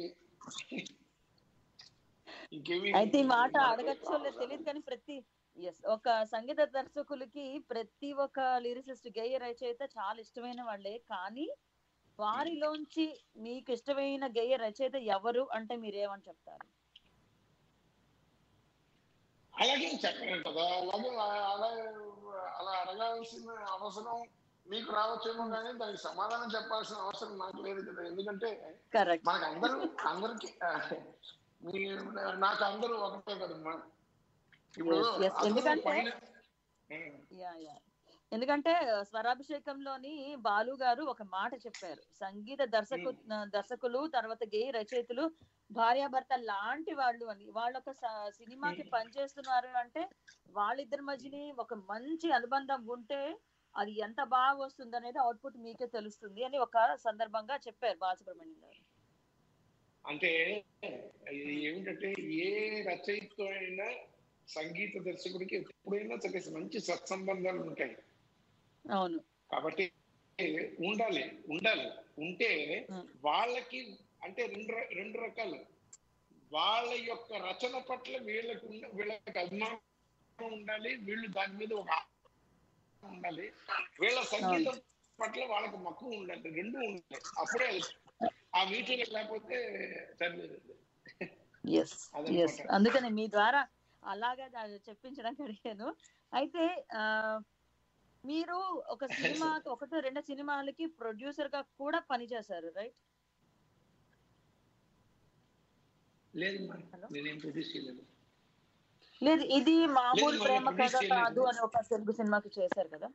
ఇంకేమీ అయితే ఈ మాట అడగచ్చో లేదు తెలియదు కానీ ప్రతి ఎస్ ఒక సంగీత దర్శకులకి ప్రతి ఒక్క లిరిసిస్ట్ గేయ రచయిత చాలా ఇష్టమైన వాళ్ళే కానీ వారిలోంచి మీకు ఇష్టమైన గేయ రచయిత ఎవరు అంటే మీరేమని చెప్తారు అలాగే చెప్పలేను కదా అలాగే అలా అలా అడగాల్సిన అవసరం మీకు రావచ్చేమో కానీ దానికి సమాధానం చెప్పాల్సిన అవసరం నాకు లేదు కదా ఎందుకంటే కరెక్ట్ మనకు అందరూ అందరికి మీ నాకు అందరూ ఒకటే కదమ్మా ఇప్పుడు Yes, yes. అందరూ ఎందుకంటే- పైన- ఉం. యా యా ఎందుకంటే స్వరాభిషేకంలోని బాలు గారు ఒక మాట చెప్పారు సంగీత దర్శకు దర్శకులు తర్వాత గేయ రచయితలు భార్యాభర్త లాంటి వాళ్ళు అని వాళ్ళు ఒక స- సినిమాకి పనిచేస్తున్నారు అంటే వాళ్ళిద్దరి మధ్యని ఒక మంచి అనుబంధం ఉంటే అది ఎంత బాగా వస్తుంది అనేది అవుట్పుట్ మీకే తెలుస్తుంది అని ఒక సందర్భంగా చెప్పారు బాలసుబ్రహ్మణ్యం గారు అంటే ఇది ఏమిటంటే ఏ రచయిత అయినా సంగీత దర్శకుడికి ఎప్పుడైనా సరే మంచి సత్సంబంధాలు ఉంటాయి అవును కాబట్టి ఉండాలి ఉండాలి ఉంటే Hmm. వాళ్ళకి అంటే రెండు ర- రెండు రకాలు వాళ్ళ యొక్క రచన పట్ల వీళ్ళకి ఉన్న- వీళ్ళకి అభిమానం ఉండాలి వీళ్ళు దాని మీద ఒక ఆసక్తి ఉండాలి వీళ్ళ సంగీతం పట్ల వాళ్ళకి మక్కువ ఉండాలి రెండు ఉండాలి అప్పుడే అది ఆ మీటింగ్ లేకపోతే సరిలేదు ఎస్ అదన్నమాట. ఎస్ అందుకని మీ ద్వారా అలాగా దా- చెప్పించడానికి అడిగాను అయితే ఆ, మీరు ఒక సినిమా ఒకటో రెండు సినిమాలకి ప్రొడ్యూసర్ గా కూడా పనిచేశారు రైట్ లేదు మా Hello? నేనేం ప్రొడ్యూస్ చేయలేదు లేదు ఇది మామూలు లేదు, ప్రేమ మరి కథ produce చేయలేదు. కాదు అని ఒక తెలుగు సినిమాకి చేశారు కదా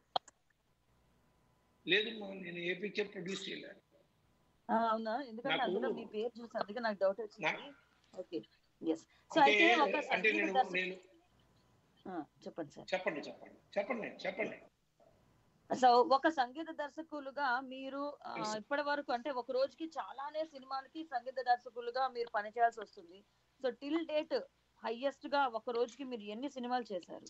లేదు మా నేను ఏ పిక్చర్ ప్రొడ్యూస్ చేయలేదు ఆ, అవునా ఎందుకంటే నాకు- అందులో మీ పేరు చూసి అందుకే నాకు డౌట్ వచ్చింది నా- ఓకే ఎస్ సో అంటే అయితే ఒక అంటే సంగీత నేను దర్శకుడు నేను ఆ, చెప్పండి సార్ చెప్పండి చెప్పండి చెప్పండి చెప్పండి సో ఒక సంగీత దర్శకులుగా మీరు ఆ, Yes. ఇప్పటి వరకు అంటే ఒక రోజుకి చాలానే సినిమాలకి సంగీత దర్శకులుగా మీరు పనిచేయాల్సి వస్తుంది సో టిల్ డేట్ హైయెస్ట్ గా ఒక రోజుకి మీరు ఎన్ని సినిమాలు చేశారు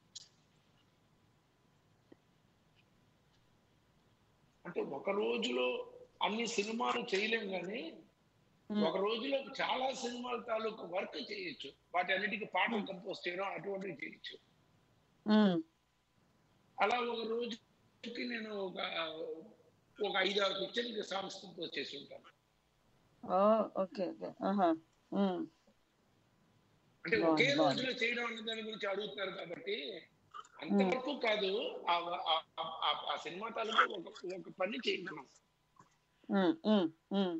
అంటే ఒక రోజులో అన్ని సినిమాలు చేయలేం కానీ Hmm. ఒక రోజులో చాలా సినిమాల తాలూకు వర్క్ చేయొచ్చు వాటి అన్నిటికీ పాటలు కంపోజ్ చేయడం అటువంటివి చేయొచ్చు మ్మ్. అలా ఒక రోజుకి నేను ఒక ఒక ఐదు ఆరు పిక్చర్కి సాంగ్స్ కంపోజ్ చేసి ఉంటాను ఓ ఓకే ఓకే ఆహా మ్మ్. అంటే బాగుంది, ఒకే బాగుంది. రోజులో చేయడం అనే దాని గురించి అడుగుతున్నారు కాబట్టి అంతవరకు కాదు ఆ ఆ- ఆ- ఆ- ఆ సినిమా తాలూకు ఒక ఒక పని చేయగలం మ్మ్. మ్మ్. మ్మ్.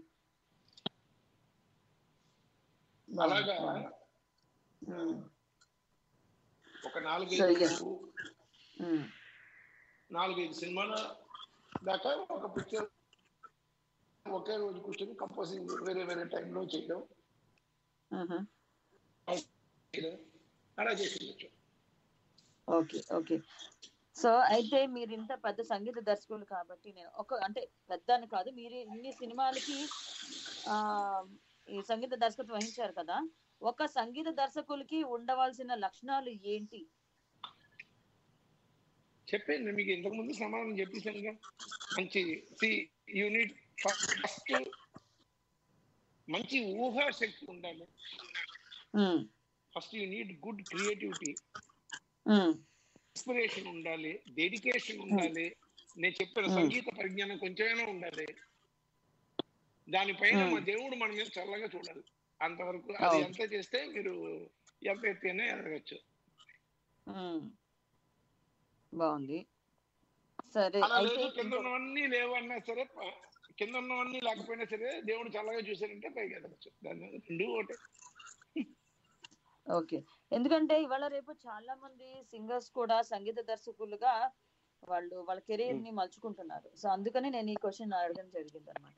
బాగుంది, అలాగా బాగుంది. మ్మ్. ఒక So, నాలుగైదు yes. మ్మ్. నాలుగైదు సినిమాల దాకా ఒక పిక్చర్ ఒకే రోజు కూర్చొని కంపోజింగ్ వేరే వేరే టైంలో చేయడం ఆహా. చేయడం, అలా చేసి ఉండొచ్చు. ఓకే ఓకే సో అయితే మీరు ఇంత పెద్ద సంగీత దర్శకులు కాబట్టి నేను ఒక అంటే పెద్ద అని కాదు మీరు ఇన్ని సినిమాలకి ఆ ఈ సంగీత దర్శకత్వం వహించారు కదా ఒక సంగీత దర్శకులకి ఉండవలసిన లక్షణాలు ఏంటి చెప్పాను మీకు ఇంతకు ముందు సమాధానం చెప్పేసానుగా మంచి యూనిట్ ఫస్ట్ మంచి ఊహాశక్తి ఉండాలి um, first you need good creativity um, inspiration ఉండాలి డెడికేషన్ ఉండాలి నేను చెప్పిన Hmm. సంగీత పరిజ్ఞానం కొంచెమైనా ఉండాలి దానిపైన Hmm. మా దేవుడు మన మీద చల్లగా చూడాలి అంతవరకు అది అవును. ఎంత చేస్తే మీరు ఎంత ఎత్తైనా ఎదగచ్చు ఉమ్. బాగుంది సరే అలా అయితే లేదు కింద ఇంకో- ఉన్నవన్నీ లేవన్నా సరే ప- కింద ఉన్నవన్నీ లేకపోయినా సరే దేవుడు చల్లగా చూశారంటే పైకి ఎదగచ్చు దాన్ని రెండు ఒకటే ఓకే ఎందుకంటే ఇవాళ రేపు చాలా మంది సింగర్స్ కూడా సంగీత దర్శకులుగా వాళ్ళు వాళ్ళ కెరీర్ ని మలుచుకుంటున్నారు సో అందుకని నేను ఈ క్వశ్చన్ అడగడం జరిగింది అనమాట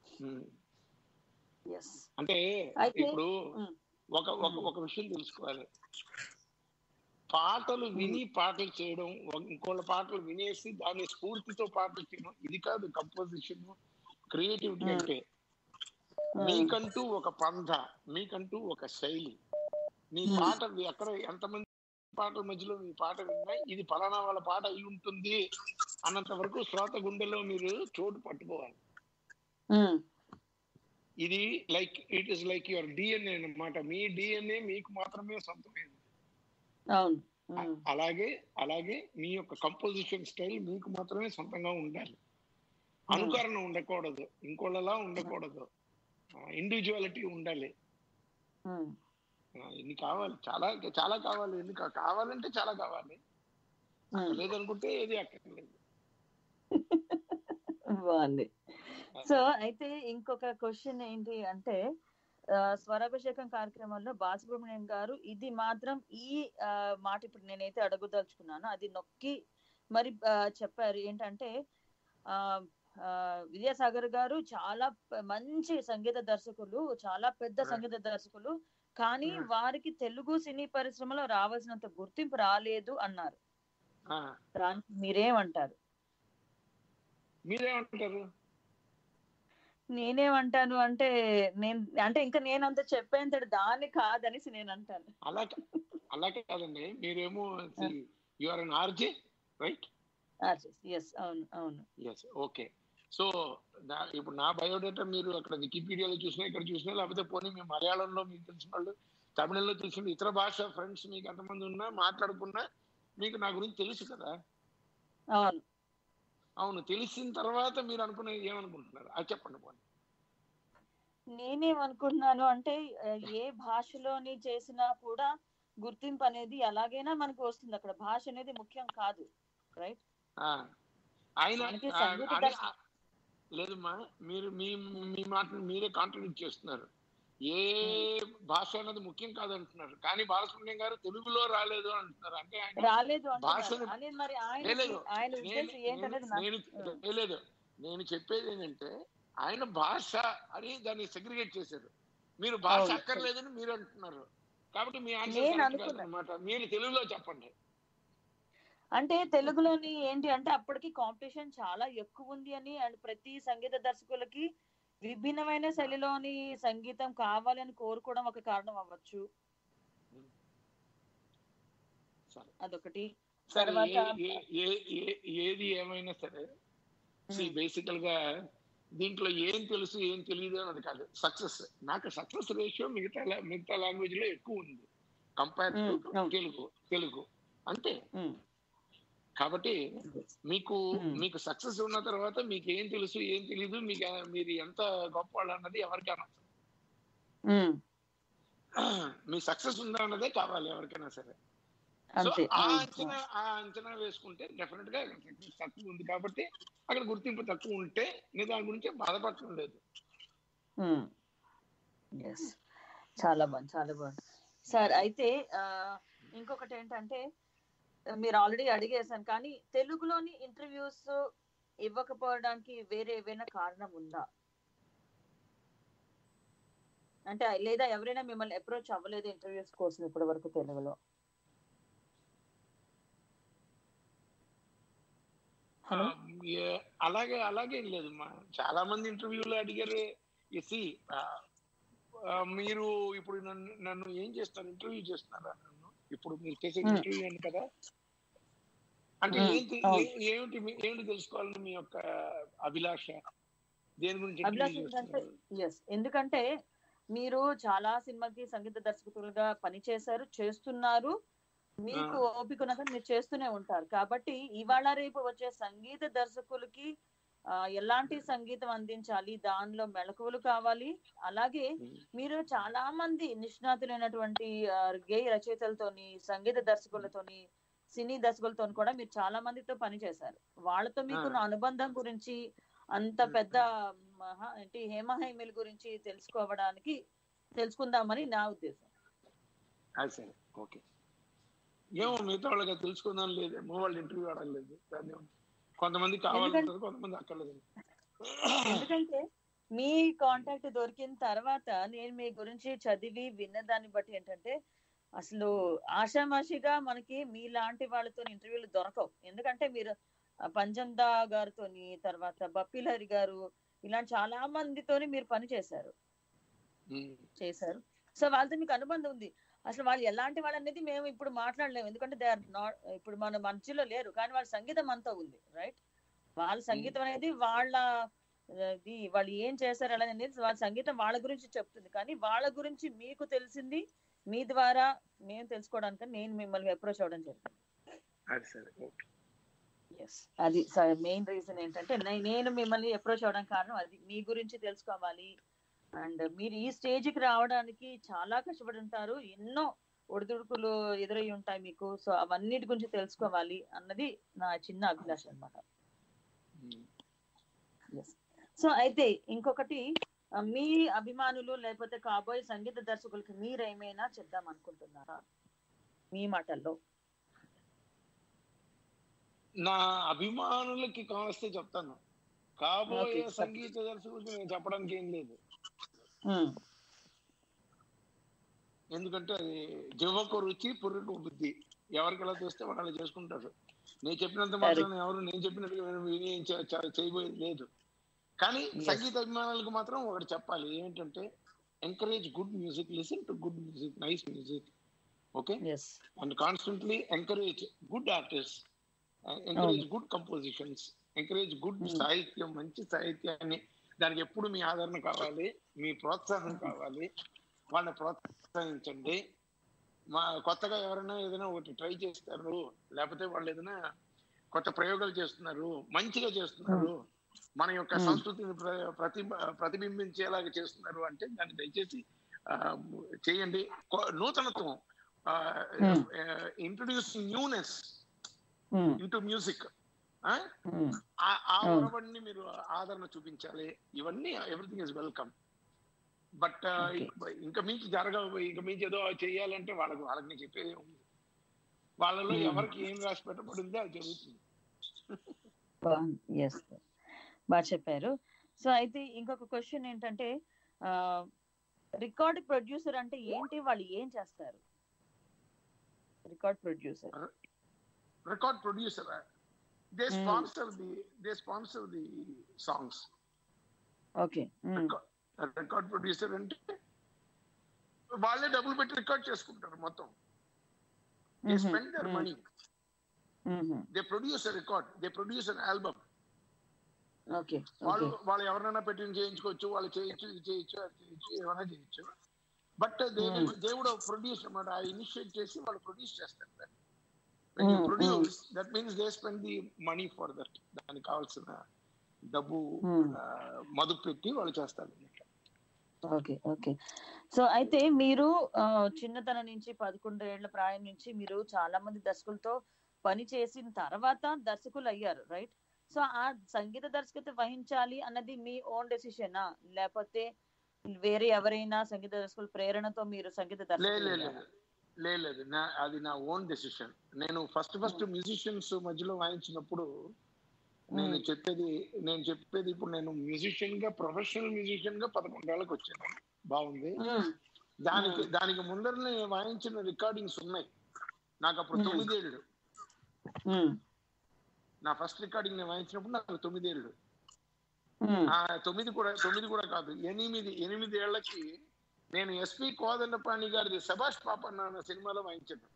ఎస్ అంటే అయితే- ఇప్పుడు ఉమ్. ఒక ఒక ఒక విషయం తెలుసుకోవాలి పాటలు విని పాటలు చేయడం ఒక- ఇంకోళ్ళ పాటలు వినేసి దాని స్ఫూర్తితో పాటలు చేయడం ఇది కాదు కంపోజిషన్ క్రియేటివిటీ ఉమ్. అంటే మీకంటూ ఒక పంధ మీకంటూ ఒక శైలి మీ ఉమ్. పాట ఎక్కడ ఎంతమంది పాటల మధ్యలో మీ పాట విన్నా ఇది పలానా వాళ్ళ పాట అయి ఉంటుంది అన్నంత వరకు శ్రోత గుండెలో మీరు చోటు పట్టుకోవాలి ఇది like it is like your DNA అన్నమాట మీ డిఎన్ఏ మీకు మాత్రమే సొంతమైనది అవును ఉమ్. అలాగే అలాగే మీ యొక్క కంపోజిషన్ స్టైల్ మీకు మాత్రమే సొంతంగా ఉండాలి అనుకరణ ఉండకూడదు ఇంకోళ్ళలా ఉండకూడదు ఇండివిజువాలిటీ ఉండాలి ఉమ్. ఆ, ఇన్ని కావాలి చాలా చాలా కావాలి ఎన్ని కా- కావాలంటే చాలా కావాలి ఉమ్. లేదనుకుంటే ఏది అక్కర్లేదు బాగుంది సో అయితే ఇంకొక క్వశ్చన్ ఏంటి అంటే ఆ, స్వరాభిషేకం కార్యక్రమంలో బాలసుబ్రహ్మణ్యం గారు ఇది మాత్రం ఈ ఆ, మాట ఇప్పుడు నేనైతే అడగదలుచుకున్నాను అది నొక్కి మరి ఆ, చెప్పారు ఏంటంటే ఆ ఆ, విద్యాసాగర్ గారు చాలా ప- మంచి సంగీత దర్శకులు చాలా పెద్ద Right. సంగీత దర్శకులు కానీ Right. వారికి తెలుగు సినీ పరిశ్రమలో రావాల్సినంత గుర్తింపు రాలేదు అన్నారు ఆ, దానికి మీరేమంటారు మీరేమంటారు నేనేమంటాను అంటే నేను అంటే ఇంకా నేను అంత చెప్పేంతటి దాన్ని కాదనేసి నేను అంటాను అలా కా- అలా కాదండి మీరేమో you are an RJ right yes అవును అవును ఎస్ ఓకే సో నా ఇప్పుడు నా బయోడేటా మీరు అక్కడ వికీపీడియాలో చూసినా ఇక్కడ చూసినా లేకపోతే పోనీ మీ మలయాళంలో మీకు తెలిసిన వాళ్ళు తమిళంలో తెలిసిన ఇతర భాష ఫ్రెండ్స్ మీకు ఎంతమంది ఉన్నా మాట్లాడుకున్నా మీకు నా గురించి తెలుసు కదా అవును అవును తెలిసిన తర్వాత మీరు అనుకునేది ఏమనుకుంటున్నారు అది చెప్పండి పోనీ నేనేమనుకుంటున్నాను అంటే ఆ, ఏ భాషలోని చేసినా కూడా గుర్తింపు అనేది ఎలాగైనా మనకు వస్తుంది అక్కడ భాష అనేది ముఖ్యం కాదు రైట్ ఆ, ఆయన మనకి ఆ, సంగీత అదే, దర్శ- ఆ, లేదమ్మా మీరు మీ మీ మాటను మీరే కాంట్రిబ్యూట్ చేస్తున్నారు ఏ భాష అన్నది ముఖ్యం కాదంటున్నారు కానీ బాలసుబ్రహ్మణ్యం గారు తెలుగులో రాలేదు అంటున్నారు అంటే ఆయన రాలేదు అంటున్నారు భాషను- అనేది మరి ఆయన లేదు, ఆయన నేను ఉద్దేశం ఏంటనేది నేను- నాకు నేను లేదు నేను చెప్పేది ఏంటంటే ఆయన భాష అని దాన్ని సెగ్రిగేట్ చేశారు మీరు భాష అవును. అక్కర్లేదని మీరు అంటున్నారు కాబట్టి మీ నేను ఆన్సర్ అనుకున్నా. అనమాట మీరు తెలుగులో చెప్పండి అంటే తెలుగులోని ఏంటి అంటే అప్పటికి కాంపిటీషన్ చాలా ఎక్కువ ఉంది అని అండ్ ప్రతి సంగీత దర్శకులకి విభిన్నమైన శైలిలోని సంగీతం కావాలని కోరుకోవడం ఒక కారణం అవ్వచ్చు సరే అదొకటి సరే తర్వాత- ఏ- ఏ- ఏ- ఏ- ఏది ఏమైనా సరే బేసికల్ గా దీంట్లో ఏం తెలుసు ఏం తెలియదు అన్నది కాదు సక్సెస్ నాకు సక్సెస్ రేషియో మిగతా la- మిగతా లాంగ్వేజ్ లో ఎక్కువ ఉంది కంపేర్ టు Mm, అవును. తెలుగు తెలుగు అంతే ఉమ్, కాబట్టి మీకు Hmm. మీకు సక్సెస్ ఉన్న తర్వాత మీకు ఏం తెలుసు ఏం తెలియదు మీకు ఆ- మీరు ఎంత గొప్ప వాళ్ళు అన్నది ఎవరికి అనవసరం ఉమ్, మీ సక్సెస్ ఉందా అన్నదే కావాలి ఎవరికైనా సరే సో అంతే ఆ ఉమ్, అంచనా ఆ అంచనా వేసుకుంటే డెఫినెట్ గా సక్సెస్ తక్కువ ఉంది కాబట్టి అక్కడ గుర్తింపు తక్కువ ఉంటే నేను దాని గురించి బాధపడటం లేదు ఉమ్. Yes. చాలా బాగుంది చాలా బాగుంది సార్ అయితే ఆ, ఇంకొకటి ఏంటంటే మీరు ఆల్రెడీ అడిగేశాను కానీ తెలుగులోని ఇంటర్వ్యూస్ ఇవ్వకపోవడానికి వేరే ఏవైనా కారణం ఉందా అంటే లేదా ఎవరైనా మిమ్మల్ని అప్రోచ్ అవ్వలేదు ఇంటర్వ్యూస్ కోసం ఇప్పటి వరకు తెలుగులో ఆ, ఏ- అలాగే అలాగే ఏం లేదు మా చాలా మంది ఇంటర్వ్యూలు అడిగారు ఎసి మీరు ఇప్పుడు నన్ను నన్ను ఏం చేస్తారు ఇంటర్వ్యూ చేస్తున్నారా నన్ను ఇప్పుడు మీరు చేసే Hmm. ఇంటర్వ్యూ అని కదా అంటే Hmm, ఏంటి అవును. ఏ- ఏమిటి మీ- ఏమిటి తెలుసుకోవాలని మీ యొక్క అభిలాష దేని గురించి అభిలాష interview ఏంటంటే చేస్తున్నారు? ఎస్ ఎందుకంటే మీరు చాలా సినిమాకి సంగీత దర్శకులుగా పనిచేశారు చేస్తున్నారు మీకు ఆ. ఓపిక ఉన్నంత మీరు చేస్తూనే ఉంటారు కాబట్టి ఇవాళ రేపు వచ్చే సంగీత దర్శకులకి ఆ, ఎలాంటి సంగీతం అందించాలి దానిలో మెళకువలు కావాలి అలాగే Hmm. మీరు చాలా మంది నిష్ణాతులైనటువంటి ఆ, గేయ రచయితలతోని సంగీత దర్శకులతోని సినీ దర్శకులతో కూడా మీరు చాలా మందితో పనిచేశారు వాళ్ళతో మీకున్న అనుబంధం గురించి అంత Hmm. పెద్ద మహా ఏంటి హేమహైమిల్ గురించి తెలుసుకోవడానికి తెలుసుకుందామని నా ఉద్దేశం అది సరే ఓకే ఏమో మిగతా వాళ్ళకి అది తెలుసుకుందాం లేదేమో వాళ్ళు ఇంటర్వ్యూ అడగలేదు దాన్ని ఏమో. కొంతమంది కావాలంటారు కొంతమంది అక్కర్లేదు ఎందుకంటే మీ కాంటాక్ట్ దొరికిన తర్వాత నేను మీ గురించి చదివి విన్న దాన్ని బట్టి ఏంటంటే అసలు ఆషామాషిగా మనకి మీలాంటి వాళ్ళతో ఇంటర్వ్యూలు దొరకవు ఎందుకంటే మీరు ఆ, పంజందా గారితోని తర్వాత బప్పిలహరి గారు ఇలాంటి చాలా మందితోని మీరు పని చేశారు ఉమ్. చేశారు సో వాళ్ళతో మీకు అనుబంధం ఉంది అసలు వాళ్ళు ఎలాంటి వాళ్ళు అనేది మేము ఇప్పుడు మాట్లాడలేము ఎందుకంటే దే ఆర్ నాట్ ఇప్పుడు మన మధ్యలో లేరు కానీ వాళ్ళ సంగీతం అంతా ఉంది రైట్ వాళ్ళ సంగీతం అనేది వాళ్ళ ఆ, ఇది వాళ్ళు ఏం చేశారు అలా అనేది వాళ్ళ సంగీతం వాళ్ళ గురించి చెప్తుంది కానీ వాళ్ళ గురించి మీకు తెలిసింది మీ ద్వారా మేము తెలుసుకోవడానికి నేను మిమ్మల్ని అప్రోచ్ అవ్వడం జరిగింది అది సరే ఓకే ఎస్ అది మెయిన్ రీజన్ ఏంటంటే నే- నేను మిమ్మల్ని అప్రోచ్ అవ్వడం కారణం అది మీ గురించి తెలుసుకోవాలి అండ్ మీరు ఈ స్టేజ్ కి రావడానికి చాలా కష్టపడి ఉంటారు ఎన్నో ఒడిదుడుకులు ఎదురై ఉంటాయి మీకు సో అవన్నిటి గురించి తెలుసుకోవాలి అన్నది నా చిన్న అభిలాష అన్నమాట ఉమ్. సో అయితే ఇంకొకటి ఆ, మీ అభిమానులు లేకపోతే కాబోయే సంగీత దర్శకులకి మీరేమైనా చెప్దాం అనుకుంటున్నారా మీ మాటల్లో నా అభిమానులకి కావస్తే చెప్తాను కాబోయే Okay, చెప్పండి. సంగీత దర్శకుడికి నేను చెప్పడానికి ఏం లేదు ఉమ్, ఎందుకంటే అది జివ్వకు రుచి పుర్రకు బుద్ధి ఎవరికి ఎలా చేస్తే వాళ్ళు అలా చేసుకుంటారు నేను చెప్పినంత మాత్రం ఎవరు నేను చెప్పినట్టుగా విని- విని చే- చే- చేయబోయేది లేదు కానీ Yes. సంగీత అభిమానులకు మాత్రం ఒకటి చెప్పాలి ఏంటంటే encourage good music listen to good music nice music okay yes and constantly encourage good artist encourage good compositions encourage good Hmm. సాహిత్యం మంచి సాహిత్యాన్ని దానికి ఎప్పుడు మీ ఆదరణ కావాలి మీ ప్రోత్సాహం కావాలి వాళ్ళని ప్రోత్సహించండి మా కొత్తగా ఎవరైనా ఏదైనా ఒకటి ట్రై చేస్తారు లేకపోతే వాళ్ళు ఏదైనా కొత్త ప్రయోగాలు చేస్తున్నారు మంచిగా చేస్తున్నారు మన యొక్క Hmm. సంస్కృతిని ప్ర- ప్రతి ప్రతిబింబించేలాగా చేస్తున్నారు అంటే దాన్ని దయచేసి ఆ, చేయండి కొ- నూతనత్వం Hmm. Introduce newness um, into music um, ఆ అవును. ఒరవడిని మీరు ఆదరణ చూపించాలి ఇవన్నీ everything is welcome but Okay. ఇంకా మించి జరగ ఇంకా మించి ఏదో చేయాలంటే వాళ్ళకి వాళ్ళకి నేను చెప్పేది ఉంది వాళ్ళలో Hmm. ఎవరికి ఏం రాసి పెట్టబడిందో అది జరుగుతుంది బాగుంది ఎస్ బాగా చెప్పారు సో అయితే ఇంకొక క్వశ్చన్ ఏంటంటే రికార్డ్ ప్రొడ్యూసర్ అంటే ఏంటి వాళ్ళు ఏం చేస్తారు record producer record producer they Hmm. Sponsor the they sponsor the songs okay record producer అంటే వాళ్ళే డబ్బులు పెట్టి రికార్డ్ చేసుకుంటారు మొత్తం they spend their money they produce record they produce an album okay వాళ్ళు ఓకే వాళ్ళు ఎవరైనా పెట్టి చేయించుకోవచ్చు వాళ్ళు చేయొచ్చు ఇది చేయొచ్చు అది చేయొచ్చు ఏమైనా చేయొచ్చు బట్ దే Hmm. దేవుడు ప్రొడ్యూస్ అన్నమాట ఆ ఇనిషియేట్ చేసి వాళ్ళు ప్రొడ్యూస్ చేస్తారు Hmm, produce that means they spend the money for that దానికి కావాల్సిన డబ్బు Hmm. ఆ, మదుపు పెట్టి వాళ్ళు చేస్తారు ఓకే ఓకే సో అయితే మీరు ఆ, చిన్నతనం నుంచి పదకొండు ఏళ్ల ప్రాయం నుంచి మీరు చాలా మంది దర్శకులతో పని చేసిన తర్వాత దర్శకులు అయ్యారు రైట్ సో ఆ సంగీత దర్శకత్వం వహించాలి అన్నది మీ ఓన్ డెసిషనా లేకపోతే వేరే ఎవరైనా సంగీత దర్శకుల ప్రేరణతో మీరు సంగీత లే దర్శకులు లే అయ్యారా? లే లేదు నా అది నా ఓన్ డెసిషన్ నేను ఫస్ట్ ఫస్ట్ మ్యూజిషియన్స్ మధ్యలో వాయించినప్పుడు నేను Hmm. చెప్పేది నేను చెప్పేది ఇప్పుడు నేను మ్యూజిషియన్ గా ప్రొఫెషనల్ మ్యూజిషియన్ గా పదకొండేళ్ళకి వచ్చాను బాగుంది మ్మ్. దానికి దానికి ముందర నేను వాయించిన రికార్డింగ్స్ ఉన్నాయి నాకు అప్పుడు Hmm. తొమ్మిదేళ్ళు మ్మ్. నా ఫస్ట్ రికార్డింగ్ నేను వాయించినప్పుడు నాకు తొమ్మిదేళ్ళు మ్మ్. ఆ తొమ్మిది కూడా తొమ్మిది కూడా కాదు ఎనిమిది ఎనిమిది ఏళ్లకి నేను ఎస్పి కోదండపాణి గారిది సభాష్ పాపన్న అన్న సినిమాలో వాయించాను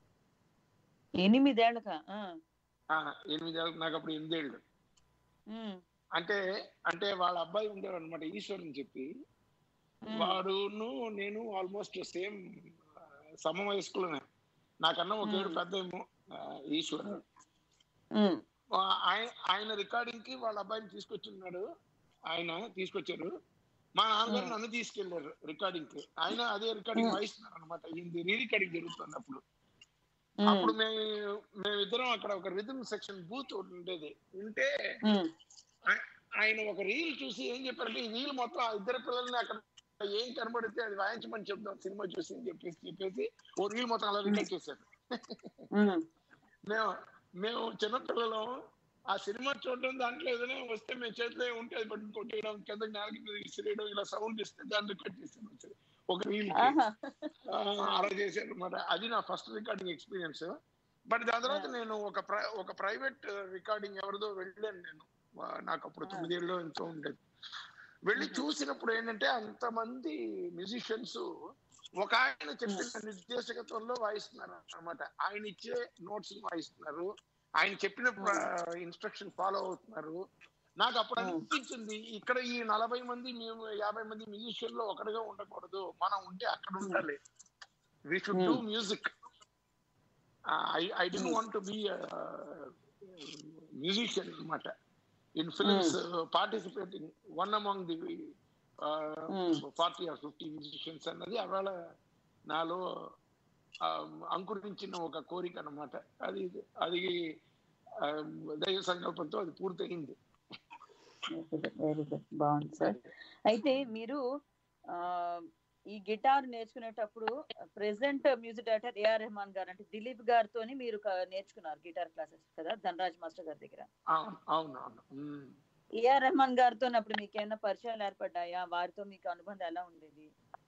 ఎనిమిదేళ్లక ఆ. ఆ, ఎనిమిది ఏళ్ళకి నాకు అప్పుడు ఎనిమిదేళ్ళు మ్మ్. అంటే అంటే వాళ్ళ అబ్బాయి ఉండేవాడు అనమాట ఈశ్వర్ అని చెప్పి మ్మ్. వాడును నేను ఆల్మోస్ట్ సేమ్ సమ వయస్కులనే నాకన్నా ఒక ఏడు Hmm. పెద్ద ఏమో ఆ, ఈశ్వర్ మ్మ్. ఆ, ఆయన ఆయన రికార్డింగ్ కి వాళ్ళ అబ్బాయిని తీసుకొచ్చున్నాడు ఆయన తీసుకొచ్చారు మా నాన్నగారు Hmm. నన్ను తీసుకెళ్లారు రికార్డింగ్ కి ఆయన అదే రికార్డింగ్ Hmm. వాయిస్తున్నారు అనమాట ఇది రీ రికార్డింగ్ జరుగుతుంది అప్పుడు మ్మ్. అప్పుడు మేము మేమిద్దరం అక్కడ ఒక రిథమ్ సెక్షన్ బూత్ ఒకటి ఉండేది ఉంటే మ్మ్. ఆయ- ఆయన ఒక రీల్ చూసి ఏం చెప్పారంటే ఈ రీల్ మొత్తం ఆ ఇద్దరు పిల్లల్ని అక్కడ ఏం కనబడితే అది వాయించమని చెప్దాం సినిమా చూసి అని చెప్పేసి చెప్పేసి ఓ రీల్ మొత్తం అలా రికార్డ్ చేశారు మ్మ్. మేము మేము చిన్న పిల్లలం ఆ సినిమా చూడడం దాంట్లో ఏదైనా వస్తే మేము చేతిలో ఉంటే అది పట్టుకుని కొట్టేయడం కింద నేల కింద విసిరేయడం ఇలా సౌండ్ ఇస్తే దాన్ని రికార్డ్ చేసాను వచ్చి. ఒక రీల్ ఆహా. అలా చేశారు అనమాట అది నా ఫస్ట్ రికార్డింగ్ ఎక్స్పీరియన్స్ బట్ దాని తర్వాత నేను ఒక ప్ర- ఒక ప్రైవేట్ రికార్డింగ్ ఎవరిదో వెళ్ళాను నేను వా- నాకు అప్పుడు Ah. తొమ్మిదేళ్ళు ఎంతో ఉండేది వెళ్ళి Mhm. చూసినప్పుడు ఏంటంటే అంతమంది మ్యూజిషియన్స్ ఒక ఆయన చెప్పిన నిర్దేశకత్వంలో వాయిస్తున్నారు అన్నమాట ఆయన ఇచ్చే నోట్స్ వాయిస్తున్నారు ఆయన చెప్పిన ఇన్స్ట్రక్షన్ ఫాలో అవుతున్నారు నాకు అప్పుడు Hmm. అనిపించింది ఇక్కడ ఈ నలభై మంది మేము యాభై మంది మ్యూజిషియన్ లో ఒకటిగా ఉండకూడదు మనం ఉంటే అక్కడ ఉండాలి we should do Hmm. Music I I don't Hmm. Want be musician అనమాట in films participating one among the Hmm. Forty or fifty musicians అన్నది అవాళ నాలో ఆ, అంకురించిన ఒక కోరిక అన్నమాట అది అది ఆ, దైవ సంకల్పంతో అది పూర్తయింది వెరీ గుడ్ బాగుంది సార్ అయితే మీరు ఆ ఈ గిటార్ నేర్చుకునేటప్పుడు present music director AR Rahman garu అంటే దిలీప్ గారితోని మీరు క- నేర్చుకున్నారు గిటార్ క్లాసెస్ కదా ధనరాజ్ మాస్టర్ గారి దగ్గర అవును అవును అవును మ్మ్. ఏఆర్ రెహమాన్ గారితో అప్పుడు మీకు ఏమైనా పరిచయాలు ఏర్పడ్డాయా వారితో మీకు అనుబంధం ఎలా ఉండేది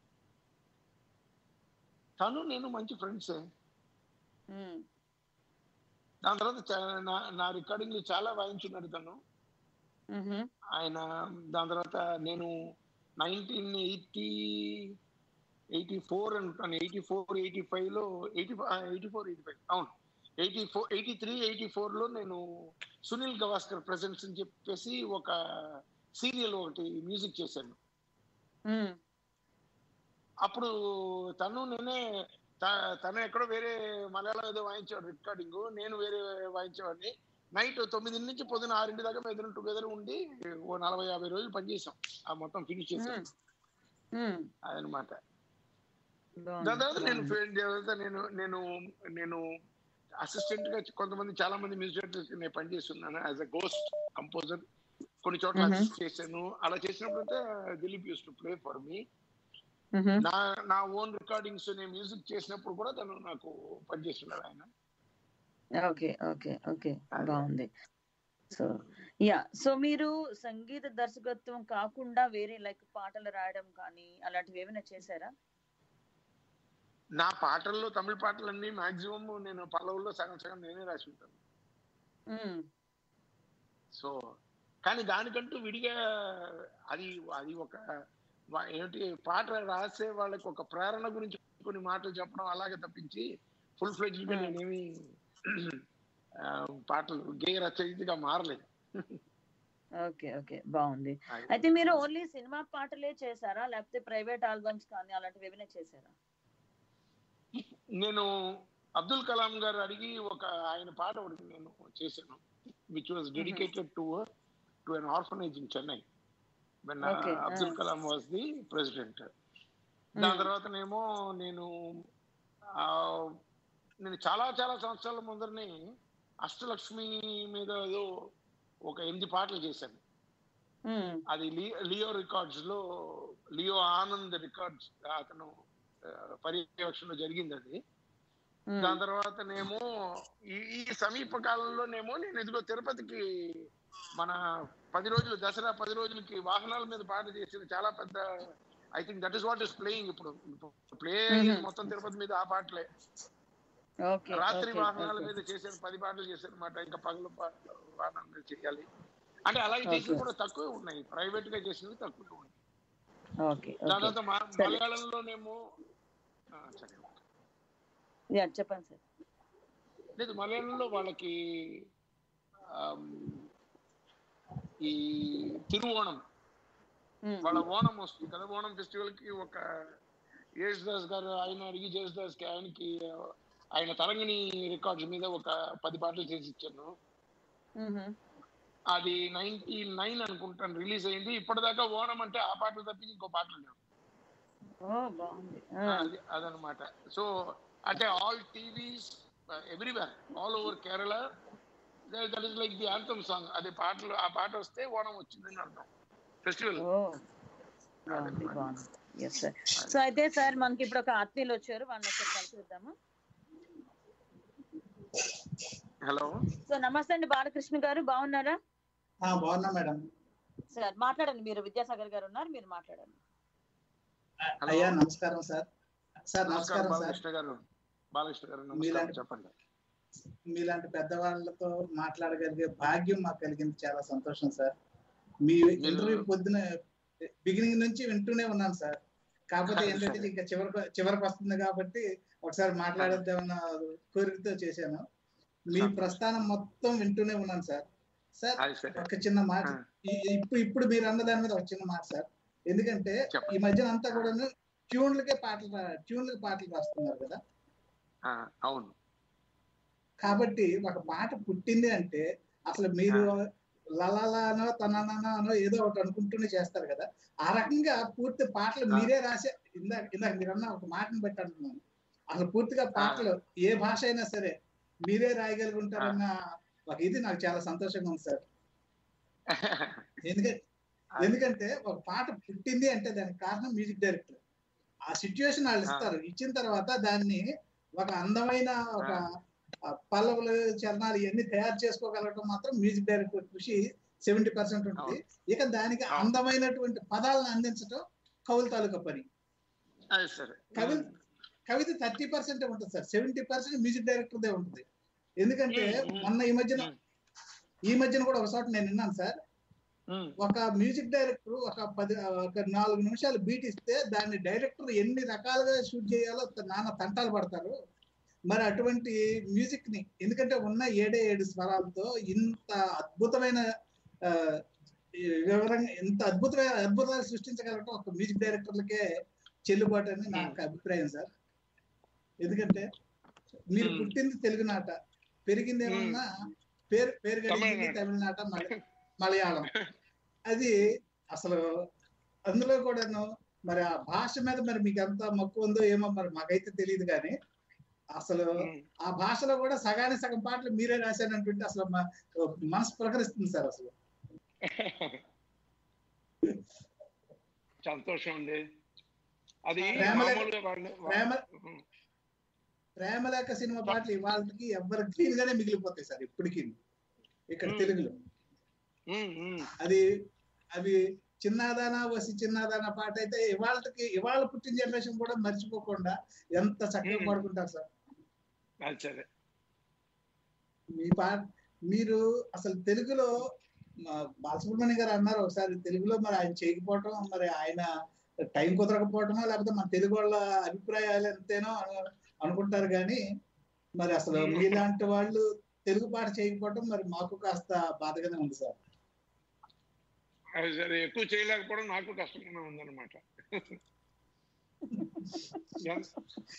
తను నేను మంచి ఫ్రెండ్స్ ఉమ్, దాని తర్వాత చా- నా నా రికార్డింగ్లు చాలా వాయించున్నాడు తను మ్హూ, ఆయన దాని తర్వాత నేను నైన్టీన్ ఎయిటీ ఎయిటీ ఫోర్ అనుకుంటాను ఎయిటీ ఫోర్ ఎయిటీ ఫైవ్ లో eighty eighty four eighty five అవును eighty four eighty three eighty లో నేను సునీల్ గవాస్కర్ ప్రెసెన్స్ అని చెప్పేసి ఒక సీరియల్ ఒకటి మ్యూజిక్ చేశాను ఉమ్, అప్పుడు తను నేనే త- తను ఎక్కడో వేరే మలయాళం ఏదో వాయించేవాడు రికార్డింగ్ నేను వేరే వాయించేవాడిని నైట్ తొమ్మిది నుంచి పొద్దున ఆరింటి దాకా మేము ఇద్దరం టుగెదర్ ఉండి ఓ నలభై యాభై రోజులు పనిచేసాం ఆ మొత్తం ఫినిష్ చేసాం ఉమ్, ఉమ్, అదనమాట బాగుంది, దాని తర్వాత నేను బాగుంది. ఫే- తర్వాత నేను నేను నేను అసిస్టెంట్ గా కొంతమంది చాలా మంది మ్యూజిక్ నేను పనిచేస్తున్నాను యాజ్ అ గోస్ట్ కంపోజర్ కొన్ని చోట్ల Mhm. assist చేశాను అలా చేసినప్పుడు Dilip use to play for me ఉహు, నా నా ఓన్ రికార్డింగ్స్ నేను మ్యూజిక్ చేసినప్పుడు కూడా తను నాకు పనిచేస్తున్నాడు ఆయన ఓకే ఓకే ఓకే అదే. బాగుంది సో యా సో మీరు సంగీత దర్శకత్వం కాకుండా వేరే లైక్ పాటలు రాయడం కానీ అలాంటివి ఏమైనా చేశారా నా పాటల్లో తమిళ పాటలన్నీ మాక్సిమం నేను పల్లవుల్లో సగం సగం నేనే రాసి ఉంటాను ఉమ్, సో కానీ దానికంటూ విడిగా అది అది ఒక వా- ఏమిటి పాట రాసే వాళ్ళకి ఒక ప్రేరణ గురించి కొన్ని మాటలు చెప్పడం అలాగే తప్పించి ఫుల్ ఫ్లెజ్ గా Hmm. నేనేమి ఆ, పాటలు గేయ రచయితగా మారలేదు ఓకే ఓకే బాగుంది అది- అయితే మీరు ఓన్లీ సినిమా పాటలే చేశారా లేకపోతే ప్రైవేట్ ఆల్బమ్స్ కానీ అలాంటివి ఏమైనా చేశారా నేను అబ్దుల్ కలాం గారు అడిగి ఒక ఆయన పాట ఒకటి నేను చేశాను which was dedicated to to an orphanage in Chennai when Okay, Abdul ah. Kalam was the president దాని Hmm. తర్వాతనేమో నేను ఆ, నేను చాలా చాలా సంవత్సరాల ముందరనే అష్టలక్ష్మి మీద ఏదో ఒక ఎనిమిది పాటలు చేశాను ఉమ్, అది లి- లియో రికార్డ్స్ లో లియో ఆనంద్ రికార్డ్స్ అతను ఆ, పర్యవేక్షణలో జరిగింది అది ఉమ్, దాని తర్వాతనేమో ఈ ఈ సమీప కాలంలోనేమో నేను ఇదిగో తిరుపతికి మన పది రోజులు దసరా పది రోజులకి వాహనాల మీద పాట చేసిన చాలా పెద్ద I think that is what is playing ఇప్పుడు ప్లే Mhm. మొత్తం తిరుపతి మీద ఆ పాటలే ఓకే రాత్రి ఓకే, వాహనాల ఓకే. మీద చేశాను పది పాటలు చేశాను అనమాట ఇంకా పగలు పాటలు వాహనాల మీద చేయాలి అంటే అలాగే చేసినవి Okay. కూడా తక్కువే ఉన్నాయి ప్రైవేట్ గా చేసినవి తక్కువే ఉన్నాయి ఓకే దాని ఓకే తర్వాత మా- సరే. మలయాళంలోనేమో ఆ, సరే యా చెప్పండి సార్ లేదు మలయాళంలో వాళ్ళకి ఆమ్, ఈ తిరువోణం ఉమ్, వాళ్ళ ఓణం వస్తుంది కదా ఓణం ఫెస్టివల్ కి ఒక యేసుదాస్ గారు ఆయన అడిగి యేసుదాస్ కి ఆయనకి ఆయన తరంగిణి రికార్డ్స్ మీద ఒక పది పాటలు చేసి ఇచ్చాను ఉహు, అది నైన్టీ నైన్ అనుకుంటాను రిలీజ్ అయింది ఇప్పటిదాకా ఓణం అంటే ఆ పాటలు తప్పించి ఇంకో పాటలు లేవు ఓ బాగుంది ఆ, అది అదనమాట సో అంటే all TVs everywhere all over Kerala that is like the anthem song అదే పాటలు ఆ పాట వస్తే ఓణం వచ్చిందని అర్థం ఫెస్టివల్ ఓ బాగుంది బాగుంది ఎస్ సార్ సో అయితే సార్ మనకి ఇప్పుడు ఒక ఆత్మీయులు వచ్చారు వాళ్ళని ఒకసారి కలిసిద్దాము హలో సో నమస్తే అండి బాలకృష్ణ గారు బాగున్నారా ఆ, బాగున్నా మేడం సార్ మాట్లాడండి మీరు విద్యాసాగర్ గారు ఉన్నారు మీరు మాట్లాడండి హలో అయ్యా నమస్కారం సార్ సార్ నమస్కారం నమస్కారం సార్ బాలకృష్ణ గారు బాలకృష్ణ గారు నమస్కారం మీలాంటి- చెప్పండి మీలాంటి పెద్దవాళ్ళతో మాట్లాడగలిగే భాగ్యం మాకు కలిగింది చాలా సంతోషం సార్ మీ ఇంటర్వ్యూ పొద్దున బిగినింగ్ నుంచి వింటూనే ఉన్నాను సార్ కాకపోతే ఏంటంటే ఇంకా చివరికి చివరికి వస్తుంది కాబట్టి ఒకసారి మాట్లాడేద్దామన్న కోరికతో చేశాను మీ ప్రస్థానం మొత్తం వింటూనే ఉన్నాను సార్ సార్ అది సరే ఒక చిన్న మాట ఆ. ఈ- ఇప్పుడు ఇప్పుడు మీరు అన్న దాని మీద ఒక చిన్న మాట సార్ ఎందుకంటే చెప్పండి. ఈ మధ్యన అంతా కూడా ట్యూన్లకే పాటలు రా- ట్యూన్లకి పాటలు రాస్తున్నారు కదా ఆ, అవును కాబట్టి ఒక పాట పుట్టింది అంటే అసలు మీరు లలాలానో తననో ఏదో ఒకటి అనుకుంటూనే చేస్తారు కదా ఆ రకంగా పూర్తి పాటలు ఆ. మీరే రాసే ఇందాక ఇందాక మీరు అన్న ఒక మాటను బట్టి అంటున్నాను అసలు పూర్తిగా పాటలు ఏ భాష అయినా సరే మీరే రాయగలిగి ఉంటారన్న ఒక ఇది నాకు చాలా సంతోషంగా ఉంది సార్ ఎందుకంటే ఎందుకంటే ఒక పాట పుట్టింది అంటే దానికి కారణం మ్యూజిక్ డైరెక్టర్ ఆ సిచ్యువేషన్ వాళ్ళు ఇస్తారు ఇచ్చిన తర్వాత దాన్ని ఒక అందమైన ఒక ఆ, పల్లవులు చరణాలు ఇవన్నీ తయారు చేసుకోగలగడం మాత్రం మ్యూజిక్ డైరెక్టర్ కృషి సెవెంటీ పర్సెంట్ ఉంటుంది ఇక దానికి అవును. అందమైనటువంటి పదాలను అందించడం కవుల తాలూకా పని అది సరే కవి కవిత థర్టీ పర్సెంట్ ఉంటుంది sir seventy percent music director దే ఉంటుంది ఎందుకంటే మ్మ్. మొన్న ఈ మధ్యన మ్మ్. ఈ మధ్యన కూడా ఒక చోట నేను విన్నాను సార్ ఉమ్, ఒక మ్యూజిక్ డైరెక్టర్ ఒక పది ఒక నాలుగు నిమిషాలు బీట్ ఇస్తే దాన్ని డైరెక్టర్ ఎన్ని రకాలుగా షూట్ చేయాలో త- నాన్న తంటాలు పడతారు మరి అటువంటి మ్యూజిక్ ని ఎందుకంటే ఉన్న ఏడే ఏడు స్వరాలతో ఇంత అద్భుతమైన ఆ, ఈ వివరంగా ఇంత అద్భుతమైన అద్భుతాలు సృష్టించగలగడం ఒక మ్యూజిక్ డైరెక్టర్లకే చెల్లుబాటు అని నాకు అభిప్రాయం సార్ ఎందుకంటే మీరు Hmm. పుట్టింది తెలుగు నాట పెరిగింది ఏమన్నా పేరు పేరు గడిచింది తమిళనాట. తమిళనాట మల- మలయాళం అది అసలు అందులో కూడాను మరి ఆ భాష మీద మరి మీకు ఎంత మక్కువ ఉందో ఏమో మరి మాకైతే తెలియదు కానీ అసలు ఆ భాషలో కూడా సగానికి సగం పాటలు మీరే రాశారంటుంటే అసలు మా- మనసు ప్రకరిస్తుంది సార్ అసలు సంతోషం అండి అది ప్రేమ లేక- మామూలుగా వాళ్ళు ప్రేమ ప్రేమ లేక సినిమా పాటలు ఇవాళకి ఎవరు గ్రీన్ గానే మిగిలిపోతాయి సార్ ఇప్పటికీ ఇక్కడ Hmm. తెలుగులో ఉమ్, ఉమ్. అది అవి చిన్నదానా వసి చిన్నదానా పాట అయితే ఇవాళకి ఇవాళ పుట్టిన జనరేషన్ కూడా మర్చిపోకుండా ఎంత చక్కగా Hmm. పాడుకుంటారు సార్ అది సరే మీ పాట మీరు అసలు తెలుగులో మా బాలసుబ్రహ్మణ్యం గారు అన్నారు ఒకసారి తెలుగులో మరి ఆయన చేయకపోవటం మరి ఆయన టైం కుదరకపోవటమో లేకపోతే మన తెలుగు వాళ్ళ అభిప్రాయాలు ఎంతేనో అను- అనుకుంటారు కానీ మరి అసలు Hmm. మీలాంటి వాళ్ళు తెలుగు పాట చేయకపోవటం మరి మాకు కాస్త బాధగానే ఉంది సార్ అది సరే ఎక్కువ చేయలేకపోవడం నాకు కష్టంగానే ఉందన్నమాట ఎంత-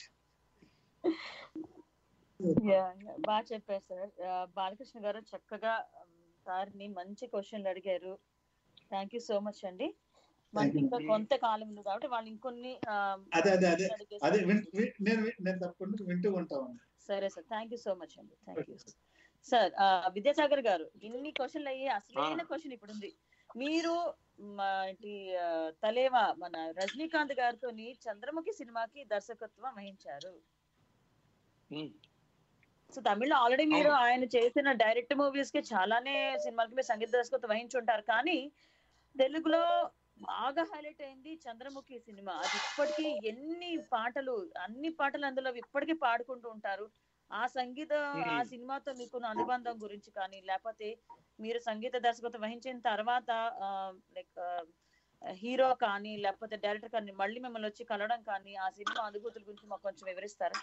Yeah, yeah. బాగా చెప్పారు సార్ బాలకృష్ణ గారు చక్కగా సార్ని మంచి క్వశ్చన్లు అడిగారు థ్యాంక్ యూ సో మచ్ అండి మనకి you. ఇంకా కొంతకాలం ఉంది కాబట్టి వాళ్ళు ఇంకొన్ని ఆ, అదే అదే అదే అడిగేసి- అదే విన్- విన్- నేను విన్- నేను తప్పకుండా వింటూ ఉంటాను సరే sir thank you so much అండి థ్యాంక్ యూ సార్ ఆ, విద్యాసాగర్ గారు ఇన్ని క్వశ్చన్లు అయ్యి అసలైన క్వశ్చన్ ఇప్పుడు ఉంది మీరు మా ఏంటి ఆ, తలేవా మన రజనీకాంత్ గారితో చంద్రముఖి సినిమాకి దర్శకత్వం వహించారు ఉమ్. సో తమిళ్లో ఆల్రెడీ మీరు ఆయన చేసిన డైరెక్ట్ మూవీస్ కి చాలానే సినిమాలకి మీరు సంగీత దర్శకత్వం వహించుంటారు కానీ తెలుగులో బాగా హైలైట్ అయింది చంద్రముఖి సినిమా అది ఇప్పటికీ ఎన్ని పాటలు అన్ని పాటలు అందులో ఇప్పటికీ పాడుకుంటూ ఉంటారు ఆ సంగీత ఆ Hmm. సినిమాతో మీకున్న అనుబంధం గురించి కానీ లేకపోతే మీరు సంగీత దర్శకత్వం వహించిన తర్వాత లైక్ హీరో కానీ లేకపోతే డైరెక్టర్ కానీ మళ్ళీ మిమ్మల్ని వచ్చి కలవడం కానీ ఆ సినిమా అనుభూతుల గురించి మాకు కొంచెం వివరిస్తారా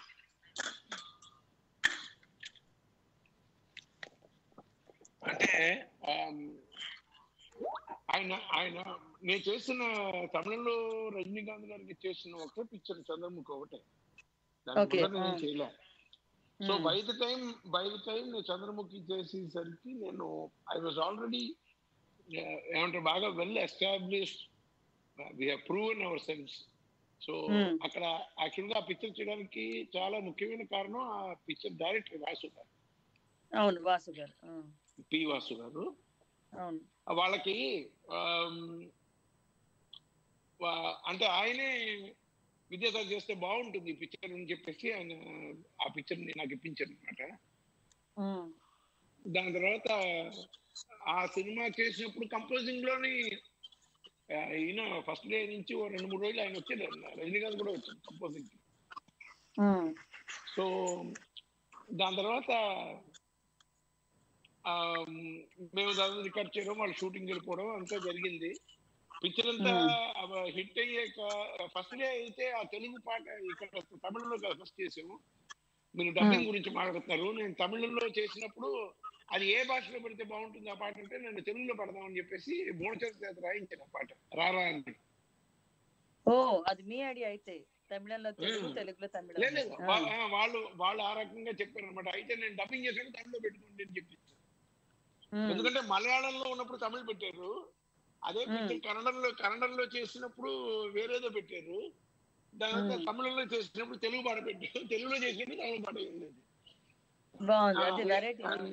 అంటే ఆమ్, ఆయన ఆయన నేను చేసిన తమిళంలో రజనీకాంత్ గారికి చేసిన ఒకే పిక్చర్ చంద్రముఖి ఒకటే దాని Okay, ముందర నేను ah. చేయలే so Hmm. By the time by the time నేను చంద్రముఖి చేసేసరికి నేను ఐ వాజ్ ఆల్రెడీ ఏమంటారు బాగా well established we proven our sales so Hmm. అక్కడ యాక్చువల్ గా ఆ పిక్చర్ చేయడానికి చాలా ముఖ్యమైన కారణం ఆ పిక్చర్ డైరెక్టర్ వాసు గారు అవును వాసు గారు ఆ, పి వాసు గారు అవును వాళ్ళకి ఆమ్, వా- అంటే ఆయనే విద్యాసాగర్ చేస్తే బాగుంటుంది ఈ పిక్చర్ అని చెప్పేసి ఆయన ఆ పిక్చర్ ని నాకు ఇప్పించారు అనమాట ఉమ్, దాని తర్వాత ఆ సినిమా చేసినప్పుడు కంపోజింగ్ లోని ఆ, ఈయన ఫస్ట్ డే నుంచి ఓ రెండు మూడు రోజులు ఆయన వచ్చాడు రజనీకాంత్ కూడా వచ్చాడు కంపోజింగ్ ఉమ్, సో దాని తర్వాత ఆ, మేము దాని రికార్డ్ చేయడం వాళ్ళు షూటింగ్ వెళ్ళిపోవడం అంతా జరిగింది పిక్చర్ అంతా హిట్ అయ్యాక ఫస్ట్ డే అయితే ఆ తెలుగు పాట ఇక్కడ తమిళంలో ఫస్ట్ చేసాము మీరు డబ్బింగ్ గురించి మాట్లాడుతున్నారు నేను తమిళంలో చేసినప్పుడు అది ఏ భాషలో పెడితే బాగుంటుంది ఆ పాట అంటే నేను తెలుగులో పెడదామని చెప్పేసి భువనచంద్ర చేత రాయించాను ఆ పాట రారా అని ఓ అది మీ ఐడియా అయితే తమిళంలో తెలుగు ఉమ్. తెలుగులో తమిళం లేదు లేదు. వా- ఆ, వాళ్ళు వాళ్ళు ఆ రకంగా చెప్పారు అనమాట అయితే నేను డబ్బింగ్ చేశాను తమిళలో పెట్టుకోండి అని చెప్పి ఉమ్, ఎందుకంటే మలయాళంలో ఉన్నప్పుడు తమిళ్ పెట్టారు అదే పిక్చర్ కన్నడంలో కన్నడంలో చేసినప్పుడు వేరేదో పెట్టారు దాని తర్వాత Hmm. తమిళంలో చేసినప్పుడు తెలుగు పాట పెట్టారు తెలుగులో చేసినప్పుడు తమిళ పాట అయింది అది. బాగుంది ఆ, అది అదే. వెరైటీ ఆ.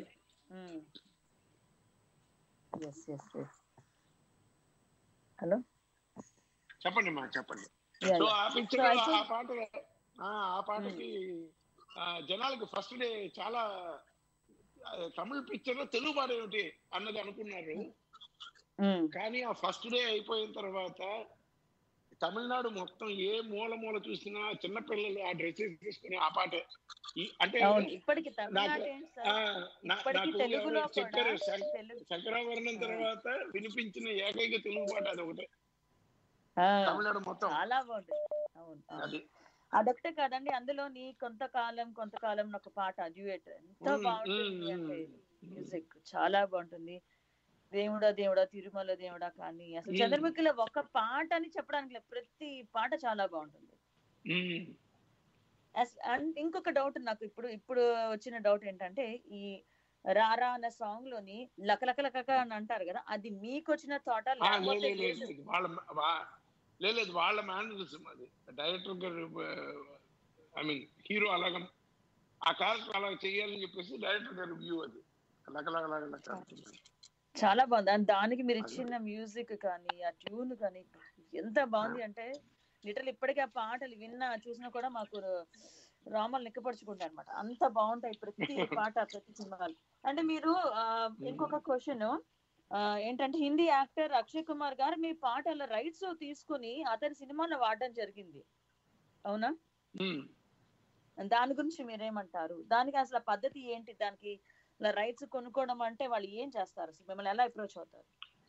ఎస్ ఎస్ ఎస్ హలో చెప్పండి మా చెప్పండి Yeah, సో yeah. ఆ పిక్చర్ So, I think- ఆ పాట ఆ, ఆ పాటకి ఆ, జనాలకి ఫస్ట్ డే చాలా ఆ, తమిళ పిక్చర్ లో తెలుగు పాట ఏమిటి అన్నది అనుకున్నారు ఉమ్, కానీ ఆ ఫస్ట్ డే అయిపోయిన తర్వాత తమిళనాడు మొత్తం ఏ మూల మూల చూసినా చిన్నపిల్లలు ఆ డ్రెస్సెస్ తీసుకుని ఆ పాటే ఈ- అంటే అవును ఇప్పటికి తమిళనాడు నాకు- ఏంటి ఆ, సార్ నా- ఇప్పటికి నాకు తెలుగులో ఎవరో చెప్పారు కూడా శం- తెలుగు శంకరాభరణం ఆ. తర్వాత వినిపించిన ఏకైక తెలుగు పాట అది ఒకటే ఆ, తమిళనాడు మొత్తం చాలా బాగుంది అవును అవును. అది అదొకటే కాదండి అందులోని కొంతకాలం కొంతకాలం ఒక పాట డ్యూయట్ ఎంత మ్మ్, బాగుంటుంది మ్మ్, అంటే మ్మ్. మ్యూజిక్ చాలా బాగుంటుంది దేవుడా దేవుడా తిరుమల దేవుడా కానీ అసలు మ్మ్. చంద్రముఖిలో ఒక పాట అని చెప్పడానికి లేదు ప్రతి పాట చాలా బాగుంటుంది మ్మ్. As- and ఇంకొక డౌట్ నాకు ఇప్పుడు ఇప్పుడు వచ్చిన డౌట్ ఏంటంటే ఈ రారా అన్న సాంగ్ లోని లకలకలక అని అంటారు కదా అది మీకు వచ్చిన తోట ఆ, లేదు లేకపోతే లేదు, లేదు లేదు. లేదు. వాళ్ళ వా- లేదు లేదు వాళ్ళ మేనరిజం అది డైరెక్టర్ గారు ఐ మీన్ హీరో అలాగ ఆ క్యారెక్టర్ అలా చేయాలని చెప్పేసి డైరెక్టర్ గారి వ్యూ అది లకలకలక చాలా బాగుంది అండ్ దానికి మీరు ఇచ్చిన మ్యూజిక్ కానీ ఆ ట్యూన్ కానీ ఎంత బాగుంది అంటే లిటరల్ ఇప్పటికీ ఆ పాటలు విన్నా చూసినా కూడా మాకు రామాలు నిక్కపరుచుకుంటాయి అనమాట అంత బాగుంటాయి ప్రతి పాట ప్రతి సినిమాలు అంటే మీరు ఆ, ఇంకొక క్వశ్చన్ ఏంటంటే హిందీ యాక్టర్ అక్షయ్ కుమార్ గారు మీ పాటల రైట్స్ తీసుకుని అతని సినిమాలో వాడడం జరిగింది అవునా దాని గురించి మీరేమంటారు దానికి అసలు ఆ పద్ధతి ఏంటి దానికి ఇలా రైట్స్ కొనుక్కోవడం అంటే వాళ్ళు ఏం చేస్తారు అసలు మిమ్మల్ని ఎలా అప్రోచ్ అవుతారు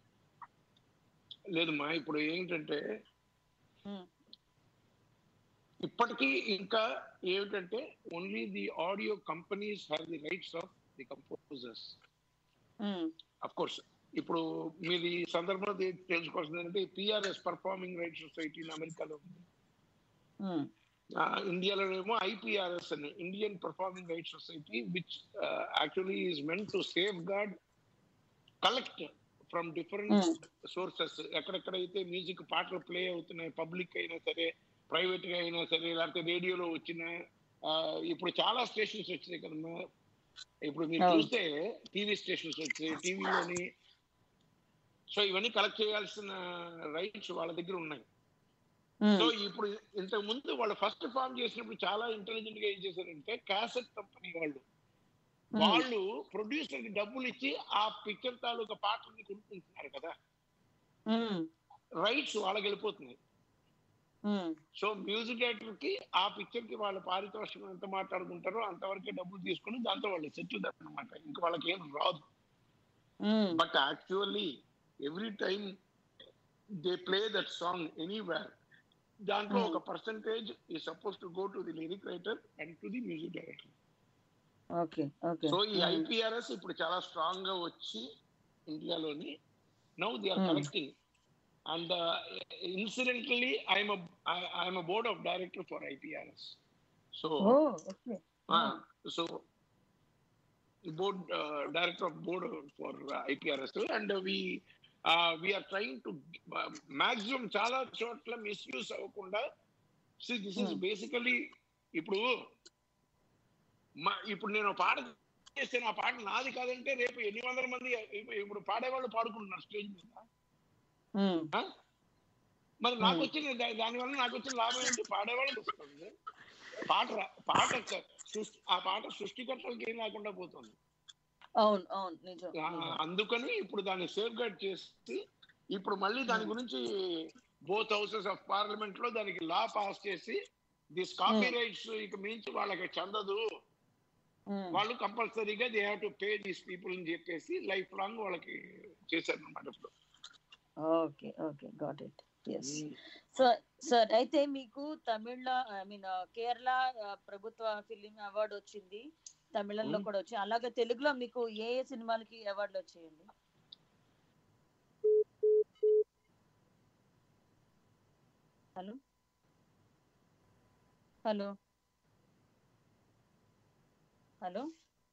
లేదు మా ఇప్పుడు ఏంటంటే Hmm. ఇప్పటికీ ఇంకా ఏమిటంటే only the audio companies have the rights of the composers um, of course ఇప్పుడు మీరు ఈ సందర్భంలో తె- తెలుసుకోవాల్సింది ఏంటంటే పిఆర్ఎస్ పర్ఫార్మింగ్ రైట్స్ సొసైటీ అమెరికాలో ఉంది ఉమ్, ఆ, ఇండియాలో ఏమో ఐపీఆర్ఎస్ అని Indian performing rights society which actually is meant to safeguard collect from different sources ఎక్కడెక్కడైతే మ్యూజిక్ పాటలు ప్లే అవుతున్నాయి పబ్లిక్ అయినా సరే ప్రైవేట్ గా అయినా సరే లేకపోతే రేడియోలో వచ్చిన ఆ, ఇప్పుడు చాలా స్టేషన్స్ వచ్చినాయి కదమ్మా ఇప్పుడు మీరు అవును. చూస్తే టీవీ స్టేషన్స్ వచ్చాయి టీవీలోని సో ఇవన్నీ కలెక్ట్ చేయాల్సిన రైట్స్ వాళ్ళ దగ్గర ఉన్నాయి సో ఉమ్, ఇప్పుడు ఇంతకు ముందు వాళ్ళు ఫస్ట్ ఫామ్ చేసినప్పుడు చాలా ఇంటెలిజెంట్ గా ఏం చేశారంటే క్యాసెట్ కంపెనీ వాళ్ళు ఉమ్, వాళ్ళు ప్రొడ్యూసర్ కి డబ్బులు ఇచ్చి ఆ పిక్చర్ తాలూకా పాటల్ని కొనుక్కుంటున్నారు కదా ఉమ్, రైట్స్ వాళ్ళకి వెళ్ళిపోతున్నాయి ఉమ్, సో మ్యూజిక్ డైరెక్టర్ కి ఆ పిక్చర్ కి వాళ్ళ పారితోషికం ఎంత మాట్లాడుకుంటారో అంతవరకే డబ్బులు తీసుకుని దాంతో వాళ్ళు సెటిల్ అనమాట ఇంకా వాళ్ళకి ఏం రాదు um, but actually every time they play that song anywhere దాంట్లో Hmm. ఒక percentage is suppose to go to the lyric writer and to the music director okay okay so ఈ ఉమ్, ఐపీఆర్ఎస్ ఇప్పుడు చాలా స్ట్రాంగ్ గా వచ్చి ఇండియాలోని now they are Hmm. Collecting and incidentally I'm I'm board of director for IPRS so oh okay so board uh, director of board for uh, IPRS and uh, we uh, we are trying to uh, maximum చాలా చోట్ల మిస్యూజ్ అవ్వకుండా see this is Hmm. Basically ఇప్పుడు మా- ఇప్పుడు నేను పాట చేస్తే నా పాట నాది కాదంటే రేపు ఎన్ని వందల మంది ఇప్పు- ఇప్పుడు పాడేవాళ్ళు పాడుకుంటున్నారు స్టేజ్ మీద ఉమ్, ఆ? మరి నాకు Hmm. వచ్చిన దా- దానివల్ల నాకు వచ్చిన లాభం ఏంటి పాడేవాళ్ళకి వస్తుంది పాట రా- పాట క- సృష్టి ఆ పాట సృష్టికర్తలకి ఏం లేకుండా పోతుంది అవును అవును నిజం ఆ, నిజం. అందుకని ఇప్పుడు దాన్ని సేఫ్ గార్డ్ చేసి ఇప్పుడు మళ్ళీ దాని Hmm. గురించి బోత్ హౌసెస్ ఆఫ్ పార్లమెంట్ లో దానికి లా పాస్ చేసి దిస్ కాపీ రైట్స్ ఇక మించి వాళ్ళకి చెందదు ఉమ్, వాళ్ళు కంపల్సరీగా they have to pay these people అని చెప్పేసి లైఫ్ లాంగ్ వాళ్ళకి చేశారు అనమాట ఇప్పుడు okay okay got it yes so sir అయితే మీకు తమిళ ఐ మీన్ కేరళ ఆ, ప్రభుత్వ ఫిలిం అవార్డు వచ్చింది తమిళంలో Hmm. కూడా వచ్చి అలాగే తెలుగులో మీకు ఏ ఏ సినిమాలకి అవార్డులు వచ్చాయండి హలో హలో హలో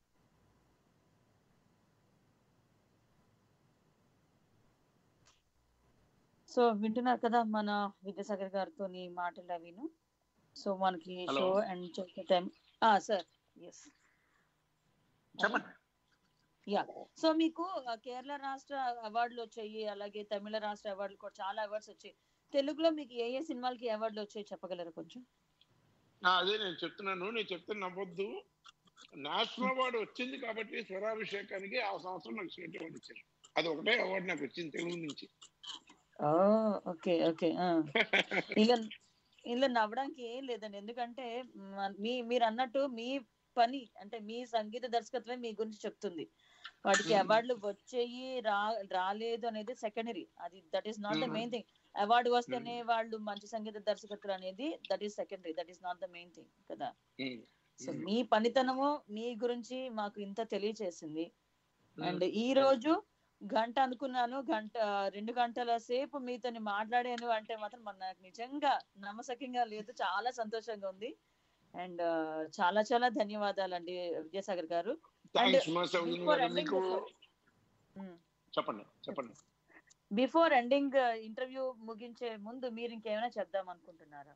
సో వింటున్నారు కదా మన విద్యాసాగర్ గారితో మాటలు అవిను సో మనకి Hello. షో అండ్ చేసే టైం సార్ ఎస్ చెప్పండి యా సో మీకు ఆ, కేరళ రాష్ట్ర అవార్డులు వచ్చాయి అలాగే తమిళ రాష్ట్ర అవార్డులు కూడా చాలా అవార్డ్స్ వచ్చాయి తెలుగులో మీకు ఏ ఏ సినిమాలకి అవార్డులు వచ్చాయి చెప్పగలరా కొంచెం ఆ, అదే నేను చెప్తున్నాను నేను చెప్తే నవ్వొద్దు నేషనల్ అవార్డు వచ్చింది కాబట్టి స్వరాభిషేకానికి ఆ సంవత్సరం నాకు స్టేట్ అవార్డు ఇచ్చారు అది ఒకటే అవార్డు నాకు వచ్చింది తెలుగు నుంచి ఓకే ఓకే ఇలా ఇలా నవ్వడానికి ఏం లేదండి ఎందుకంటే మ- మీ మీరు అన్నట్టు మీ పని అంటే మీ సంగీత దర్శకత్వమే మీ గురించి చెప్తుంది వాటికి Mm. అవార్డులు వచ్చేయి రా రాలేదు అనేది సెకండరీ అది that is not the Mm. Main thing award వస్తేనే వాళ్ళు మంచి సంగీత దర్శకత్వం అనేది that is secondary that is not the main thing కదా ఉమ్, సో Mm. మీ పనితనము మీ గురించి మాకు ఇంత తెలియచేసింది Mm. అండ్ ఈ రోజు గంట అనుకున్నాను గంట రెండు గంటల సేపు మీతోని మాట్లాడాను అంటే మాత్రం మన నాకు నిజంగా నమ్మసక్యంగా లేదు చాలా సంతోషంగా ఉంది అండ్ చాలా చాలా ధన్యవాదాలు అండి విద్యాసాగర్ గారు థ్యాంక్స్ మా సౌజన్య before గారు ending మీకు the చెప్పండి చెప్పండి బిఫోర్ ఎండింగ్ ఇంటర్వ్యూ ముగించే ముందు మీరు ఇంకేమైనా చెప్దాం అనుకుంటున్నారా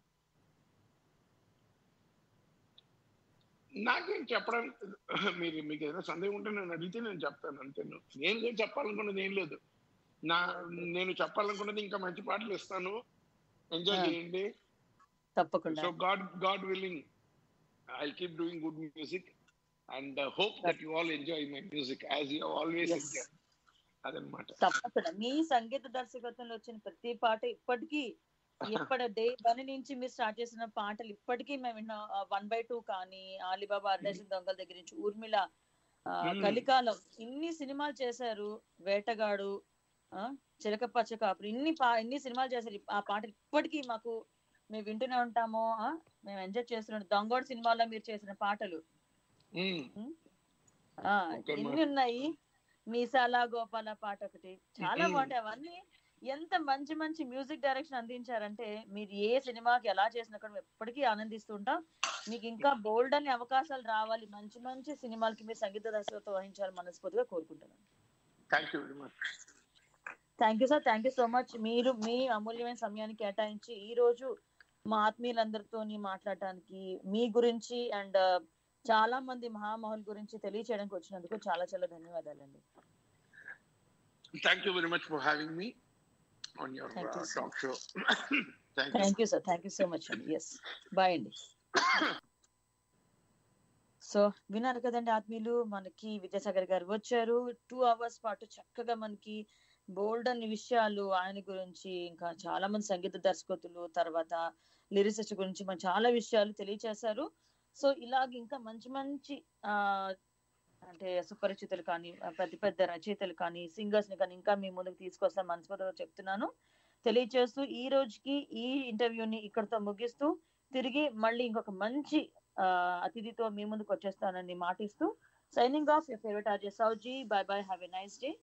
నాకేం చెప్పడానికి మీరు మీకు ఏదైనా సందేహం ఉంటే నేను అడిగితే నేను చెప్తాను అంతే నేను ఏం చెప్పాలనుకున్నది ఏం లేదు నా నేను చెప్పాలనుకున్నది ఇంకా మంచి పాటలు ఇస్తాను ఎంజాయ్ Ah. చేయండి తప్పకుండా so God God willing I keep doing good music and hope that you all enjoy my music as you always Yes. Enjoy అదనమాట తప్పకుండా మీ సంగీత దర్శకత్వంలో వచ్చిన ప్రతి పాట ఇప్పటికీ ఎప్పటి డే వన్ నుంచి మీరు స్టార్ట్ చేసిన పాటలు ఇప్పటికీ మేము విన్నాం వన్ బై టూ కానీ ఆలిబాబా అర్డేషన్ దొంగల దగ్గర నుంచి ఊర్మిళ ఆ, Hmm. కలికాలం ఇన్ని సినిమాలు చేశారు వేటగాడు ఆ, చిలక పచ్చ కాపురు ఇన్ని పా ఇన్ని సినిమాలు చేశారు ఆ పాటలు ఇప్పటికీ మాకు మేము వింటూనే ఉంటాము ఆ, మేము ఎంజాయ్ చేస్తున్నాం దొంగోడు సినిమాలో మీరు చేసిన పాటలు ఆ Okay, ఎన్ని ఉన్నాయి మీసాల గోపాల పాట ఒకటి చాలా Mm. బాగుంటాయి అవన్నీ ఎంత మంచి మంచి మ్యూజిక్ డైరెక్షన్ అందించారంటే మీరు ఏ సినిమాకి ఎలా చేసినా కూడా మేము ఎప్పటికీ ఆనందిస్తూ ఉంటాం మీకు ఇంకా బోల్డ్ అని అవకాశాలు రావాలి మంచి మంచి సినిమాలకి మీరు సంగీత దర్శకత్వం వహించాలని మనస్ఫూర్తిగా కోరుకుంటున్నాను thank you very much thank you sir thank you so much మీరు మీ అమూల్యమైన సమయాన్ని కేటాయించి ఈ రోజు మా ఆత్మీయులందరితో మాట్లాడటానికి మీ గురించి అండ్ చాలా మంది మహామహుల గురించి తెలియచేయడానికి వచ్చినందుకు చాలా చాలా ధన్యవాదాలండి thank you very much for having me on your Thank you, sir. Talk show thank you thank you sir thank you so much అండి ఎస్ బాయ్ అండి సో విన్నారు కదండి ఆత్మీయులు మనకి విద్యాసాగర్ గారు వచ్చారు టూ అవర్స్ పాటు చక్కగా మనకి బోల్డ్ అన్ని విషయాలు ఆయన గురించి ఇంకా చాలా మంది సంగీత దర్శకతులు తర్వాత లిరిసిస్ట్ గురించి మన చాలా విషయాలు తెలియచేశారు సో ఇలాగ ఇంకా మంచి మంచి ఆ అంటే సుపరిచితులు కానీ ఆ, పెద్ద పెద్ద రచయితలు కానీ సింగర్స్ ని కానీ ఇంకా మీ ముందుకు తీసుకొస్తాను మనస్ఫూర్తిగా చెప్తున్నాను తెలియచేస్తూ ఈ రోజుకి ఈ ఇంటర్వ్యూని ఇక్కడతో ముగిస్తూ తిరిగి మళ్ళీ ఇంకొక మంచి ఆ, అతిథితో మీ ముందుకు వచ్చేస్తానని మాటిస్తూ signing off your favourite RJ Souji bye bye have a nice day